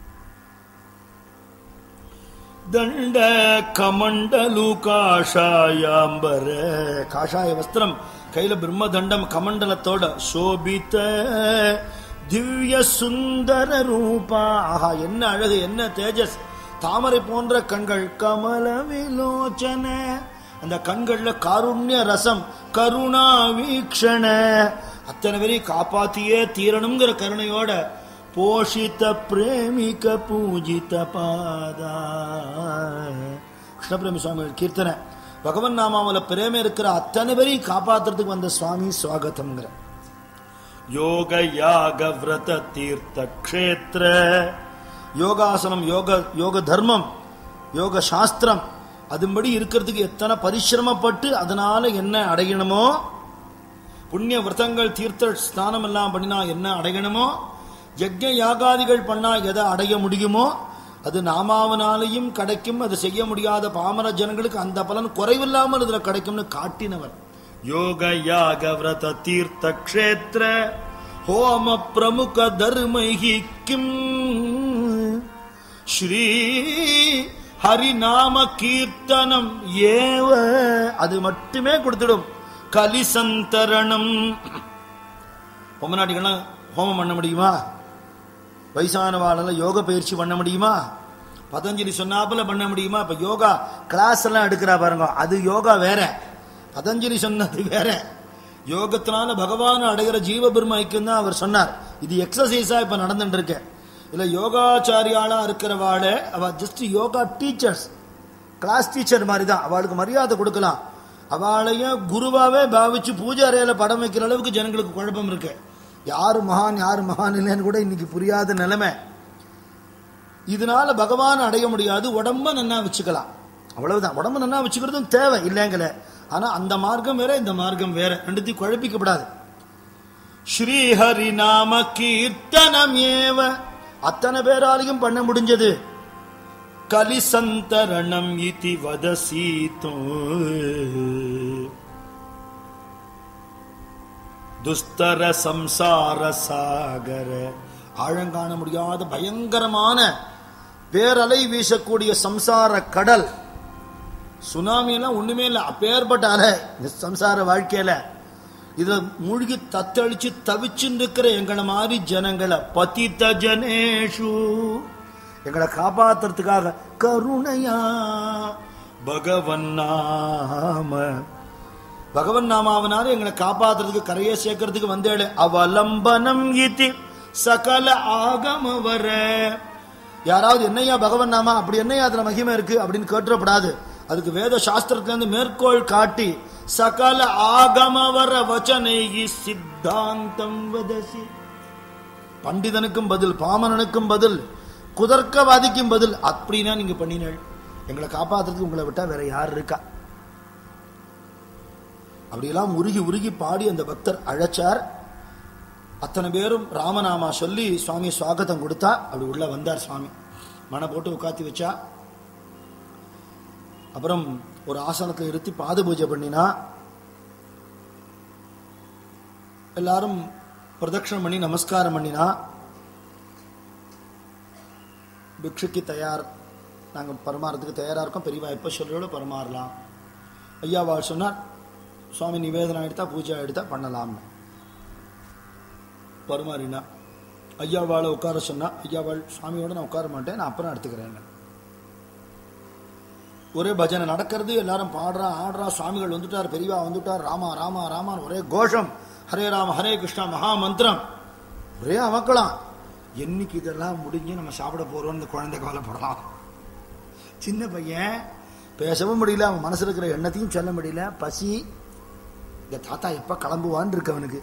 ದಂಡ ಕಮಂಡಲು ಕಾಷಾಯಾಂಬರ காஷாய வஸ்திரம் கையில பிரம்மதண்டம் கமண்டலத்தோட ಶೋಭಿತ ದಿವ್ಯ ಸುಂದರ ರೂಪ ஆஹா என்ன அழகு என்ன தேஜஸ் தாமரை போன்ற கண்கள் கமல விலோச்சன அந்த கண்கள்ல காருண்ய ரசம் கருணா வீக்ஷண அத்தனை பேரையும் காப்பாத்தியே தீரணுங்கிற கருணையோட போஷித்த பிரேமிக பூஜித பாதா கிருஷ்ணபிரேமி சுவாமி கீர்த்தனை பகவன் நாமாவில பிரேம இருக்கிற அத்தனை பேரையும் காப்பாத்துறதுக்கு வந்த சுவாமி சுவாகத்தம்ங்கிற ಯೋಗ ಯಾಗ ವ್ರತ ತೀರ್ಥ ಕ್ಷೇತ್ರ யோகாசனம் யோக யோக தர்மம் யோக சாஸ்திரம் அதுபடி இருக்கிறதுக்கு எத்தனை பரிசிரமப்பட்டு அதனால என்ன அடையணுமோ புண்ணிய விரதங்கள் தீர்த்த ஸ்நானம் எல்லாம் பண்ணினா என்ன அடையணுமோ யஜ்ஞ யாகாதிகள் பண்ணா எதை அடைய முடியுமோ அது நாமாவனாலையும் கிடைக்கும் அது செய்ய முடியாத பாமர ஜனங்களுக்கு அந்த பலன் குறைவில்லாமல் இதுல கிடைக்கும்னு காட்டினவர் ಯೋಗ ಯಾಗ ವ್ರತ ತೀರ್ಥ ಕ್ಷೇತ್ರ ஹோம பிரமுக தர்மைகி கிம் ஸ்ரீ ஹரிநாம கீர்த்தனம் ஏவ அது மட்டுமே கொடுத்துடும் கலிசந்தரணம் பொம்மநாட்டிகள்லாம் ஹோமம் பண்ண முடியுமா வயசானவாளெல்லாம் யோக பயிற்சி பண்ண முடியுமா பதஞ்சலி சொன்னாப்புல பண்ண முடியுமா இப்ப யோகா கிளாஸ் எல்லாம் எடுக்கிறா பாருங்க அது யோகா வேற பதஞ்சலி சொன்னது வேற யோகத்தினால பகவான் அடைகிற ஜீவபெரும ஐக்கியம் தான் அவர் சொன்னார் இது எக்ஸசைஸா இப்ப நடந்துட்டு இருக்கு இல்ல யோகாச்சாரியாளா இருக்கிறவாட அவ just yoga teachers class teacher மாதிரி தான் அவளுக்கு மரியாதை கொடுக்கலாம் அவளையும் குருவாவே பாவிச்சு பூஜை அறையில படம் வைக்கிற அளவுக்கு ஜனங்களுக்கு குழப்பம் இருக்கு யாரு மகான் யாரு மகான் இல்லைன்னு கூட இன்னைக்கு புரியாத நிலைமை இதனால பகவான் அடைய முடியாது உடம்ப நன்னா வச்சுக்கலாம் அவ்வளவுதான் உடம்ப நன்னா வச்சுக்கிறதும் தேவை இல்லைங்கல ஆனா அந்த மார்க்கம் வேற இந்த மார்க்கம் வேற ரெண்டுத்தையும் குழப்பிக்கப்படாது ஸ்ரீஹரி நாம கீர்த்தனம் ஏவ அத்தனை பேராலையும் பண்ண முடிஞ்சது ಕಲಿಸಂತರಣಂ ಇತಿ ವದಸೀತು ದುಸ್ತರ ಸಂಸಾರ ಸಾಗರ ஆழங்காண முடியாத பயங்கரமான பேரலை வீசக்கூடிய சம்சார கடல் சுனாமி எல்லாம் ஒண்ணுமே இல்லை அப்பேற்பட்ட அலை இந்த சம்சார வாழ்க்கையில இத மூழ்கி தத்தளிச்சு தவிச்சுன்னு இருக்கிற எங்களை மாதிரி ஜனங்களை பதித்த ஜனேஷு எங்களை காப்பாத்துறதுக்காக கருணையா ಭಗವನ್ನಾಮ பகவன் நாமாவனால எங்களை காப்பாத்துறதுக்கு கரையை சேர்க்கறதுக்கு வந்தேடு அவலம்பனம் இதி சகல ஆகம வர யாராவது என்னையா பகவன் நாமா அப்படி என்னையா அதுல மகிமை இருக்கு அப்படின்னு கேட்டுறப்படாது அதுக்கு வேத சாஸ்திரத்துல இருந்து மேற்கோள் காட்டி சகல ஆகம வர வச்சனை சித்தாந்தம் வதசி பண்டிதனுக்கும் பதில் பாமனனுக்கும் பதில் குதர்க்கவாதிக்கும் பதில் அப்படின்னா நீங்க பண்ணினீள் எங்களை காப்பாத்துறதுக்கு உங்களை விட்டா வேற யார் இருக்கா அப்படியெல்லாம் உருகி உருகி பாடி அந்த பக்தர் அழைச்சார் அத்தனை பேரும் ராமநாமா சொல்லி சுவாமி சுவாகத்தம் கொடுத்தா அப்படி உள்ள வந்தார் சுவாமி மனை போட்டு உட்காத்தி வச்சா அப்புறம் ஒரு ஆசனத்தில் இருத்தி பாத பூஜை பண்ணினா எல்லாரும் பிரதட்சணம் பண்ணி நமஸ்காரம் பண்ணினா பிக்ஷுக்கு தயார் நாங்கள் பரிமாறதுக்கு தயாராக இருக்கோம் பெரியவா எப்போ சொல்கிறோட பரிமாறலாம் ஐயாவாள் சொன்னார் சுவாமி நிவேதனம் எடுத்தா பூஜை எடுத்தா பண்ணலாம்னு பரிமாறினா ஐயாவாளை உட்கார சொன்னா ஐயாவாள் சுவாமியோட நான் உட்கார மாட்டேன் நான் அப்புறம் எடுத்துக்கிறேன் ஒரே பஜனை நடக்கிறது எல்லாரும் பாடுறா ஆடுறா சுவாமிகள் வந்துட்டார் பெரியவா வந்துட்டார் ராமா ராமா ராமா ஒரே கோஷம் ஹரே ராம ஹரே கிருஷ்ணா மகா மந்திரம் ஒரே அமக்கலாம் என்னைக்கு இதெல்லாம் முடிஞ்சு நம்ம சாப்பிட போறோம்னு இந்த குழந்தை கவலைப்படலாம் சின்ன பையன் பேசவும் முடியல அவன் மனசுல இருக்கிற எண்ணத்தையும் சொல்ல முடியல பசி இந்த தாத்தா எப்ப கிளம்புவான்னு இருக்கு அவனுக்கு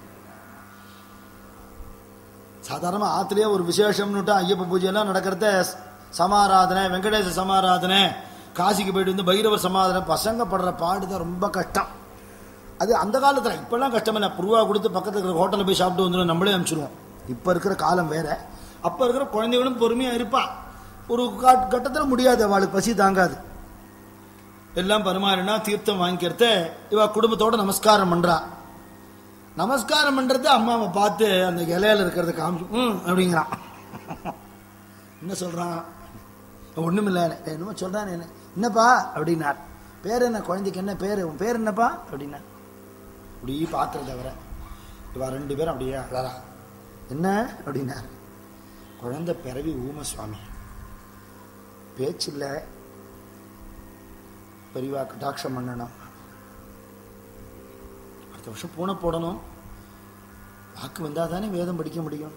சாதாரணமா ஆத்துலயே ஒரு விசேஷம்னுட்டு ஐயப்ப பூஜையெல்லாம் நடக்கிறத சமாராதனை வெங்கடேச சமாராதனை காசிக்கு போயிட்டு வந்து பைரவர் சமாதான பசங்க படுற பாடுதான் ரொம்ப கஷ்டம் அது அந்த காலத்தில் இப்பெல்லாம் கஷ்டம் இல்லை ரூபா கொடுத்து பக்கத்தில் இருக்கிற ஹோட்டலில் போய் சாப்பிட்டு வந்துடும் நம்மளே அனுப்பிச்சிடுவோம் இப்போ இருக்கிற காலம் வேற அப்போ இருக்கிற குழந்தைகளும் பொறுமையாக இருப்பா ஒரு கட்டத்தில் முடியாது அவளுக்கு பசி தாங்காது எல்லாம் பரிமாறினா தீர்த்தம் வாங்கிக்கிறத இவ குடும்பத்தோட நமஸ்காரம் பண்றா நமஸ்காரம் பண்றது அம்மாவை பார்த்து அந்த இலையில இருக்கிறத காமிச்சு ம் அப்படிங்கிறான் என்ன சொல்றான் ஒண்ணும் இல்லை என்னமோ சொல்றான் என்ன என்னப்பா அப்படின்னார் பேர் என்ன குழந்தைக்கு என்ன பேர் உன் பேர் என்னப்பா அப்படின்னா இப்படி பார்க்கறது அவரை இவா ரெண்டு பேரும் அப்படியே அழறா என்ன அப்படின்னார் குழந்தை பிறவி ஊம சுவாமி பேச்சில்லை பெரியவா கட்டாட்சம் பண்ணணும் அடுத்த வருஷம் பூனை போடணும் வாக்கு வந்தால் தானே வேதம் படிக்க முடியும்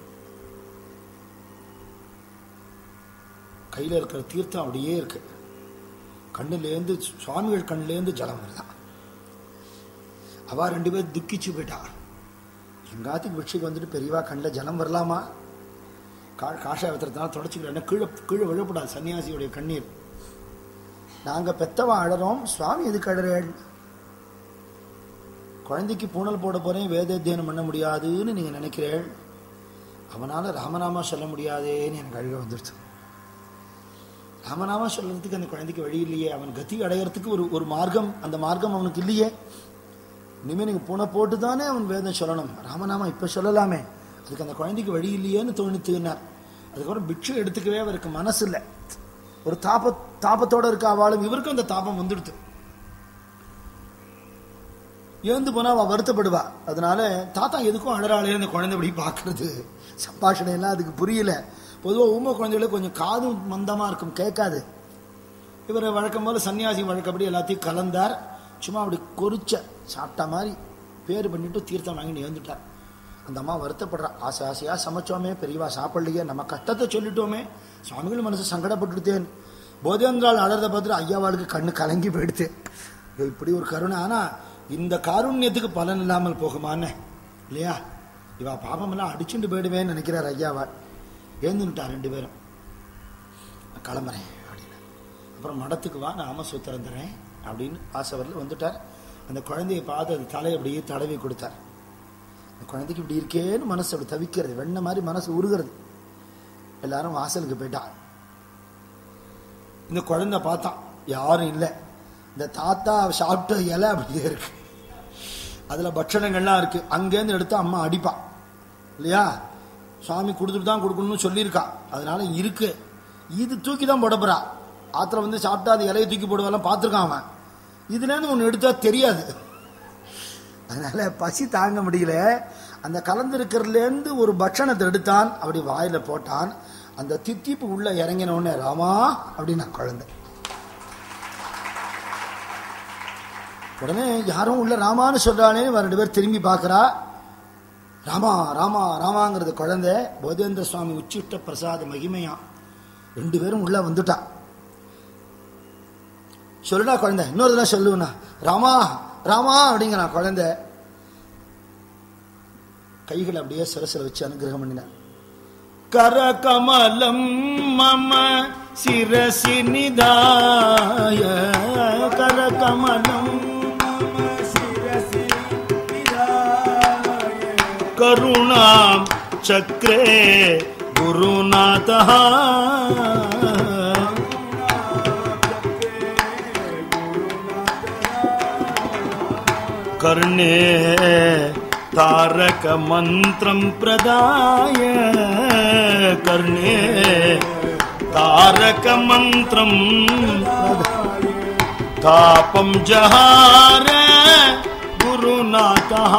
கையில் இருக்கிற தீர்த்தம் அப்படியே இருக்கு கண்ணுலேருந்து சுவாமிகள் கண்ணுலேருந்து ஜலம் வருதான் அவ ரெண்டு பேர் துக்கிச்சு போயிட்டா எங்காத்துக்கு பிக்ஷைக்கு வந்துட்டு பெரியவா கண்ணில் ஜலம் வரலாமா கா காஷாயத்திரத்தினால தொடச்சிக்கிறேன் கீழே கீழே விழப்படாது சன்னியாசியுடைய கண்ணீர் நாங்க பெத்தவா அழறோம் சுவாமி எதுக்கு அழறேன் குழந்தைக்கு பூணல் போட போறேன் வேதாத்தியனம் பண்ண முடியாதுன்னு நீங்க நினைக்கிறேள் அவனால ராமநாமா சொல்ல முடியாதேன்னு எனக்கு அழுக வந்துடுச்சு ராமநாமா சொல்றதுக்கு அந்த குழந்தைக்கு வழி இல்லையே அவன் கதி அடையறதுக்கு ஒரு ஒரு மார்க்கம் அந்த மார்க்கம் அவனுக்கு இல்லையே இனிமே நீங்க பூனை போட்டு தானே அவன் வேதம் சொல்லணும் ராமநாமா இப்ப சொல்லலாமே அதுக்கு அந்த குழந்தைக்கு வழி இல்லையேன்னு தோணித்துனார் அதுக்கப்புறம் பிக்ஷு எடுத்துக்கவே அவருக்கு மனசு இல்லை ஒரு தாப தாபத்தோட இருக்க அவளும் இவருக்கும் அந்த தாபம் வந்துடுது ஏந்து போனா அவ வருத்தப்படுவா அதனால தாத்தா எதுக்கும் அழறாளே அந்த குழந்தை இப்படி பாக்குறது சம்பாஷணை எல்லாம் அதுக்கு புரியல பொதுவா ஊம குழந்தைகள கொஞ்சம் காதும் மந்தமா இருக்கும் கேட்காது இவர் வழக்கம் போல சன்னியாசி வழக்கப்படி எல்லாத்தையும் கலந்தார் சும்மா அப்படி கொறிச்ச சாப்பிட்ட மாதிரி பேர் பண்ணிட்டு தீர்த்தம் வாங்கிட்டு ஏந்துட்டார் அந்த அம்மா வருத்தப்படுறா ஆசை ஆசையா சமைச்சோமே பெரியவா சாப்பிடலையே நம்ம கஷ்டத்தை சொல்லிட்டோமே சுவாமிகள் மனசு சங்கடப்பட்டுட்டேன் போதேந்திரால் அழறத பார்த்துட்டு ஐயாவாளுக்கு கண்ணு கலங்கி போயிடுத்து ஐயோ, இப்படி ஒரு கருணை ஆனா இந்த காருண்யத்துக்கு பலன் இல்லாமல் போகுமான்னு இல்லையா இவா பாபமெல்லாம் அடிச்சுட்டு போயிடுவேன்னு நினைக்கிறார் ஐயாவாள் ஏந்துட்டா ரெண்டு பேரும் நான் கிளம்புறேன் அப்படின்னு அப்புறம் மடத்துக்கு வா நான் ஆமசூத்திரம் தரேன் அப்படின்னு ஆசவரில் வந்துட்டார் அந்த குழந்தையை பார்த்து அது தலையை அப்படியே தடவி கொடுத்தார் அந்த குழந்தைக்கு இப்படி இருக்கேன்னு மனசு அப்படி தவிக்கிறது வெண்ண மாதிரி மனசு உருகிறது எல்லாரும் வாசலுக்கு போயிட்டான் இந்த குழந்தை பார்த்தான் யாரும் இல்லை இந்த தாத்தா சாப்பிட்ட இலை அப்படியே இருக்கு அதுல பட்சணங்கள்லாம் இருக்கு அங்கேருந்து எடுத்து அம்மா அடிப்பா இல்லையா சுவாமி கொடுத்துட்டு தான் கொடுக்கணும்னு சொல்லியிருக்கா அதனால இருக்கு இது தூக்கி தான் போடப்புறா ஆத்திர வந்து சாப்பிட்டா அது இலையை தூக்கி போடுவாலாம் பார்த்துருக்கான் அவன் இதுலேருந்து ஒன்று எடுத்தா தெரியாது அதனால பசி தாங்க முடியல அந்த கலந்திருக்கிறதுலேருந்து ஒரு பட்சணத்தை எடுத்தான் அப்படி வாயில போட்டான் அந்த தித்திப்பு உள்ள இறங்கின உடனே ராமா அப்படின்னு நான் குழந்தை உடனே யாரும் உள்ள ராமான்னு சொல்றானேன்னு இவன் ரெண்டு பேர் திரும்பி பார்க்கறா ராமா ராமா ராமாங்கிறது குழந்தை போதேந்திர சுவாமி உச்சிட்ட பிரசாத மகிமையா ரெண்டு பேரும் உள்ள வந்துட்டா சொல்லுடா குழந்தை இன்னொரு தடவை சொல்லுவனா ராமா ராமா அப்படிங்கிறான் குழந்தை கைகளை அப்படியே சிரசில் வச்சு அனுகிரகம் பண்ணினார் करकमलं मम शिरसि निधाय करकमलं मम शिरसि निधाय करुणां चक्रे गुरुनाथः कर्णे तारकमन्त्रं प्रदाय कर्णे तारकमन्त्रं तापं जहार गुरुनाथः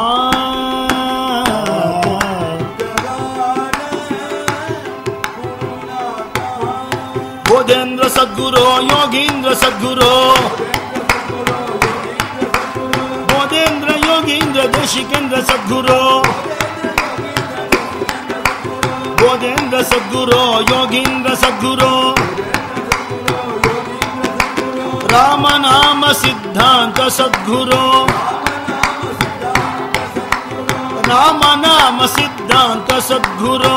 बोधेन्द्र सद्गुरो योगीन्द्र सद्गुरो बोधेन्द्र योगीन्द्र देशिकेन्द्र सद्गुरो बोधेन्द्र सद्गुरो योगीन्द्र सद्गुरो राम नाम सिद्धांत सद्गुरो राम नाम सिद्धांत सद्गुरो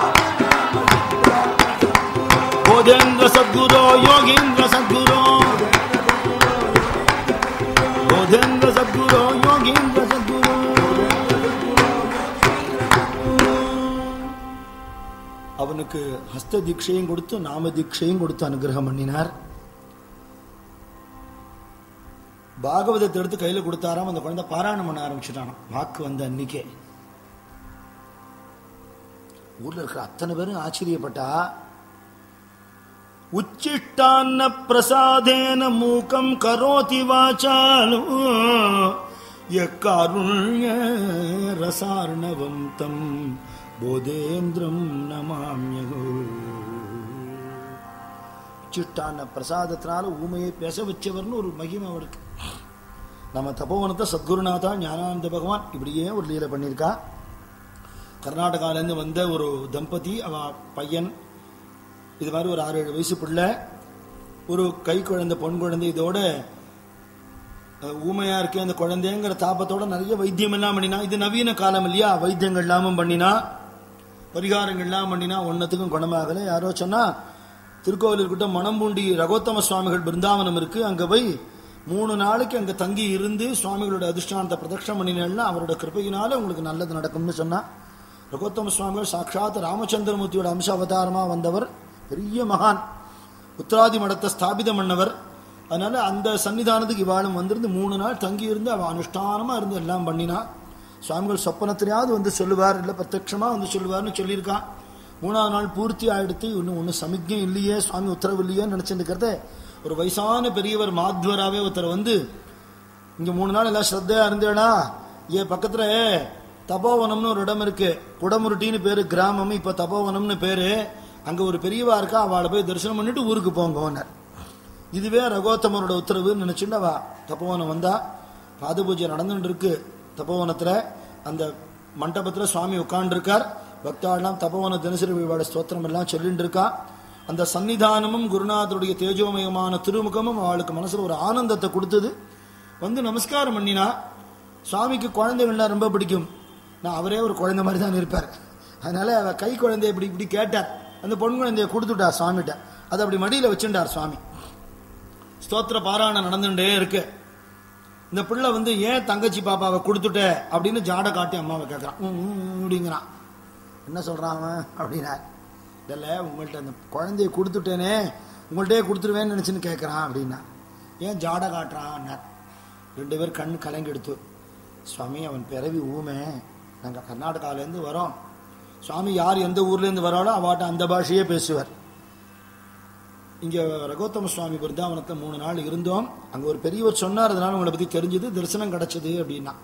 बोधेन्द्र सद्गुरो योगीन्द्र सद्गुरो बोधेन्द्र सद्गुरो योगीन्द्र सद्गुरो அவனுக்கு ஹஸ்த தீட்சையும் கொடுத்து நாம தீட்சையும் கொடுத்து அனுகிரகம் பண்ணினார் பாகவதத்தை எடுத்து கையில கொடுத்தாராம் அந்த குழந்தை பாராயணம் பண்ண ஆரம்பிச்சுட்டானாம் வாக்கு வந்த அன்னைக்கே ஊர்ல இருக்கிற அத்தனை பேரும் ஆச்சரியப்பட்டா உச்சிஷ்டான்ன பிரசாதேன மூக்கம் கரோதி வாசாலு யக்காருண்ய ரசார்ணவம் தம் போதேந்திரம் நமாமியகோ உச்சிஷ்டான பிரசாதத்தினால ஊமையை பேச வச்சவர்னு ஒரு மகிமை அவருக்கு நம்ம தபோவனத்தை சத்குருநாதா ஞானானந்த பகவான் இப்படியே ஒரு லீலை பண்ணியிருக்கா கர்நாடகாலேருந்து வந்த ஒரு தம்பதி அவ பையன் இது மாதிரி ஒரு ஆறு ஏழு வயசு பிள்ளை ஒரு கை குழந்தை பொன் குழந்தை இதோட அஹ், ஊமையா இருக்கே அந்த குழந்தைங்கிற தாபத்தோட நிறைய வைத்தியம் எல்லாம் பண்ணினா இது நவீன காலம் இல்லையா வைத்தியங்கள் எல்லாமும் பண்ணினா பரிகாரங்கள் எல்லாம் பண்ணினா ஒன்னத்துக்கும் குணமாகல யாரோ சொன்னா திருக்கோவிலூர்கிட்ட மணம்பூண்டி ரகோத்தம சுவாமிகள் பிருந்தாவனம் இருக்கு அங்க போய் மூணு நாளைக்கு அங்க தங்கி இருந்து சுவாமிகளோட அதிஷ்டானத்தை பிரதட்சணம் பண்ணினேன்னா அவரோட கிருபையினால உங்களுக்கு நல்லது நடக்கும்னு சொன்னா ரகோத்தம சுவாமிகள் சாட்சாத் ராமச்சந்திரமூர்த்தியோட அம்ச அவதாரமா வந்தவர் பெரிய மகான் உத்தராதி மடத்தை ஸ்தாபிதம் பண்ணவர் அதனால அந்த சன்னிதானத்துக்கு இவாளும் வந்திருந்து மூணு நாள் தங்கி இருந்து அவ அனுஷ்டானமா இருந்து எல்லாம் பண்ணினா சுவாமிகள் சொப்பனத்திலேயாவது வந்து சொல்லுவார் இல்லை பிரத்யட்சமா வந்து சொல்லுவார்னு சொல்லியிருக்கான் மூணாவது நாள் பூர்த்தி ஆயிடுத்து இன்னும் ஒன்றும் சமிக்ஞை இல்லையே சுவாமி உத்தரவு இல்லையேன்னு நினைச்சிட்டு இருக்கிறத ஒரு வயசான பெரியவர் மாத்வராவே ஒருத்தர் வந்து இங்க மூணு நாள் எல்லாம் ஸ்ரத்தையா இருந்தேடா ஏன் பக்கத்துல தபோவனம்னு ஒரு இடம் இருக்கு குடமுருட்டின்னு பேரு கிராமம் இப்ப தபோவனம்னு பேரு அங்க ஒரு பெரியவா இருக்கா அவளை போய் தரிசனம் பண்ணிட்டு ஊருக்கு போங்கன்னார் இதுவே ரகோத்தமரோட உத்தரவுன்னு நினைச்சுட்டு அவ தபோவனம் வந்தா பாத பூஜை நடந்துட்டு இருக்கு தபோவனத்துல அந்த மண்டபத்துல சுவாமி உட்கார்ந்துருக்கார் பக்தாள்லாம் தபோவன தினசரி வழிபாடு ஸ்தோத்திரம் எல்லாம் சொல்லிட்டு இருக்கா அந்த சன்னிதானமும் குருநாதருடைய தேஜோமயமான திருமுகமும் அவளுக்கு மனசுல ஒரு ஆனந்தத்தை கொடுத்தது வந்து நமஸ்காரம் பண்ணினா சுவாமிக்கு குழந்தைகள்னா ரொம்ப பிடிக்கும் நான் அவரே ஒரு குழந்தை மாதிரி தான் இருப்பார் அதனால அவ கை குழந்தைய இப்படி இப்படி கேட்டார் அந்த பொன் குழந்தைய கொடுத்துட்டார் சுவாமிகிட்ட அதை அப்படி மடியில வச்சுட்டார் சுவாமி ஸ்தோத்திர பாராயணம் நடந்துட்டே இருக்கு இந்த பிள்ளை வந்து ஏன் தங்கச்சி பாப்பாவை கொடுத்துட்ட அப்படின்னு ஜாட காட்டி அம்மாவை கேட்கறான் ம், ம், ம், அப்படிங்கிறான் என்ன சொல்றான் அவன் அப்படின்னா இல்ல உங்கள்ட்ட அந்த குழந்தைய கொடுத்துட்டேனே உங்கள்ட்டே கொடுத்துருவேன்னு நினைச்சுன்னு கேட்கறான் அப்படின்னா ஏன் ஜாட காட்டுறான் ரெண்டு பேர் கண் கலங்கெடுத்து சுவாமி அவன் பிறவி ஊமை நாங்கள் கர்நாடகாலேருந்து வரோம் சுவாமி யார் எந்த ஊர்லேருந்து வராளோ அவாட்ட அந்த பாஷையே பேசுவார் இங்க ரகோத்தம சுவாமி பிருந்தாவனத்தை மூணு நாள் இருந்தோம் அங்க ஒரு பெரியவர் சொன்னார் அதனால உங்களை பத்தி தெரிஞ்சது தரிசனம் கிடைச்சது அப்படின்னா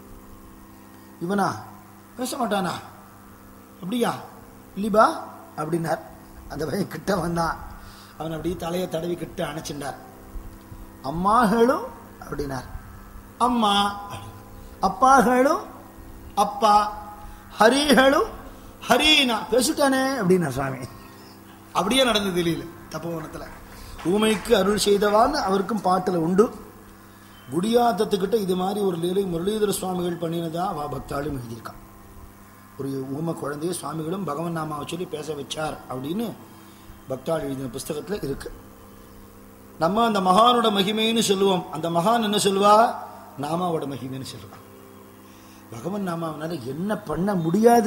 இவனா பேச மாட்டானா அப்படியா இல்லிபா அப்படின்னார் அந்த பையன் கிட்ட வந்தான் அவன் அப்படியே தலையை தடவி கிட்ட அணைச்சிண்டார் அம்மாகளும் அப்படின்னார் அம்மா அப்பாகளும் அப்பா ஹரிகளும் ஹரீனா பேசிட்டானே அப்படின்னா சுவாமி அப்படியே நடந்தது இல்லையில தப்போவனத்துல ஊமைக்கு அருள் செய்தவான்னு அவருக்கும் பாட்டுல உண்டு குடியாத்தத்துக்கிட்ட இது மாதிரி ஒரு லீலை முரளிதர சுவாமிகள் பண்ணினதா அவா பக்தாளும் எழுதியிருக்கான் ஒரு ஊம குழந்தைய சுவாமிகளும் பகவன் நாமாவை சொல்லி பேச வச்சார் அப்படின்னு பக்தாள் எழுதின புஸ்தகத்தில் இருக்கு நம்ம அந்த மகானோட மகிமைன்னு சொல்லுவோம் அந்த மகான் என்ன சொல்லுவா நாமாவோட மகிமைன்னு சொல்லுவா பகவன் நாமாவனால என்ன பண்ண முடியாது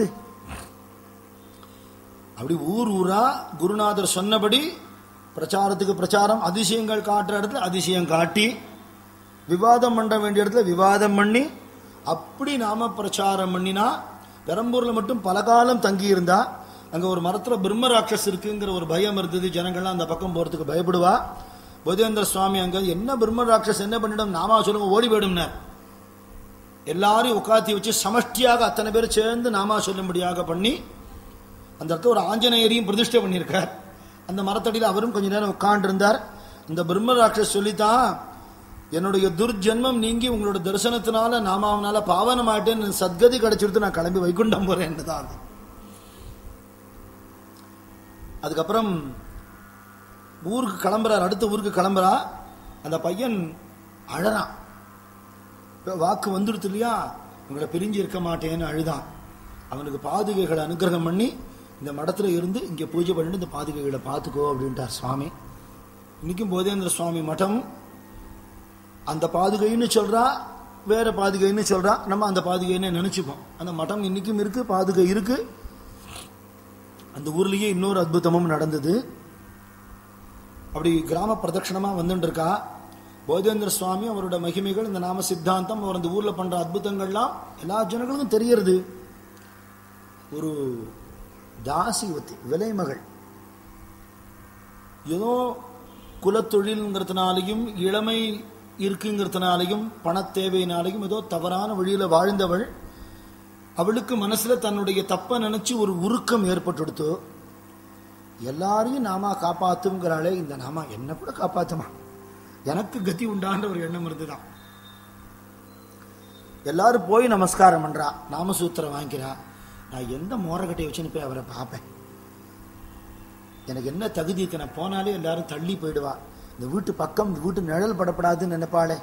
அப்படி ஊர் ஊரா குருநாதர் சொன்னபடி பிரச்சாரத்துக்கு பிரச்சாரம் அதிசயங்கள் காட்டுற இடத்துல அதிசயம் காட்டி விவாதம் பண்ண வேண்டிய இடத்துல விவாதம் பண்ணி அப்படி நாம பிரச்சாரம் பண்ணினா பெரம்பூர்ல மட்டும் பல காலம் தங்கி இருந்தா அங்க ஒரு மரத்துல பிரம்ம ராட்சஸ் இருக்குங்கிற ஒரு பயம் இருந்தது ஜனங்கள்லாம் அந்த பக்கம் போறதுக்கு பயப்படுவா போதேந்திர சுவாமி அங்க என்ன பிரம்ம ராட்சஸ் என்ன பண்ணிடும் நாமா சொல்லுங்க ஓடி போயிடும்னார் எல்லாரையும் உட்காத்தி வச்சு சமஷ்டியாக அத்தனை பேர் சேர்ந்து நாமா சொல்லும்படியாக பண்ணி அந்த இடத்துல ஒரு ஆஞ்சநேயரையும் பிரதிஷ்டை பண்ணியிருக்கார் அந்த மரத்தடியில் அவரும் கொஞ்ச நேரம் உட்காண்டிருந்தார் இந்த பிரம்ம ராட்சஸ் சொல்லித்தான் என்னுடைய துர்ஜன்மம் நீங்கி உங்களோட தரிசனத்தினால நாமாவனால பாவனமாயிட்டேன் சத்கதி கிடைச்சிருத்து நான் கிளம்பி வைகுண்டம் போறேன் தான் அது. அதுக்கப்புறம் ஊருக்கு கிளம்புறார் அடுத்த ஊருக்கு கிளம்புறா அந்த பையன் அழறான் இப்ப வாக்கு வந்துடுது இல்லையா உங்களை பிரிஞ்சு இருக்க மாட்டேன்னு அழுதான் அவனுக்கு பாதுகைகளை அனுகிரகம் பண்ணி இந்த மடத்துல இருந்து இங்க பூஜை பண்ணிட்டு இந்த பாதுகைகளை பார்த்துக்கோ அப்படின்ட்டார் சுவாமி இன்னைக்கும் போதேந்திர சுவாமி மடம் அந்த பாதுகைன்னு சொல்றா வேற பாதுகைன்னு சொல்றா நம்ம அந்த பாதுகைன்னு நினைச்சுப்போம் அந்த மடம் இன்னைக்கும் இருக்கு பாதுகை இருக்கு அந்த ஊர்லயே இன்னொரு அற்புதமும் நடந்தது அப்படி கிராம பிரதட்சணமா வந்துட்டு இருக்கா போதேந்திர சுவாமி அவரோட மகிமைகள் இந்த நாம சித்தாந்தம் அவர் அந்த ஊர்ல பண்ற அற்புதங்கள்லாம் எல்லா ஜனங்களுக்கும் தெரியறது ஒரு தாசிவத்தி விலைமகள் ஏதோ குலத்தொழில்ங்கிறதுனாலையும் இளமை இருக்குங்கிறதுனாலையும் பணத் தேவையினாலையும் ஏதோ தவறான வழியில வாழ்ந்தவள் அவளுக்கு மனசுல தன்னுடைய தப்ப நினைச்சு ஒரு உருக்கம் ஏற்பட்டுடுத்து எல்லாரையும் நாமா காப்பாத்துங்கிறாளே இந்த நாமா என்ன கூட காப்பாத்துமா எனக்கு கதி உண்டான்ற ஒரு எண்ணம் இருந்துதான் எல்லாரும் போய் நமஸ்காரம் பண்றா நாமசூத்திரம் வாங்கிக்கிறா நான் எந்த மோரக்கட்டையை வச்சுன்னு போய் அவரை பார்ப்பேன் எனக்கு என்ன தகுதி இருக்கு நான் போனாலே எல்லாரும் தள்ளி போயிடுவா இந்த வீட்டு பக்கம் இந்த வீட்டு நிழல் படப்படாதுன்னு நினைப்பாளே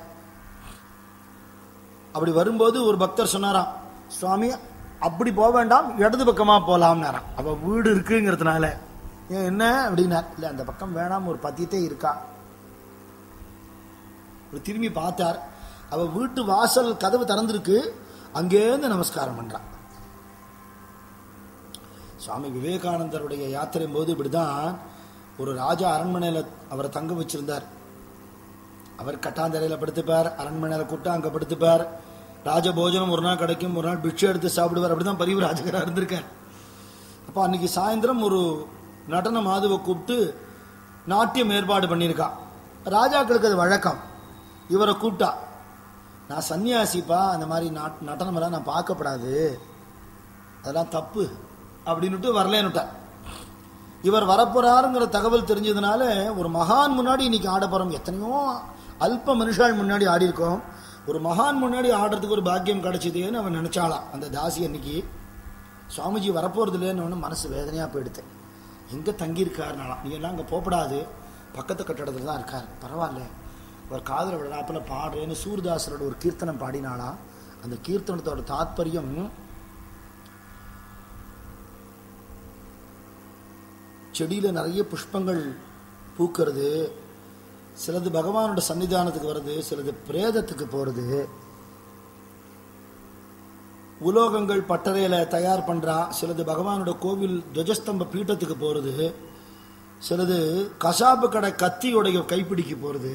அப்படி வரும்போது ஒரு பக்தர் சொன்னாராம் சுவாமி அப்படி போக வேண்டாம் இடது பக்கமா போலாம்னாராம் அவ வீடு இருக்குங்கிறதுனால ஏன் என்ன அப்படின்னார் இல்ல அந்த பக்கம் வேணாம் ஒரு பத்தியத்தே இருக்கா இப்படி திரும்பி பார்த்தார் அவ வீட்டு வாசல் கதவு திறந்திருக்கு அங்கேருந்து நமஸ்காரம் பண்றான் சுவாமி விவேகானந்தருடைய யாத்திரை போது இப்படிதான் ஒரு ராஜா அரண்மனையில அவரை தங்க வச்சிருந்தார் அவர் கட்டாந்தரையில படுத்துப்பார் அரண்மனையில கூட்டம் அங்க படுத்துப்பார் ராஜ போஜனம் ஒரு நாள் கிடைக்கும் ஒரு நாள் பிக்ஷை எடுத்து சாப்பிடுவார் அப்படிதான் பரிவு ராஜகரா இருந்திருக்கார் அப்ப அன்னைக்கு சாயந்தரம் ஒரு நடன மாதுவை கூப்பிட்டு நாட்டியம் ஏற்பாடு பண்ணியிருக்கா ராஜாக்களுக்கு அது வழக்கம் இவரை கூப்பிட்டா நான் சன்னியாசிப்பா அந்த மாதிரி நாட் நடனமெல்லாம் நான் பார்க்கப்படாது அதெல்லாம் தப்பு அப்படின்னுட்டு வரலேன்னுட்டார் இவர் வரப்போறாருங்கிற தகவல் தெரிஞ்சதுனால ஒரு மகான் முன்னாடி இன்னைக்கு ஆட போறோம் எத்தனையோ அல்ப மனுஷாள் முன்னாடி ஆடி இருக்கோம் ஒரு மகான் முன்னாடி ஆடுறதுக்கு ஒரு பாக்கியம் கிடைச்சதேன்னு அவன் நினைச்சாளாம் அந்த தாசி அன்னைக்கு சுவாமிஜி வரப்போறது இல்லைன்னு மனசு வேதனையா போயிடுது எங்க தங்கி இருக்காருனாலாம் நீ எல்லாம் அங்க போகப்படாது பக்கத்து கட்டடத்துல தான் இருக்கார் பரவாயில்ல அவர் காதல விழாப்புல பாடுறேன்னு சூர்தாசரோட ஒரு கீர்த்தனம் பாடினாலாம் அந்த கீர்த்தனத்தோட தாத்பரியம் செடியில நிறைய புஷ்பங்கள் பூக்கிறது சிலது பகவானோட சன்னிதானத்துக்கு வருது சிலது பிரேதத்துக்கு போறது உலோகங்கள் பட்டறையில தயார் பண்றா சிலது பகவானோட கோவில் துவஜஸ்தம்ப பீட்டத்துக்கு போறது சிலது கசாப்பு கடை கத்தியோடைய கைப்பிடிக்கு போறது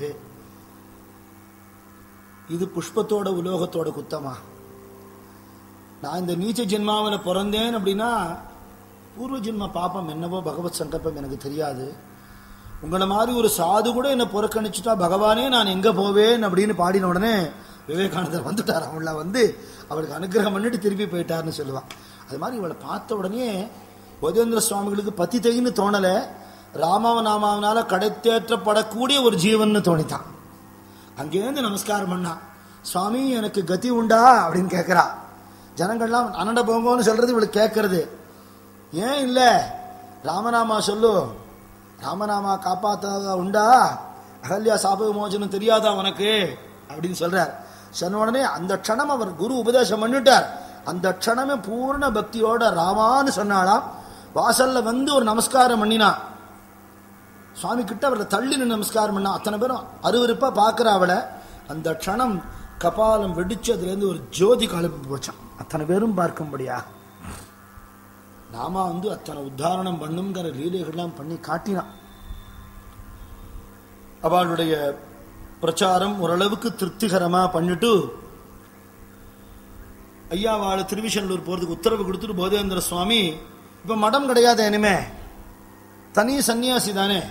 இது புஷ்பத்தோட உலோகத்தோட குத்தமா நான் இந்த நீச்ச ஜென்மாவில் பிறந்தேன் அப்படின்னா பூர்வ ஜென்ம பாப்பம் என்னவோ பகவத் சங்கல்பம் எனக்கு தெரியாது உங்களை மாதிரி ஒரு சாது கூட என்னை புறக்கணிச்சுட்டா பகவானே நான் எங்க போவேன் அப்படின்னு பாடின உடனே விவேகானந்தர் வந்துட்டார் அவள வந்து அவளுக்கு அனுகிரகம் பண்ணிட்டு திருப்பி போயிட்டார்னு சொல்லுவான் அது மாதிரி இவளை பார்த்த உடனே போதேந்திர சுவாமிகளுக்கு பத்தி தைன்னு தோணல ராமவ நாமாவனால கடைத்தேற்றப்படக்கூடிய ஒரு ஜீவன் தோணித்தான் அங்கேருந்து நமஸ்காரம் பண்ணா சுவாமி எனக்கு கதி உண்டா அப்படின்னு கேட்கிறா ஜனங்கள்லாம் அனண்ட போங்கன்னு சொல்றது இவளுக்கு கேட்கறது ஏன் இல்ல ராமநாமா சொல்லு ராமநாமா காப்பாத்த உண்டா அகல்யா சாப விமோசனம் தெரியாதா உனக்கு அப்படின்னு சொல்றார் சொன்ன உடனே அந்த க்ஷணம் அவர் குரு உபதேசம் பண்ணிட்டார் அந்த க்ஷணமே பூர்ண பக்தியோட ராமான்னு சொன்னாலாம் வாசல்ல வந்து ஒரு நமஸ்காரம் பண்ணினா சுவாமி கிட்ட அவரை தள்ளி நின்னு நமஸ்காரம் பண்ணா அத்தனை பேரும் அருவருப்பா பார்க்கிற அவளை அந்த க்ஷணம் கபாலம் வெடிச்சு அதுலேருந்து ஒரு ஜோதி கலப்பி போச்சான் அத்தனை பேரும் பார்க்கும்படியா நாம வந்து அத்தனை உத்தாரணம் பண்ணுங்கிற லீலைகள்லாம் பண்ணி காட்டினான் அவளுடைய பிரச்சாரம் ஓரளவுக்கு திருப்திகரமா பண்ணிட்டு ஐயா வாழ திருவிசநல்லூர் போறதுக்கு உத்தரவு கொடுத்துட்டு போதேந்திர சுவாமி இப்ப மடம் கிடையாது இனிமே தனி சன்னியாசி தானே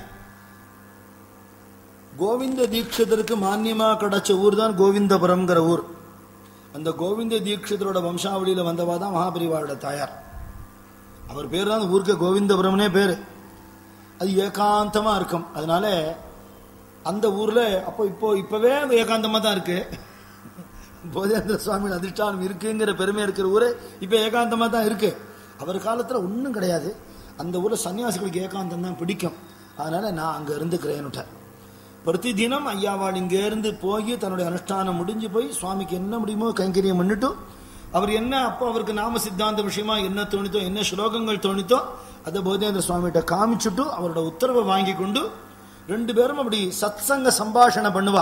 கோவிந்த தீட்சிதருக்கு மானியமா கிடைச்ச ஊர் தான் கோவிந்தபுரம்ங்கிற ஊர் அந்த கோவிந்த தீட்சிதரோட வம்சாவளியில வந்தவா தான் மகாபரிவாரோட தாயார் அவர் பேர் தான் அந்த ஊருக்கு கோவிந்தபுரம்னே பேரு அது ஏகாந்தமா இருக்கும் அதனால அந்த ஊர்ல அப்போ இப்போ இப்பவே அது ஏகாந்தமா தான் இருக்கு போதேந்திர சுவாமி அதிர்ஷ்டானம் இருக்குங்கிற பெருமை இருக்கிற ஊரு இப்ப ஏகாந்தமா தான் இருக்கு அவர் காலத்துல ஒன்றும் கிடையாது அந்த ஊர்ல சன்னியாசிகளுக்கு ஏகாந்தம் தான் பிடிக்கும் அதனால நான் அங்க இருந்துக்கிறேன்னுட்டார் பிரதி தினம் ஐயாவாள் இங்க இருந்து போய் தன்னுடைய அனுஷ்டானம் முடிஞ்சு போய் சுவாமிக்கு என்ன முடியுமோ கைங்கரியம் பண்ணிட்டு அவர் என்ன அப்போ அவருக்கு நாம சித்தாந்த விஷயமா என்ன தோணித்தோ என்ன ஸ்லோகங்கள் தோணித்தோ அதை போதேந்திர சுவாமிகிட்ட காமிச்சுட்டு அவரோட உத்தரவை வாங்கி கொண்டு ரெண்டு பேரும் அப்படி சத்சங்க சம்பாஷணை பண்ணுவா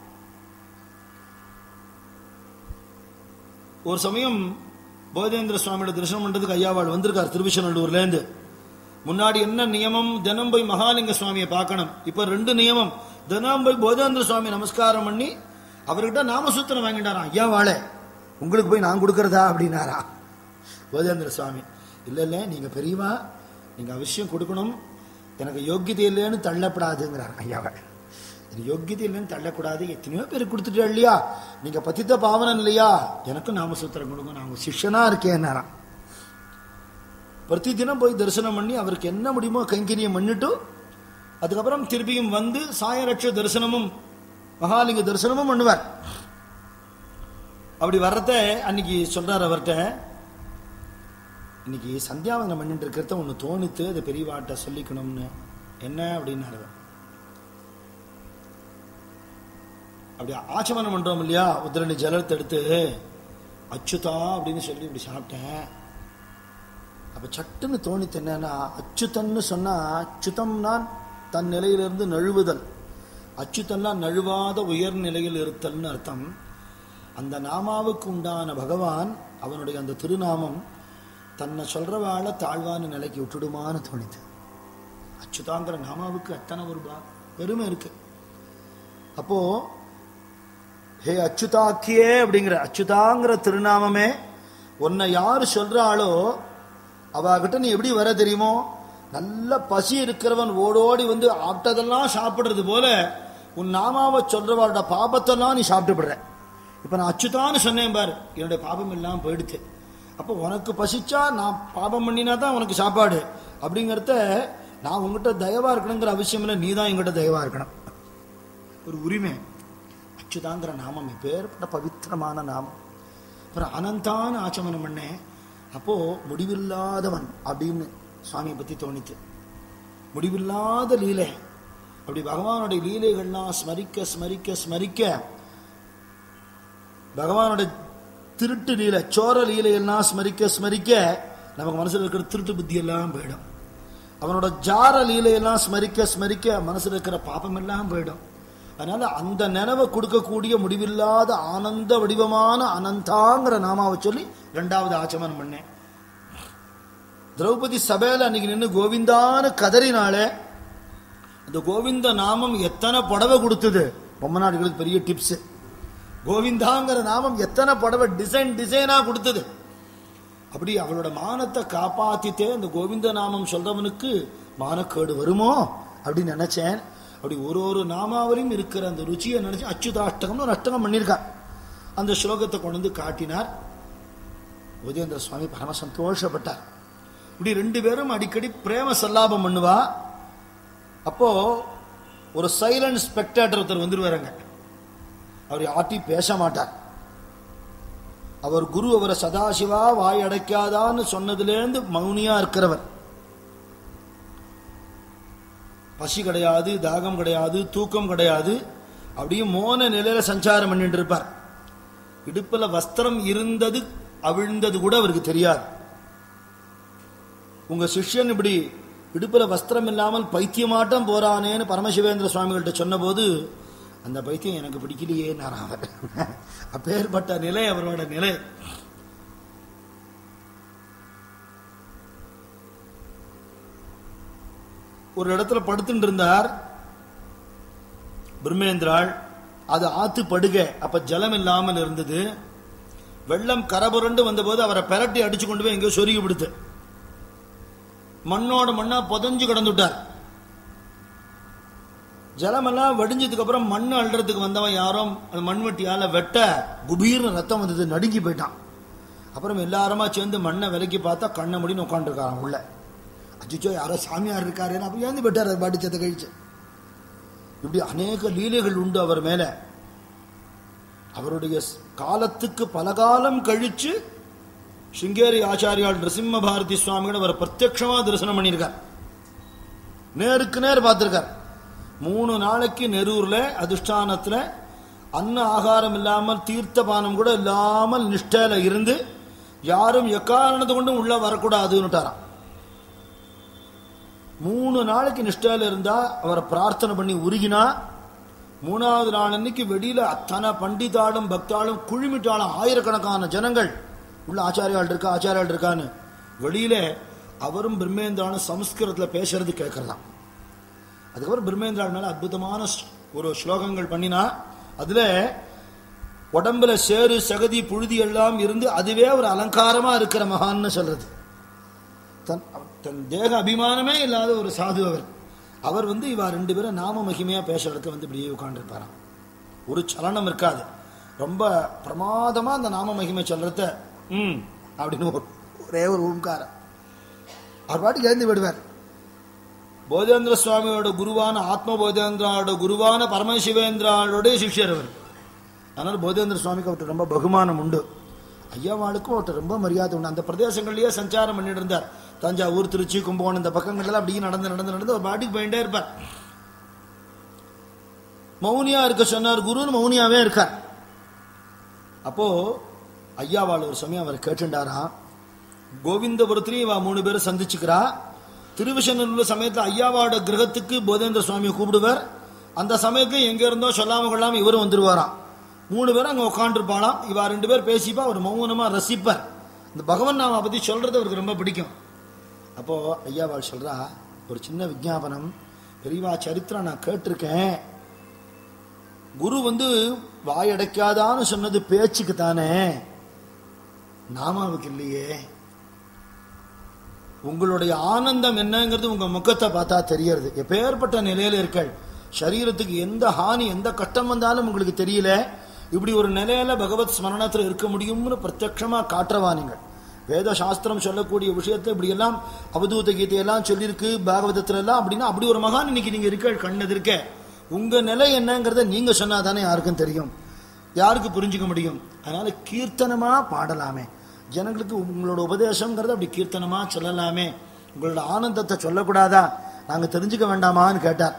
ஒரு சமயம் போதேந்திர சுவாமியோட தரிசனம் பண்றதுக்கு ஐயாவாள் வந்திருக்கார் திருவிசநல்லூர்ல இருந்து முன்னாடி என்ன நியமம் தினம் போய் மகாலிங்க சுவாமியை பார்க்கணும் இப்ப ரெண்டு நியமம் தினம் போய் போதேந்திர சுவாமி நமஸ்காரம் பண்ணி அவர்கிட்ட நாமசூத்திரம் வாங்கிட்டாராம் ஐயா வாழ உங்களுக்கு போய் நான் கொடுக்கறதா அப்படின்னாரா போதேந்திர சுவாமி இல்ல இல்ல நீங்க பெரியவா நீங்க அவசியம் கொடுக்கணும் எனக்கு யோக்கியதை இல்லைன்னு தள்ளப்படாதுங்கிறார் ஐயாவாள் எனக்கு யோக்கியதை இல்லைன்னு தள்ளக்கூடாது எத்தனையோ பேர் கொடுத்துட்டு இல்லையா நீங்க பத்தித்த பாவனம் இல்லையா எனக்கும் நாமசூத்திரம் கொடுங்க நான் உங்க சிஷ்யனா இருக்கேன்னாராம் பிரதி தினம் போய் தரிசனம் பண்ணி அவருக்கு என்ன முடியுமோ கைங்கரியம் பண்ணிட்டு அதுக்கப்புறம் திருப்பியும் வந்து சாயரட்ச தரிசனமும் மகாலிங்க தரிசனமும் பண்ணுவார் அப்படி வர்றத அன்னைக்கு சொல்றார் அவர்கிட்ட இன்னைக்கு சந்தியாவந்தனம் பண்ணிட்டு இருக்கிறத ஒன்று தோணித்து அதை பெரியவாட்ட சொல்லிக்கணும்னு என்ன அப்படின்னாரு அவர். அப்படி ஆச்சமனம் பண்றோம் இல்லையா உத்திரணி ஜலத்தை எடுத்து அச்சுதா அப்படின்னு சொல்லி இப்படி சாப்பிட்டேன் அப்ப சட்டுன்னு தோணித்து என்னன்னா அச்சுதன்னு சொன்னா அச்சுதம்னா தன் நிலையிலிருந்து நழுவுதல் அச்சுதன்னா நழுவாத உயர் நிலையில் இருத்தல்னு அர்த்தம் அந்த நாமாவுக்கு உண்டான பகவான் அவனுடைய அந்த திருநாமம் தன்னை சொல்றவாள தாழ்வான நிலைக்கு விட்டுடுமான்னு தோணித்து அச்சுதாங்கிற நாமாவுக்கு அத்தனை ஒரு பா- பெருமை இருக்கு அப்போ ஹே அச்சுதாக்கியே அப்படிங்கிற அச்சுதாங்கிற திருநாமமே உன்னை யாரு சொல்றாளோ அவகிட்ட நீ எப்படி வர தெரியுமோ நல்ல பசி இருக்கிறவன் ஓடோடி வந்து ஆட்டதெல்லாம் சாப்பிடுறது போல உன் நாமாவை சொல்றவரோட பாபத்தெல்லாம் நீ சாப்பிட்டுப்படுற இப்ப நான் அச்சுதான்னு சொன்னேன் பாரு என்னுடைய பாபம் எல்லாம் போயிடுச்சு அப்போ உனக்கு பசிச்சா நான் பாபம் பண்ணினா தான் உனக்கு சாப்பாடு அப்படிங்கறத நான் உங்ககிட்ட தயவா இருக்கணுங்கிற அவசியம் இல்லை நீ தான் என்கிட்ட தயவா இருக்கணும் ஒரு உரிமை அச்சுதாங்கிற நாமம் இப்பேற்பட்ட பவித்திரமான நாமம் அப்புறம் அனந்தான ஆச்சமனம் பண்ணேன் அப்போ முடிவில்லாதவன் அப்படின்னு சுவாமியை பத்தி தோணித்து முடிவில்லாத லீலை அப்படி பகவானுடைய லீலைகள்லாம் ஸ்மரிக்க ஸ்மரிக்க ஸ்மரிக்க பகவானுடைய திருட்டு லீலை சோர லீலையெல்லாம் ஸ்மரிக்க ஸ்மரிக்க நமக்கு மனசுல இருக்கிற திருட்டு புத்தி எல்லாம் போயிடும் அவனோட ஜார லீலையெல்லாம் ஸ்மரிக்க ஸ்மரிக்க மனசுல இருக்கிற பாபம் எல்லாம் போயிடும் அதனால அந்த நினைவை கொடுக்கக்கூடிய முடிவில்லாத ஆனந்த வடிவமான அனந்தாங்கிற நாமாவை சொல்லி ரெண்டாவது ஆச்சமனம் பண்ணேன் திரௌபதி சபையில அன்னைக்கு நின்று கோவிந்தான்னு கதறினாலே அந்த கோவிந்த நாமம் எத்தனை புடவை கொடுத்தது பொம்மநாடுகளுக்கு பெரிய டிப்ஸ் கோவிந்தாங்கிற நாமம் எத்தனை புடவை டிசைன் டிசைனா கொடுத்தது அப்படி அவளோட மானத்தை காப்பாத்திட்டே அந்த கோவிந்த நாமம் சொல்றவனுக்கு மானக்கேடு வருமோ அப்படின்னு நினைச்சேன் அப்படி ஒரு ஒரு நாமாவிலையும் இருக்கிற அந்த ருச்சியை நினைச்சு அச்சுதாஷ்டகம்னு ஒரு அஷ்டகம் பண்ணியிருக்கார் அந்த ஸ்லோகத்தை கொண்டு வந்து காட்டினார் உதயேந்திர சுவாமி பரம சந்தோஷப்பட்டார் இப்படி ரெண்டு பேரும் அடிக்கடி பிரேம சல்லாபம் பண்ணுவா அப்போ ஒரு சைலண்ட் ஸ்பெக்டேட்டர் ஒருத்தர் வந்துருவாருங்க அவர் யார்ட்டையும் பேச மாட்டார் அவர் குரு அவரை சதாசிவா வாய் அடைக்காதான்னு சொன்னதுலேருந்து மௌனியா இருக்கிறவர் பசி கிடையாது தாகம் கிடையாது தூக்கம் கிடையாது அப்படியே மோன நிலையில சஞ்சாரம் பண்ணிட்டு இருப்பார் இடுப்புல வஸ்திரம் இருந்தது அவிழ்ந்தது கூட அவருக்கு தெரியாது உங்க சிஷ்யன் இப்படி இடுப்புல வஸ்திரம் இல்லாமல் பைத்தியமாட்டம் போறானேன்னு பரமசிவேந்திர சுவாமிகள்ட்ட சொன்னபோது அந்த பைத்தியம் எனக்கு பிடிக்கலையே அவர் அப்பேற்பட்ட நிலை அவரோட நிலை ஒரு இடத்துல படுத்துட்டு இருந்தார் பிரம்மேந்திராள் அது ஆத்து படுகை அப்ப ஜலம் இல்லாமல் இருந்தது வெள்ளம் கரபுரண்டு வந்தபோது அவரை பெரட்டி அடிச்சு கொண்டு போய் எங்கேயோ சொருகி விடுத்து மண்ணோட மண்ணா புதஞ்சு கிடந்துட்டார் ஜலமெல்லாம் வடிஞ்சதுக்கு அப்புறம் மண் அள்ளுறதுக்கு வந்தவன் யாரோ அந்த மண்வெட்டியால வெட்ட குபீர்னு ரத்தம் வந்தது நடுங்கி போயிட்டான் அப்புறம் எல்லாருமா சேர்ந்து மண்ணை விலைக்கு பார்த்தா கண்ணை முடின்னு உட்காந்துருக்காராம் உள்ள அச்சுச்சோ யாரோ சாமியார் இருக்காருன்னு அப்படி ஏந்து போயிட்டார் அது பாடிச்சதை கழிச்சு இப்படி அநேக லீலைகள் உண்டு அவர் மேல அவருடைய ஸ்- காலத்துக்கு பல காலம் கழிச்சு சிங்கேரி ஆச்சாரியால் நரசிம்ம பாரதி சுவாமிகள் அவர் பிரத்யக்ஷமா தரிசனம் பண்ணியிருக்கார் நேருக்கு நேர் பார்த்திருக்கார் மூணு நாளைக்கு நெரூர்ல அதிஷ்டானத்துல அன்ன ஆகாரம் இல்லாமல் தீர்த்த பானம் கூட இல்லாமல் நிஷ்டையில இருந்து யாரும் எக்காரணத்தை கொண்டும் உள்ள வரக்கூடாதுன்னுட்டாராம் மூணு நாளைக்கு நிஷ்டையில இருந்தா அவரை பிரார்த்தனை பண்ணி உருகினா மூணாவது நாள் அன்னைக்கு வெளியில அத்தனை பண்டிதாளும் பக்தாளும் குழுமிட்டாலும் ஆயிரக்கணக்கான ஜனங்கள் உள்ள ஆச்சாரியாள் இருக்கா ஆச்சாரியாள் இருக்கான்னு வெளியில அவரும் பிரம்மேந்திரானும் சமஸ்கிருதத்துல பேசுறது கேட்கறதாம் அதுக்கப்புறம் பிரம்மேந்திராள் மேல அற்புதமான ஸ்- ஒரு ஸ்லோகங்கள் பண்ணினா அதுல உடம்புல சேறு சகதி புழுதி எல்லாம் இருந்து அதுவே ஒரு அலங்காரமா இருக்கிற மகான்னு சொல்றது தன் தன் தேக அபிமானமே இல்லாத ஒரு சாது அவர் அவர் வந்து இவா ரெண்டு பேரும் நாம மகிமையா பேசுறதுக்கு வந்து இப்படியே உட்காந்துருப்பாராம் ஒரு சலனம் இருக்காது ரொம்ப பிரமாதமா அந்த நாம மகிமை சொல்றத ம் அப்படின்னு ஒரு- ஒரே ஒரு ஓம்காரம் அவர் பாட்டுக்கு எழுந்து விடுவார் போதேந்திர சுவாமியோட குருவான ஆத்ம போதேந்திராவோட குருவான பரமசிவேந்திராவோட சிஷ்யர் அவர் அதனால போதேந்திர சுவாமிக்கு அவர்கிட்ட ரொம்ப பகுமானம் உண்டு ஐயாவாளுக்கும் அவர்கிட்ட ரொம்ப மரியாதை உண்டு அந்த பிரதேசங்கள்லயே சஞ்சாரம் பண்ணிட்டு இருந்தார் தஞ்சாவூர் திருச்சி கும்பகோணம் இந்த பக்கங்கள்லாம் அப்படியே நடந்து நடந்து நடந்து ஒரு பாட்டுக்கு போயிட்டே இருப்பார் மௌனியா இருக்க சொன்னார் குருன்னு மௌனியாவே இருக்கார் அப்போ ஐயாவாள் ஒரு சமயம் அவர் கேட்டுண்டாராம் கோவிந்தபுரத்திலையும் இவா மூணு பேரும் சந்திச்சுக்கிறா திருவிசனூர் உள்ள சமயத்துல ஐயாவோட கிரகத்துக்கு போதேந்திர சுவாமியை கூப்பிடுவார் அந்த சமயத்துல எங்க இருந்தோ சொல்லாம கொள்ளாம இவரும் வந்துருவாராம் மூணு பேரும் அங்க உட்காந்துருப்பாளாம் இவா ரெண்டு பேர் பேசிப்பா அவர் மௌனமா ரசிப்பார் இந்த பகவன் நாம பத்தி சொல்றது அவருக்கு ரொம்ப பிடிக்கும் அப்போ ஐயாவாள் சொல்றா ஒரு சின்ன விஞ்ஞாபனம் பெரியவா சரித்திரம் நான் கேட்டிருக்கேன் குரு வந்து வாயடைக்காதான்னு சொன்னது பேச்சுக்கு தானே நாமாவுக்கு இல்லையே உங்களுடைய ஆனந்தம் என்னங்கிறது உங்க முகத்தை பார்த்தா தெரியறது எப்பேற்பட்ட நிலையில இருக்கள் சரீரத்துக்கு எந்த ஹானி எந்த கஷ்டம் வந்தாலும் உங்களுக்கு தெரியல இப்படி ஒரு நிலையில பகவத் ஸ்மரணத்துல இருக்க முடியும்னு பிரத்யக்ஷமா காட்டுறவா நீங்கள் வேத சாஸ்திரம் சொல்லக்கூடிய விஷயத்தை இப்படி எல்லாம் அவதூத கீதையெல்லாம் சொல்லியிருக்கு பாகவதத்துல எல்லாம் அப்படின்னா அப்படி ஒரு மகான் இன்னைக்கு நீங்க இருக்க கண்ணெதிர்க்க உங்க நிலை என்னங்கிறத நீங்க சொன்னாதானே யாருக்கும் தெரியும் யாருக்கு புரிஞ்சுக்க முடியும் அதனால கீர்த்தனமா பாடலாமே ஜனங்களுக்கு உங்களோட உபதேசங்கிறத அப்படி கீர்த்தனமா சொல்லலாமே உங்களோட ஆனந்தத்தை சொல்லக்கூடாதா நாங்க தெரிஞ்சுக்க வேண்டாமான்னு கேட்டார்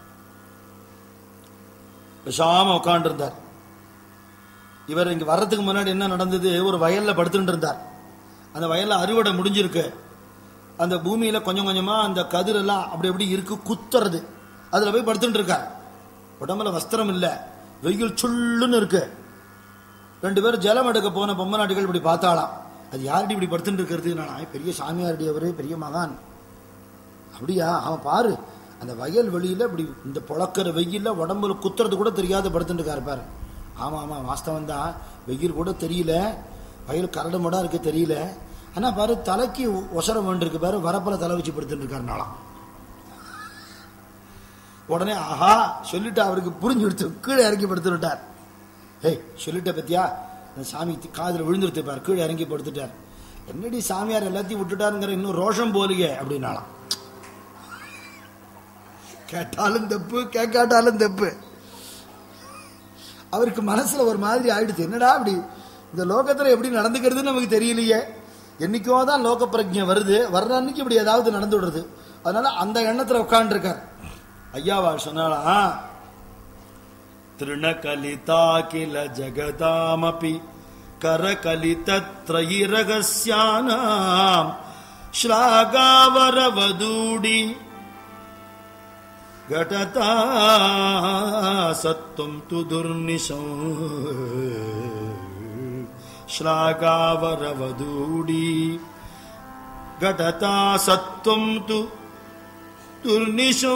பேசாம உட்காண்டிருந்தார் இவர் இங்க வர்றதுக்கு முன்னாடி என்ன நடந்தது ஒரு வயல்ல படுத்துட்டு இருந்தார் அந்த வயல்ல அறுவடை முடிஞ்சிருக்கு அந்த பூமியில கொஞ்சம் கொஞ்சமா அந்த கதிர் எல்லாம் அப்படி அப்படி இருக்கு குத்துறது அதுல போய் படுத்துட்டு இருக்கார் உடம்புல வஸ்திரம் இல்ல வெயில் சுள்ளுன்னு இருக்கு ரெண்டு பேரும் ஜலம் எடுக்க போன பொம்மை நாட்டுகள் இப்படி பார்த்தாளாம் அது யார்டி இப்படி படுத்துட்டு இருக்கிறது நான் பெரிய சாமியார்டி அவரு பெரிய மகான் அப்படியா அவன் பாரு அந்த வயல் வெளியில இப்படி இந்த புழக்கிற வெயில்ல உடம்புல குத்துறது கூட தெரியாத படுத்துட்டு இருக்காரு பாரு ஆமா ஆமா வாஸ்தவம் தான் வெயில் கூட தெரியல வயல் கரடு மடா இருக்கு தெரியல ஆனா பாரு தலைக்கு ஒசரம் வேண்டிருக்கு பாரு வரப்பல தலை வச்சு படுத்துட்டு இருக்காருனாலாம் உடனே ஆஹா சொல்லிட்டு அவருக்கு புரிஞ்சு விடுத்து கீழே இறங்கி படுத்து விட்டார் ஏய் சொல்லிட்ட பத்தியா அந்த சாமி தி- காதுல விழுந்துருத்து பார் கீழே இறங்கி படுத்துட்டார் என்னடி சாமியார் எல்லாத்தையும் விட்டுட்டாருங்கிற இன்னும் ரோஷம் போலியே அப்படின்னாலாம் கேட்டாலும் தப்பு கேட்காட்டாலும் தப்பு அவருக்கு மனசுல ஒரு மாதிரி ஆயிடுச்சு என்னடா அப்படி இந்த லோகத்துல எப்படி நடந்துக்கிறதுன்னு நமக்கு தெரியலையே என்னைக்கோ தான் லோக பிரஜை வருது வர்ற அன்னைக்கு இப்படி ஏதாவது நடந்து விடுறது அதனால அந்த எண்ணத்துல உட்காந்துருக்கார் ஐயாவாள் சொன்னாலா திருணகலிதா கில ஜகதாமபி करकलितत्रयिरहस्यानाम् श्लाघावरवदूडि घटता सत्त्वं तु दुर्निशौ श्लाघावरवदूडि घटता सत्त्वं तु துர்நிஷோ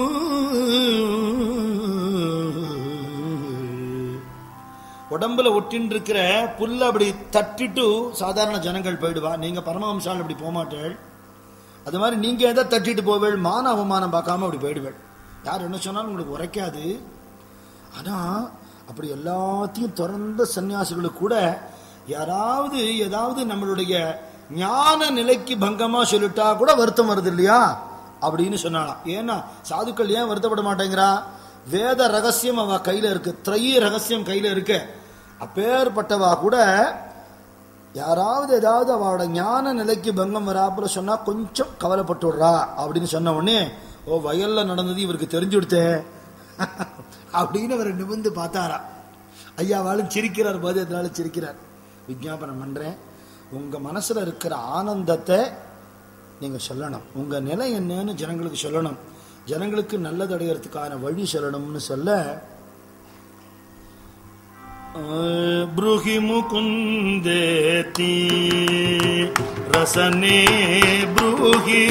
உடம்புல ஒட்டின்னு இருக்கிற புல்ல அப்படி தட்டிட்டு சாதாரண ஜனங்கள் போயிடுவா நீங்க பரமஹம்சால் அப்படி போக மாட்டேள் அது மாதிரி நீங்க எதை தட்டிட்டு போவேள் மான அவமானம் பார்க்காம அப்படி போயிடுவேள் யார் என்ன சொன்னாலும் உங்களுக்கு உரைக்காது ஆனா அப்படி எல்லாத்தையும் திறந்த சன்னியாசிகளுக்கு கூட யாராவது ஏதாவது நம்மளுடைய ஞான நிலைக்கு பங்கமா சொல்லிட்டா கூட வருத்தம் வருது இல்லையா அப்படின்னு சொன்னாலாம் ஏன்னா சாதுக்கள் ஏன் வருத்தப்பட மாட்டேங்கிறா வேத ரகசியம் அவ கையில இருக்கு திரைய ரகசியம் கையில இருக்கு அப்பேற்பட்டவா கூட யாராவது ஏதாவது அவளோட ஞான நிலைக்கு பங்கம் வராப்புல சொன்னா கொஞ்சம் கவலைப்பட்டு விடுறா அப்படின்னு சொன்ன உடனே ஓ வயல்ல நடந்தது இவருக்கு தெரிஞ்சு கொடுத்தே அப்படின்னு அவர் நிமிந்து பார்த்தாரா ஐயா வாழும் சிரிக்கிறார் போதத்தினால சிரிக்கிறார் விஜாபனம் பண்றேன் உங்க மனசுல இருக்கிற ஆனந்தத்தை நீங்க சொல்லணும் உங்க நிலை என்னன்னு ஜனங்களுக்கு சொல்லணும் ஜனங்களுக்கு நல்லது அடையறதுக்கான வழி சொல்லணும்னு சொல்ல ब्रूहि मुकुन्देति रसने ब्रूहि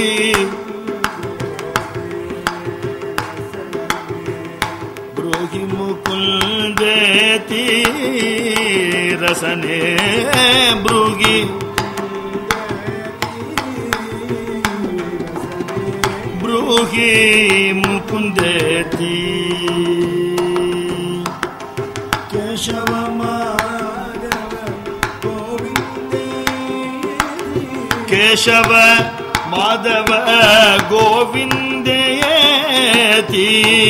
ब्रूहि मुकुन्देति रसने ब्रूहि ब्रूहि मुकुन्देति केशव माधव गोविन्दे ಕೇಶವ ಮಾಧವ ಗೋವಿಂದೇತಿ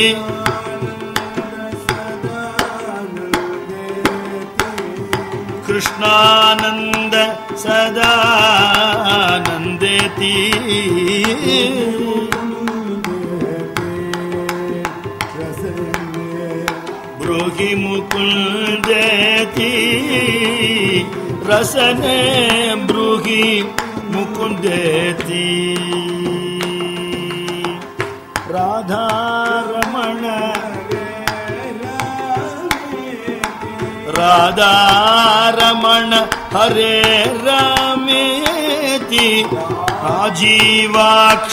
ಕೃಷ್ಣಾನಂದ ಸದಾನಂದೇತಿ ಬ್ರೂಹಿ ಮುಕುಂದೇತಿ ರಸನೆ ಬ್ರೂಹಿ ಮುಕುಂದೇತಿ ರಾಧಾರಮಣ ರಾಧಾರಮಣ ಹರೇ ರಾಮೇತಿ ರಾಜೀವಾಕ್ಷ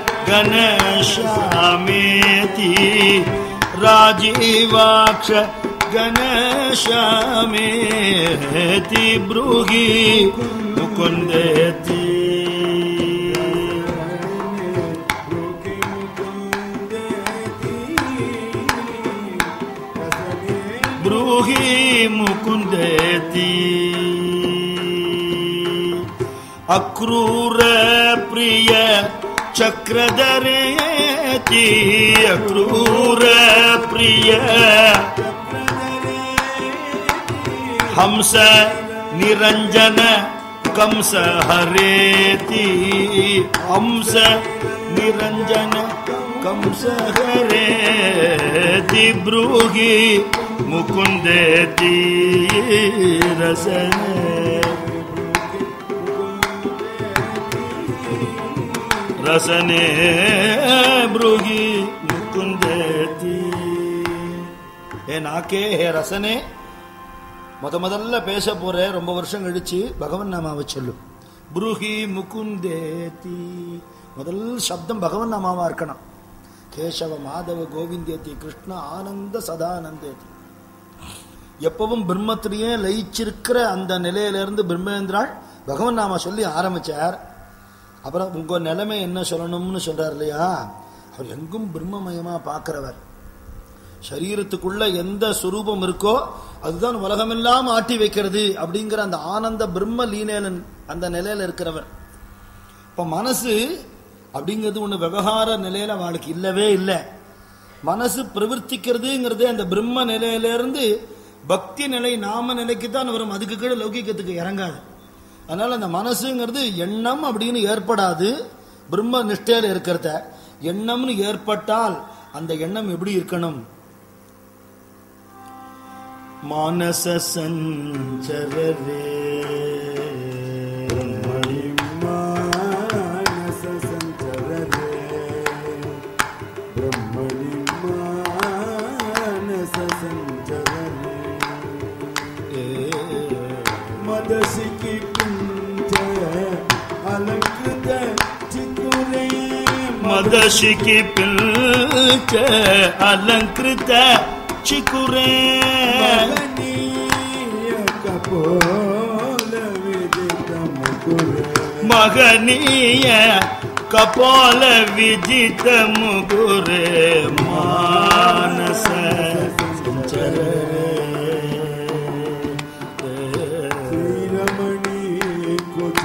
ಗಣಶ್ಯಾಮೇತಿ ರಾಜೀವಾಕ್ಷ ಗಣಶ್ಯಾಮೇತಿ ಬ್ರೂಹಿ ಮುಕುಂದೇತಿ ಬ್ರೂಹಿ ಮುಕುಂದೇತಿ ಅಕ್ರೂರ ಪ್ರಿಯ ಚಕ್ರಧರೇತಿ ಅಕ್ರೂರ ಪ್ರಿಯ ಹಂಸ ನಿರಂಜನ ಕಂಸ ಹರೇತಿ ಹಂಸ ನಿರಂಜನ ಕಂಸ ಹರೇತಿ ಬ್ರೂಹಿ ಮುಕುಂದೇತಿ ರಸನೆ ரசனே புருகி முக்குந்தேதி ஏ நாக்கே ஹே ரசனே முத முதல்ல பேச போற ரொம்ப வருஷம் கழிச்சு பகவன் நாமாவை சொல்லும் புருகி முகுந்தேதி முதல் சப்தம் பகவன் நாமாவா இருக்கணும் கேசவ மாதவ கோவிந்தேதி கிருஷ்ண ஆனந்த சதானந்தேதி எப்பவும் பிரம்மத்திலேயே லயிச்சிருக்கிற அந்த நிலையிலிருந்து பிரம்மேந்திராள் பகவன் நாம சொல்லி ஆரம்பிச்சார் அப்புறம் உங்க நிலைமை என்ன சொல்லணும்னு சொல்றார் இல்லையா அவர் எங்கும் பிரம்மமயமா பார்க்கிறவர் சரீரத்துக்குள்ள எந்த சுரூபம் இருக்கோ அதுதான் உலகமெல்லாம் ஆட்டி வைக்கிறது அப்படிங்கிற அந்த ஆனந்த பிரம்ம லீலையில அந்த நிலையில இருக்கிறவர் இப்ப மனசு அப்படிங்கிறது ஒண்ணு விவகார நிலையில அவளுக்கு இல்லவே இல்லை மனசு பிரவர்த்திக்கிறதுங்கிறது அந்த பிரம்ம நிலையிலிருந்து பக்தி நிலை நாம நிலைக்கு தான் வரும் அதுக்கு கீழே லௌகிக்கத்துக்கு இறங்காது அதனால அந்த மனசுங்கிறது எண்ணம் அப்படின்னு ஏற்படாது பிரம்ம நிஷ்டையில இருக்கிறத எண்ணம்னு ஏற்பட்டால் அந்த எண்ணம் எப்படி இருக்கணும் மானச சஞ்சரரே மானச சஞ்சரரே பிரம்மணி மானச சஞ்சரரே மதசிக்கு பிஞ்ச அலங்கிருத சிக்குரே மதசிக்கு பில்ச்ச அலங்கிருத சிக்குரே மகனீய கபோல விதித முகுரே மகனீய கபால விஜித முகுரே மானச ஸ்ரீரமணி குஜ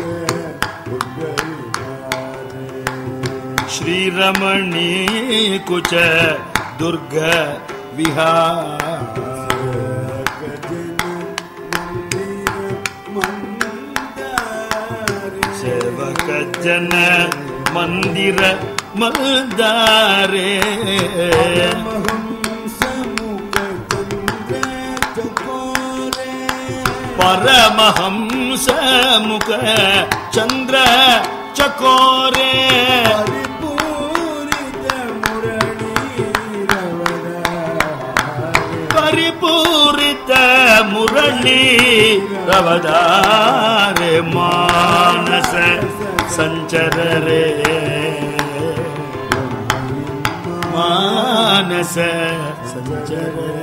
உங்கரிவாரே ஸ்ரீரமணி குச்ச துர்க விஹார சேவக ஜன மந்திர மல்தாரே பரமஹம்ச முக சந்திர சக்கோரே பரிபூரித முரளி ரவதாரே மானச சஞ்சரரே மானச சஞ்சரரே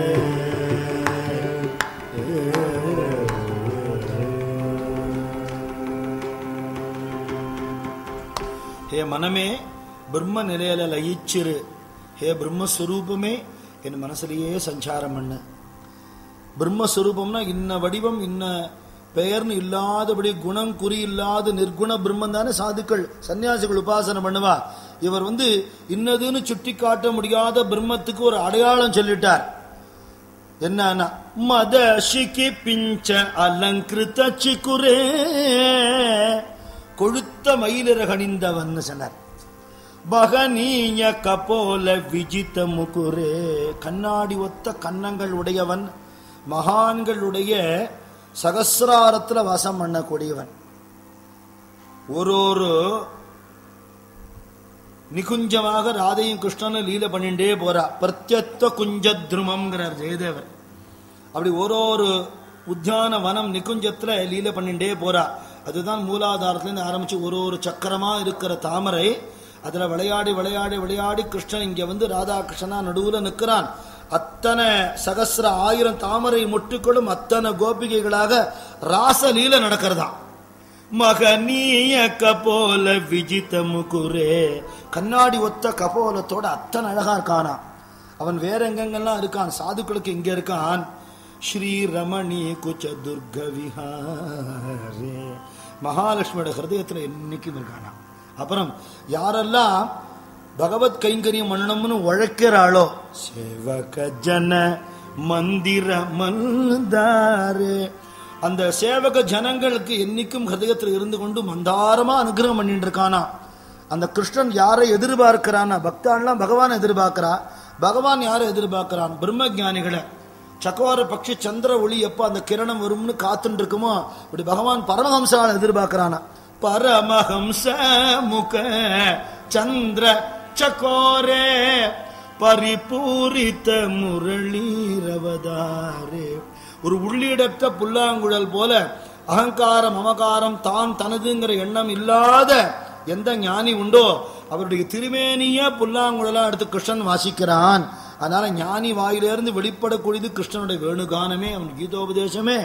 ஹே மனமே பிரம்ம நிலையில லயிச்சிரு ஹே பிரம்மஸ்வரூபமே என் மனசுலயே சஞ்சாரம் பண்ணு பிரம்மஸ்வரூபம்னா இன்ன வடிவம் இன்ன பெயர்னு இல்லாதபடி குணம் குறி இல்லாத நிர்குண பிரம்மன் தானே சாதுக்கள் சன்னியாசிகள் உபாசனை பண்ணுவா இவர் வந்து இன்னதுன்னு சுட்டி காட்ட முடியாத பிரம்மத்துக்கு ஒரு அடையாளம் சொல்லிட்டார் என்னன்னா மத சிகி பிஞ்ச அலங்கிருத்த சிக்குரே கொழுத்த மயிலிறகணிந்தவன் சொன்னார் பகனீய கபோல விஜித முகுரே கண்ணாடி ஒத்த கன்னங்கள் உடையவன் மகான்களுடைய சகசிராரத்துல வாசம் பண்ணக்கூடியவன் ஒரு ஒரு நிகுஞ்சமாக ராதையும் கிருஷ்ணனும் லீல பண்ணிட்டே போறா பிரத்யத்த குஞ்ச துருமம்ங்கிறார் ஜெயதேவர் அப்படி ஒரு ஒரு உத்தியான வனம் நிகுஞ்சத்துல லீல பண்ணிட்டே போறா அதுதான் மூலாதாரத்துல இருந்து ஆரம்பிச்சு ஒரு ஒரு சக்கரமா இருக்கிற தாமரை அதுல விளையாடி விளையாடி விளையாடி கிருஷ்ணன் இங்க வந்து ராதா கிருஷ்ணனா நடுவுல நிக்கிறான் அத்தனை சகசிர ஆயிரம் தாமரை முட்டுக்களும் அத்தனை கோபிகைகளாக ராசலீல நடக்கிறதா மகனீய கபோல விஜித முகுரே கண்ணாடி ஒத்த கபோலத்தோட அத்தனை அழகா இருக்கானா அவன் வேற எங்கெங்கெல்லாம் இருக்கான் சாதுக்களுக்கு இங்க இருக்கான் ஸ்ரீ ரமணி குச்ச துர்க விஹாரே மகாலட்சுமியோட ஹிருதயத்துல என்னைக்கும் இருக்கானா அப்புறம் யாரெல்லாம் பகவத் கைங்கரியம் பண்ணணும்னு உழைக்கிறாளோ சேவக ஜன மந்திர மந்தாரே அந்த சேவக ஜனங்களுக்கு என்னைக்கும் ஹிருதயத்தில் இருந்து கொண்டு மந்தாரமா அனுகிரகம் பண்ணிட்டு இருக்கானா அந்த கிருஷ்ணன் யாரை எதிர்பார்க்கிறானா பக்தான்லாம் பகவான் எதிர்பார்க்கிறா பகவான் யாரை எதிர்பார்க்கிறான் பிரம்ம ஞானிகளை சக்கவார பட்சி சந்திர ஒளி எப்ப அந்த கிரணம் வரும்னு காத்துட்டு இருக்குமோ இப்படி பகவான் பரமஹம்சால எதிர்பார்க்கிறானா பரமஹம்ச முக சந்திர சக்கோரே பரிபூரித்த முரளீரவதாரே ஒரு உள்ளீடற்ற புல்லாங்குழல் போல அகங்காரம் மமகாரம் தான் தனதுங்கிற எண்ணம் இல்லாத எந்த ஞானி உண்டோ அவருடைய திருமேனிய புல்லாங்குழலா எடுத்து கிருஷ்ணன் வாசிக்கிறான் அதனால ஞானி வாயிலிருந்து வெளிப்படக்கூடியது கிருஷ்ணனுடைய வேணுகானமே அவன் கீதோபதேசமே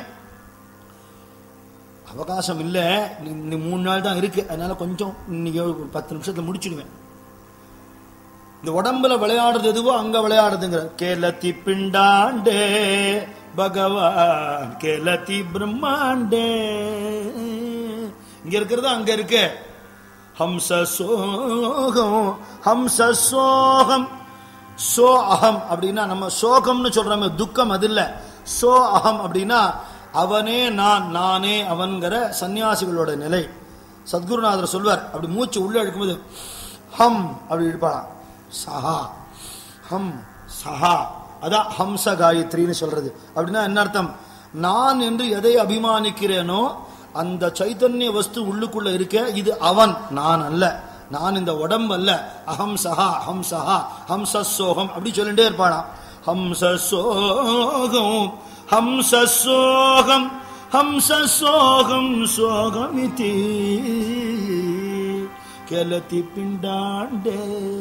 அவகாசம் இல்ல இன்னும் மூணு நாள் தான் இருக்கு அதனால கொஞ்சம் இன்னைக்கு ஒரு பத்து நிமிஷத்துல முடிச்சிடுவேன் இந்த உடம்புல விளையாடுறது எதுவோ அங்க விளையாடுதுங்கிற கேலத்தி பிண்டாண்டே பகவான் கேலத்தி பிரம்மாண்டே இங்க இருக்கிறது அங்க இருக்கு ஹம்ச சோகம் ஹம்ச சோகம் சோ அகம் அப்படின்னா நம்ம சோகம்னு சொல்றோமே துக்கம் அது இல்ல சோ அகம் அப்படின்னா அவனே நான் நானே அவன்கிற சன்னியாசிகளோட நிலை சத்குருநாதர் சொல்வார் அப்படி மூச்சு உள்ள எடுக்கும்போது ஹம் அப்படி இழுப்பாளாம் சஹா ஹம் சஹா அதான் ஹம்ச காயத்ரின்னு சொல்றது அப்படின்னா என்ன அர்த்தம் நான் என்று எதை அபிமானிக்கிறேனோ அந்த சைத்தன்ய வஸ்து உள்ளுக்குள்ள இருக்க இது அவன் நான் அல்ல நான் இந்த உடம்பு அல்ல அகம் சஹா ஹம் சஹா ஹம்ச சோகம் அப்படி சொல்லிட்டே இருப்பானாம் ஹம்ச சோகம் ஹம்ச சோகம் ஹம்ச சோகம் சோகமிதி கெலத்தி பிண்டாண்டே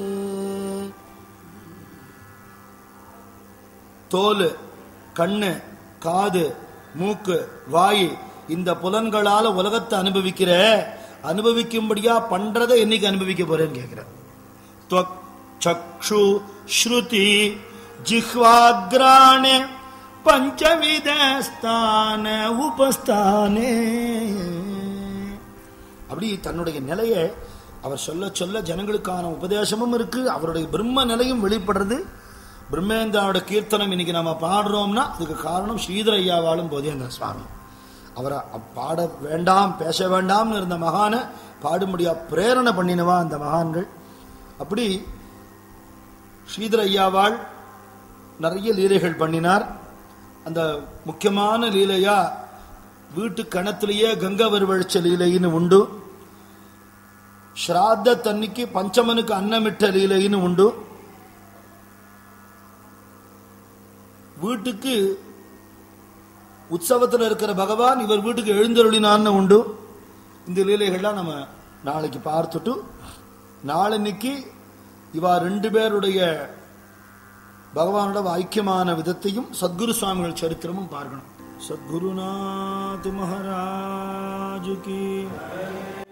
தோல் கண்ணு காது மூக்கு வாய் இந்த புலன்களால உலகத்தை அனுபவிக்கிற அனுபவிக்கும்படியா பண்றதை என்னைக்கு அனுபவிக்க போறேன்னு கேட்கிற त्वक् चक्षु श्रुति जिह्वाग्राणे பஞ்சவிதஸ்தான உபஸ்தானே அப்படி தன்னுடைய நிலையை அவர் சொல்ல சொல்ல ஜனங்களுக்கான உபதேசமும் இருக்கு அவருடைய பிரம்ம நிலையும் வெளிப்படுறது பிரம்மேந்திராவோட கீர்த்தனம் இன்னைக்கு நம்ம பாடுறோம்னா அதுக்கு காரணம் ஸ்ரீதர ஐயாவாலும் போதேந்திர சுவாமி அவரை பாட வேண்டாம் பேச வேண்டாம்னு இருந்த மகானை பாடும்படியா பிரேரணை பண்ணினவா அந்த மகான்கள் அப்படி ஸ்ரீதர ஐயாவாள் நிறைய லீலைகள் பண்ணினார் அந்த முக்கியமான லீலையா வீட்டு கணத்திலேயே கங்கை வருவழிச்ச லீலைன்னு உண்டு ஸ்ராத்த தன்னைக்கு பஞ்சமனுக்கு அன்னமிட்ட லீலைன்னு உண்டு வீட்டுக்கு உற்சவத்தில் இருக்கிற பகவான் இவர் வீட்டுக்கு எழுந்தருளினான்னு உண்டு இந்த லீலைகள்லாம் நம்ம நாளைக்கு பார்த்துட்டு நாளன்னைக்கு இவா ரெண்டு பேருடைய பகவானோட ஐக்கியமான விதத்தையும் சத்குரு சுவாமிகள் சரித்திரமும் பார்க்கணும் சத்குருநாத் மகாராஜுக்கு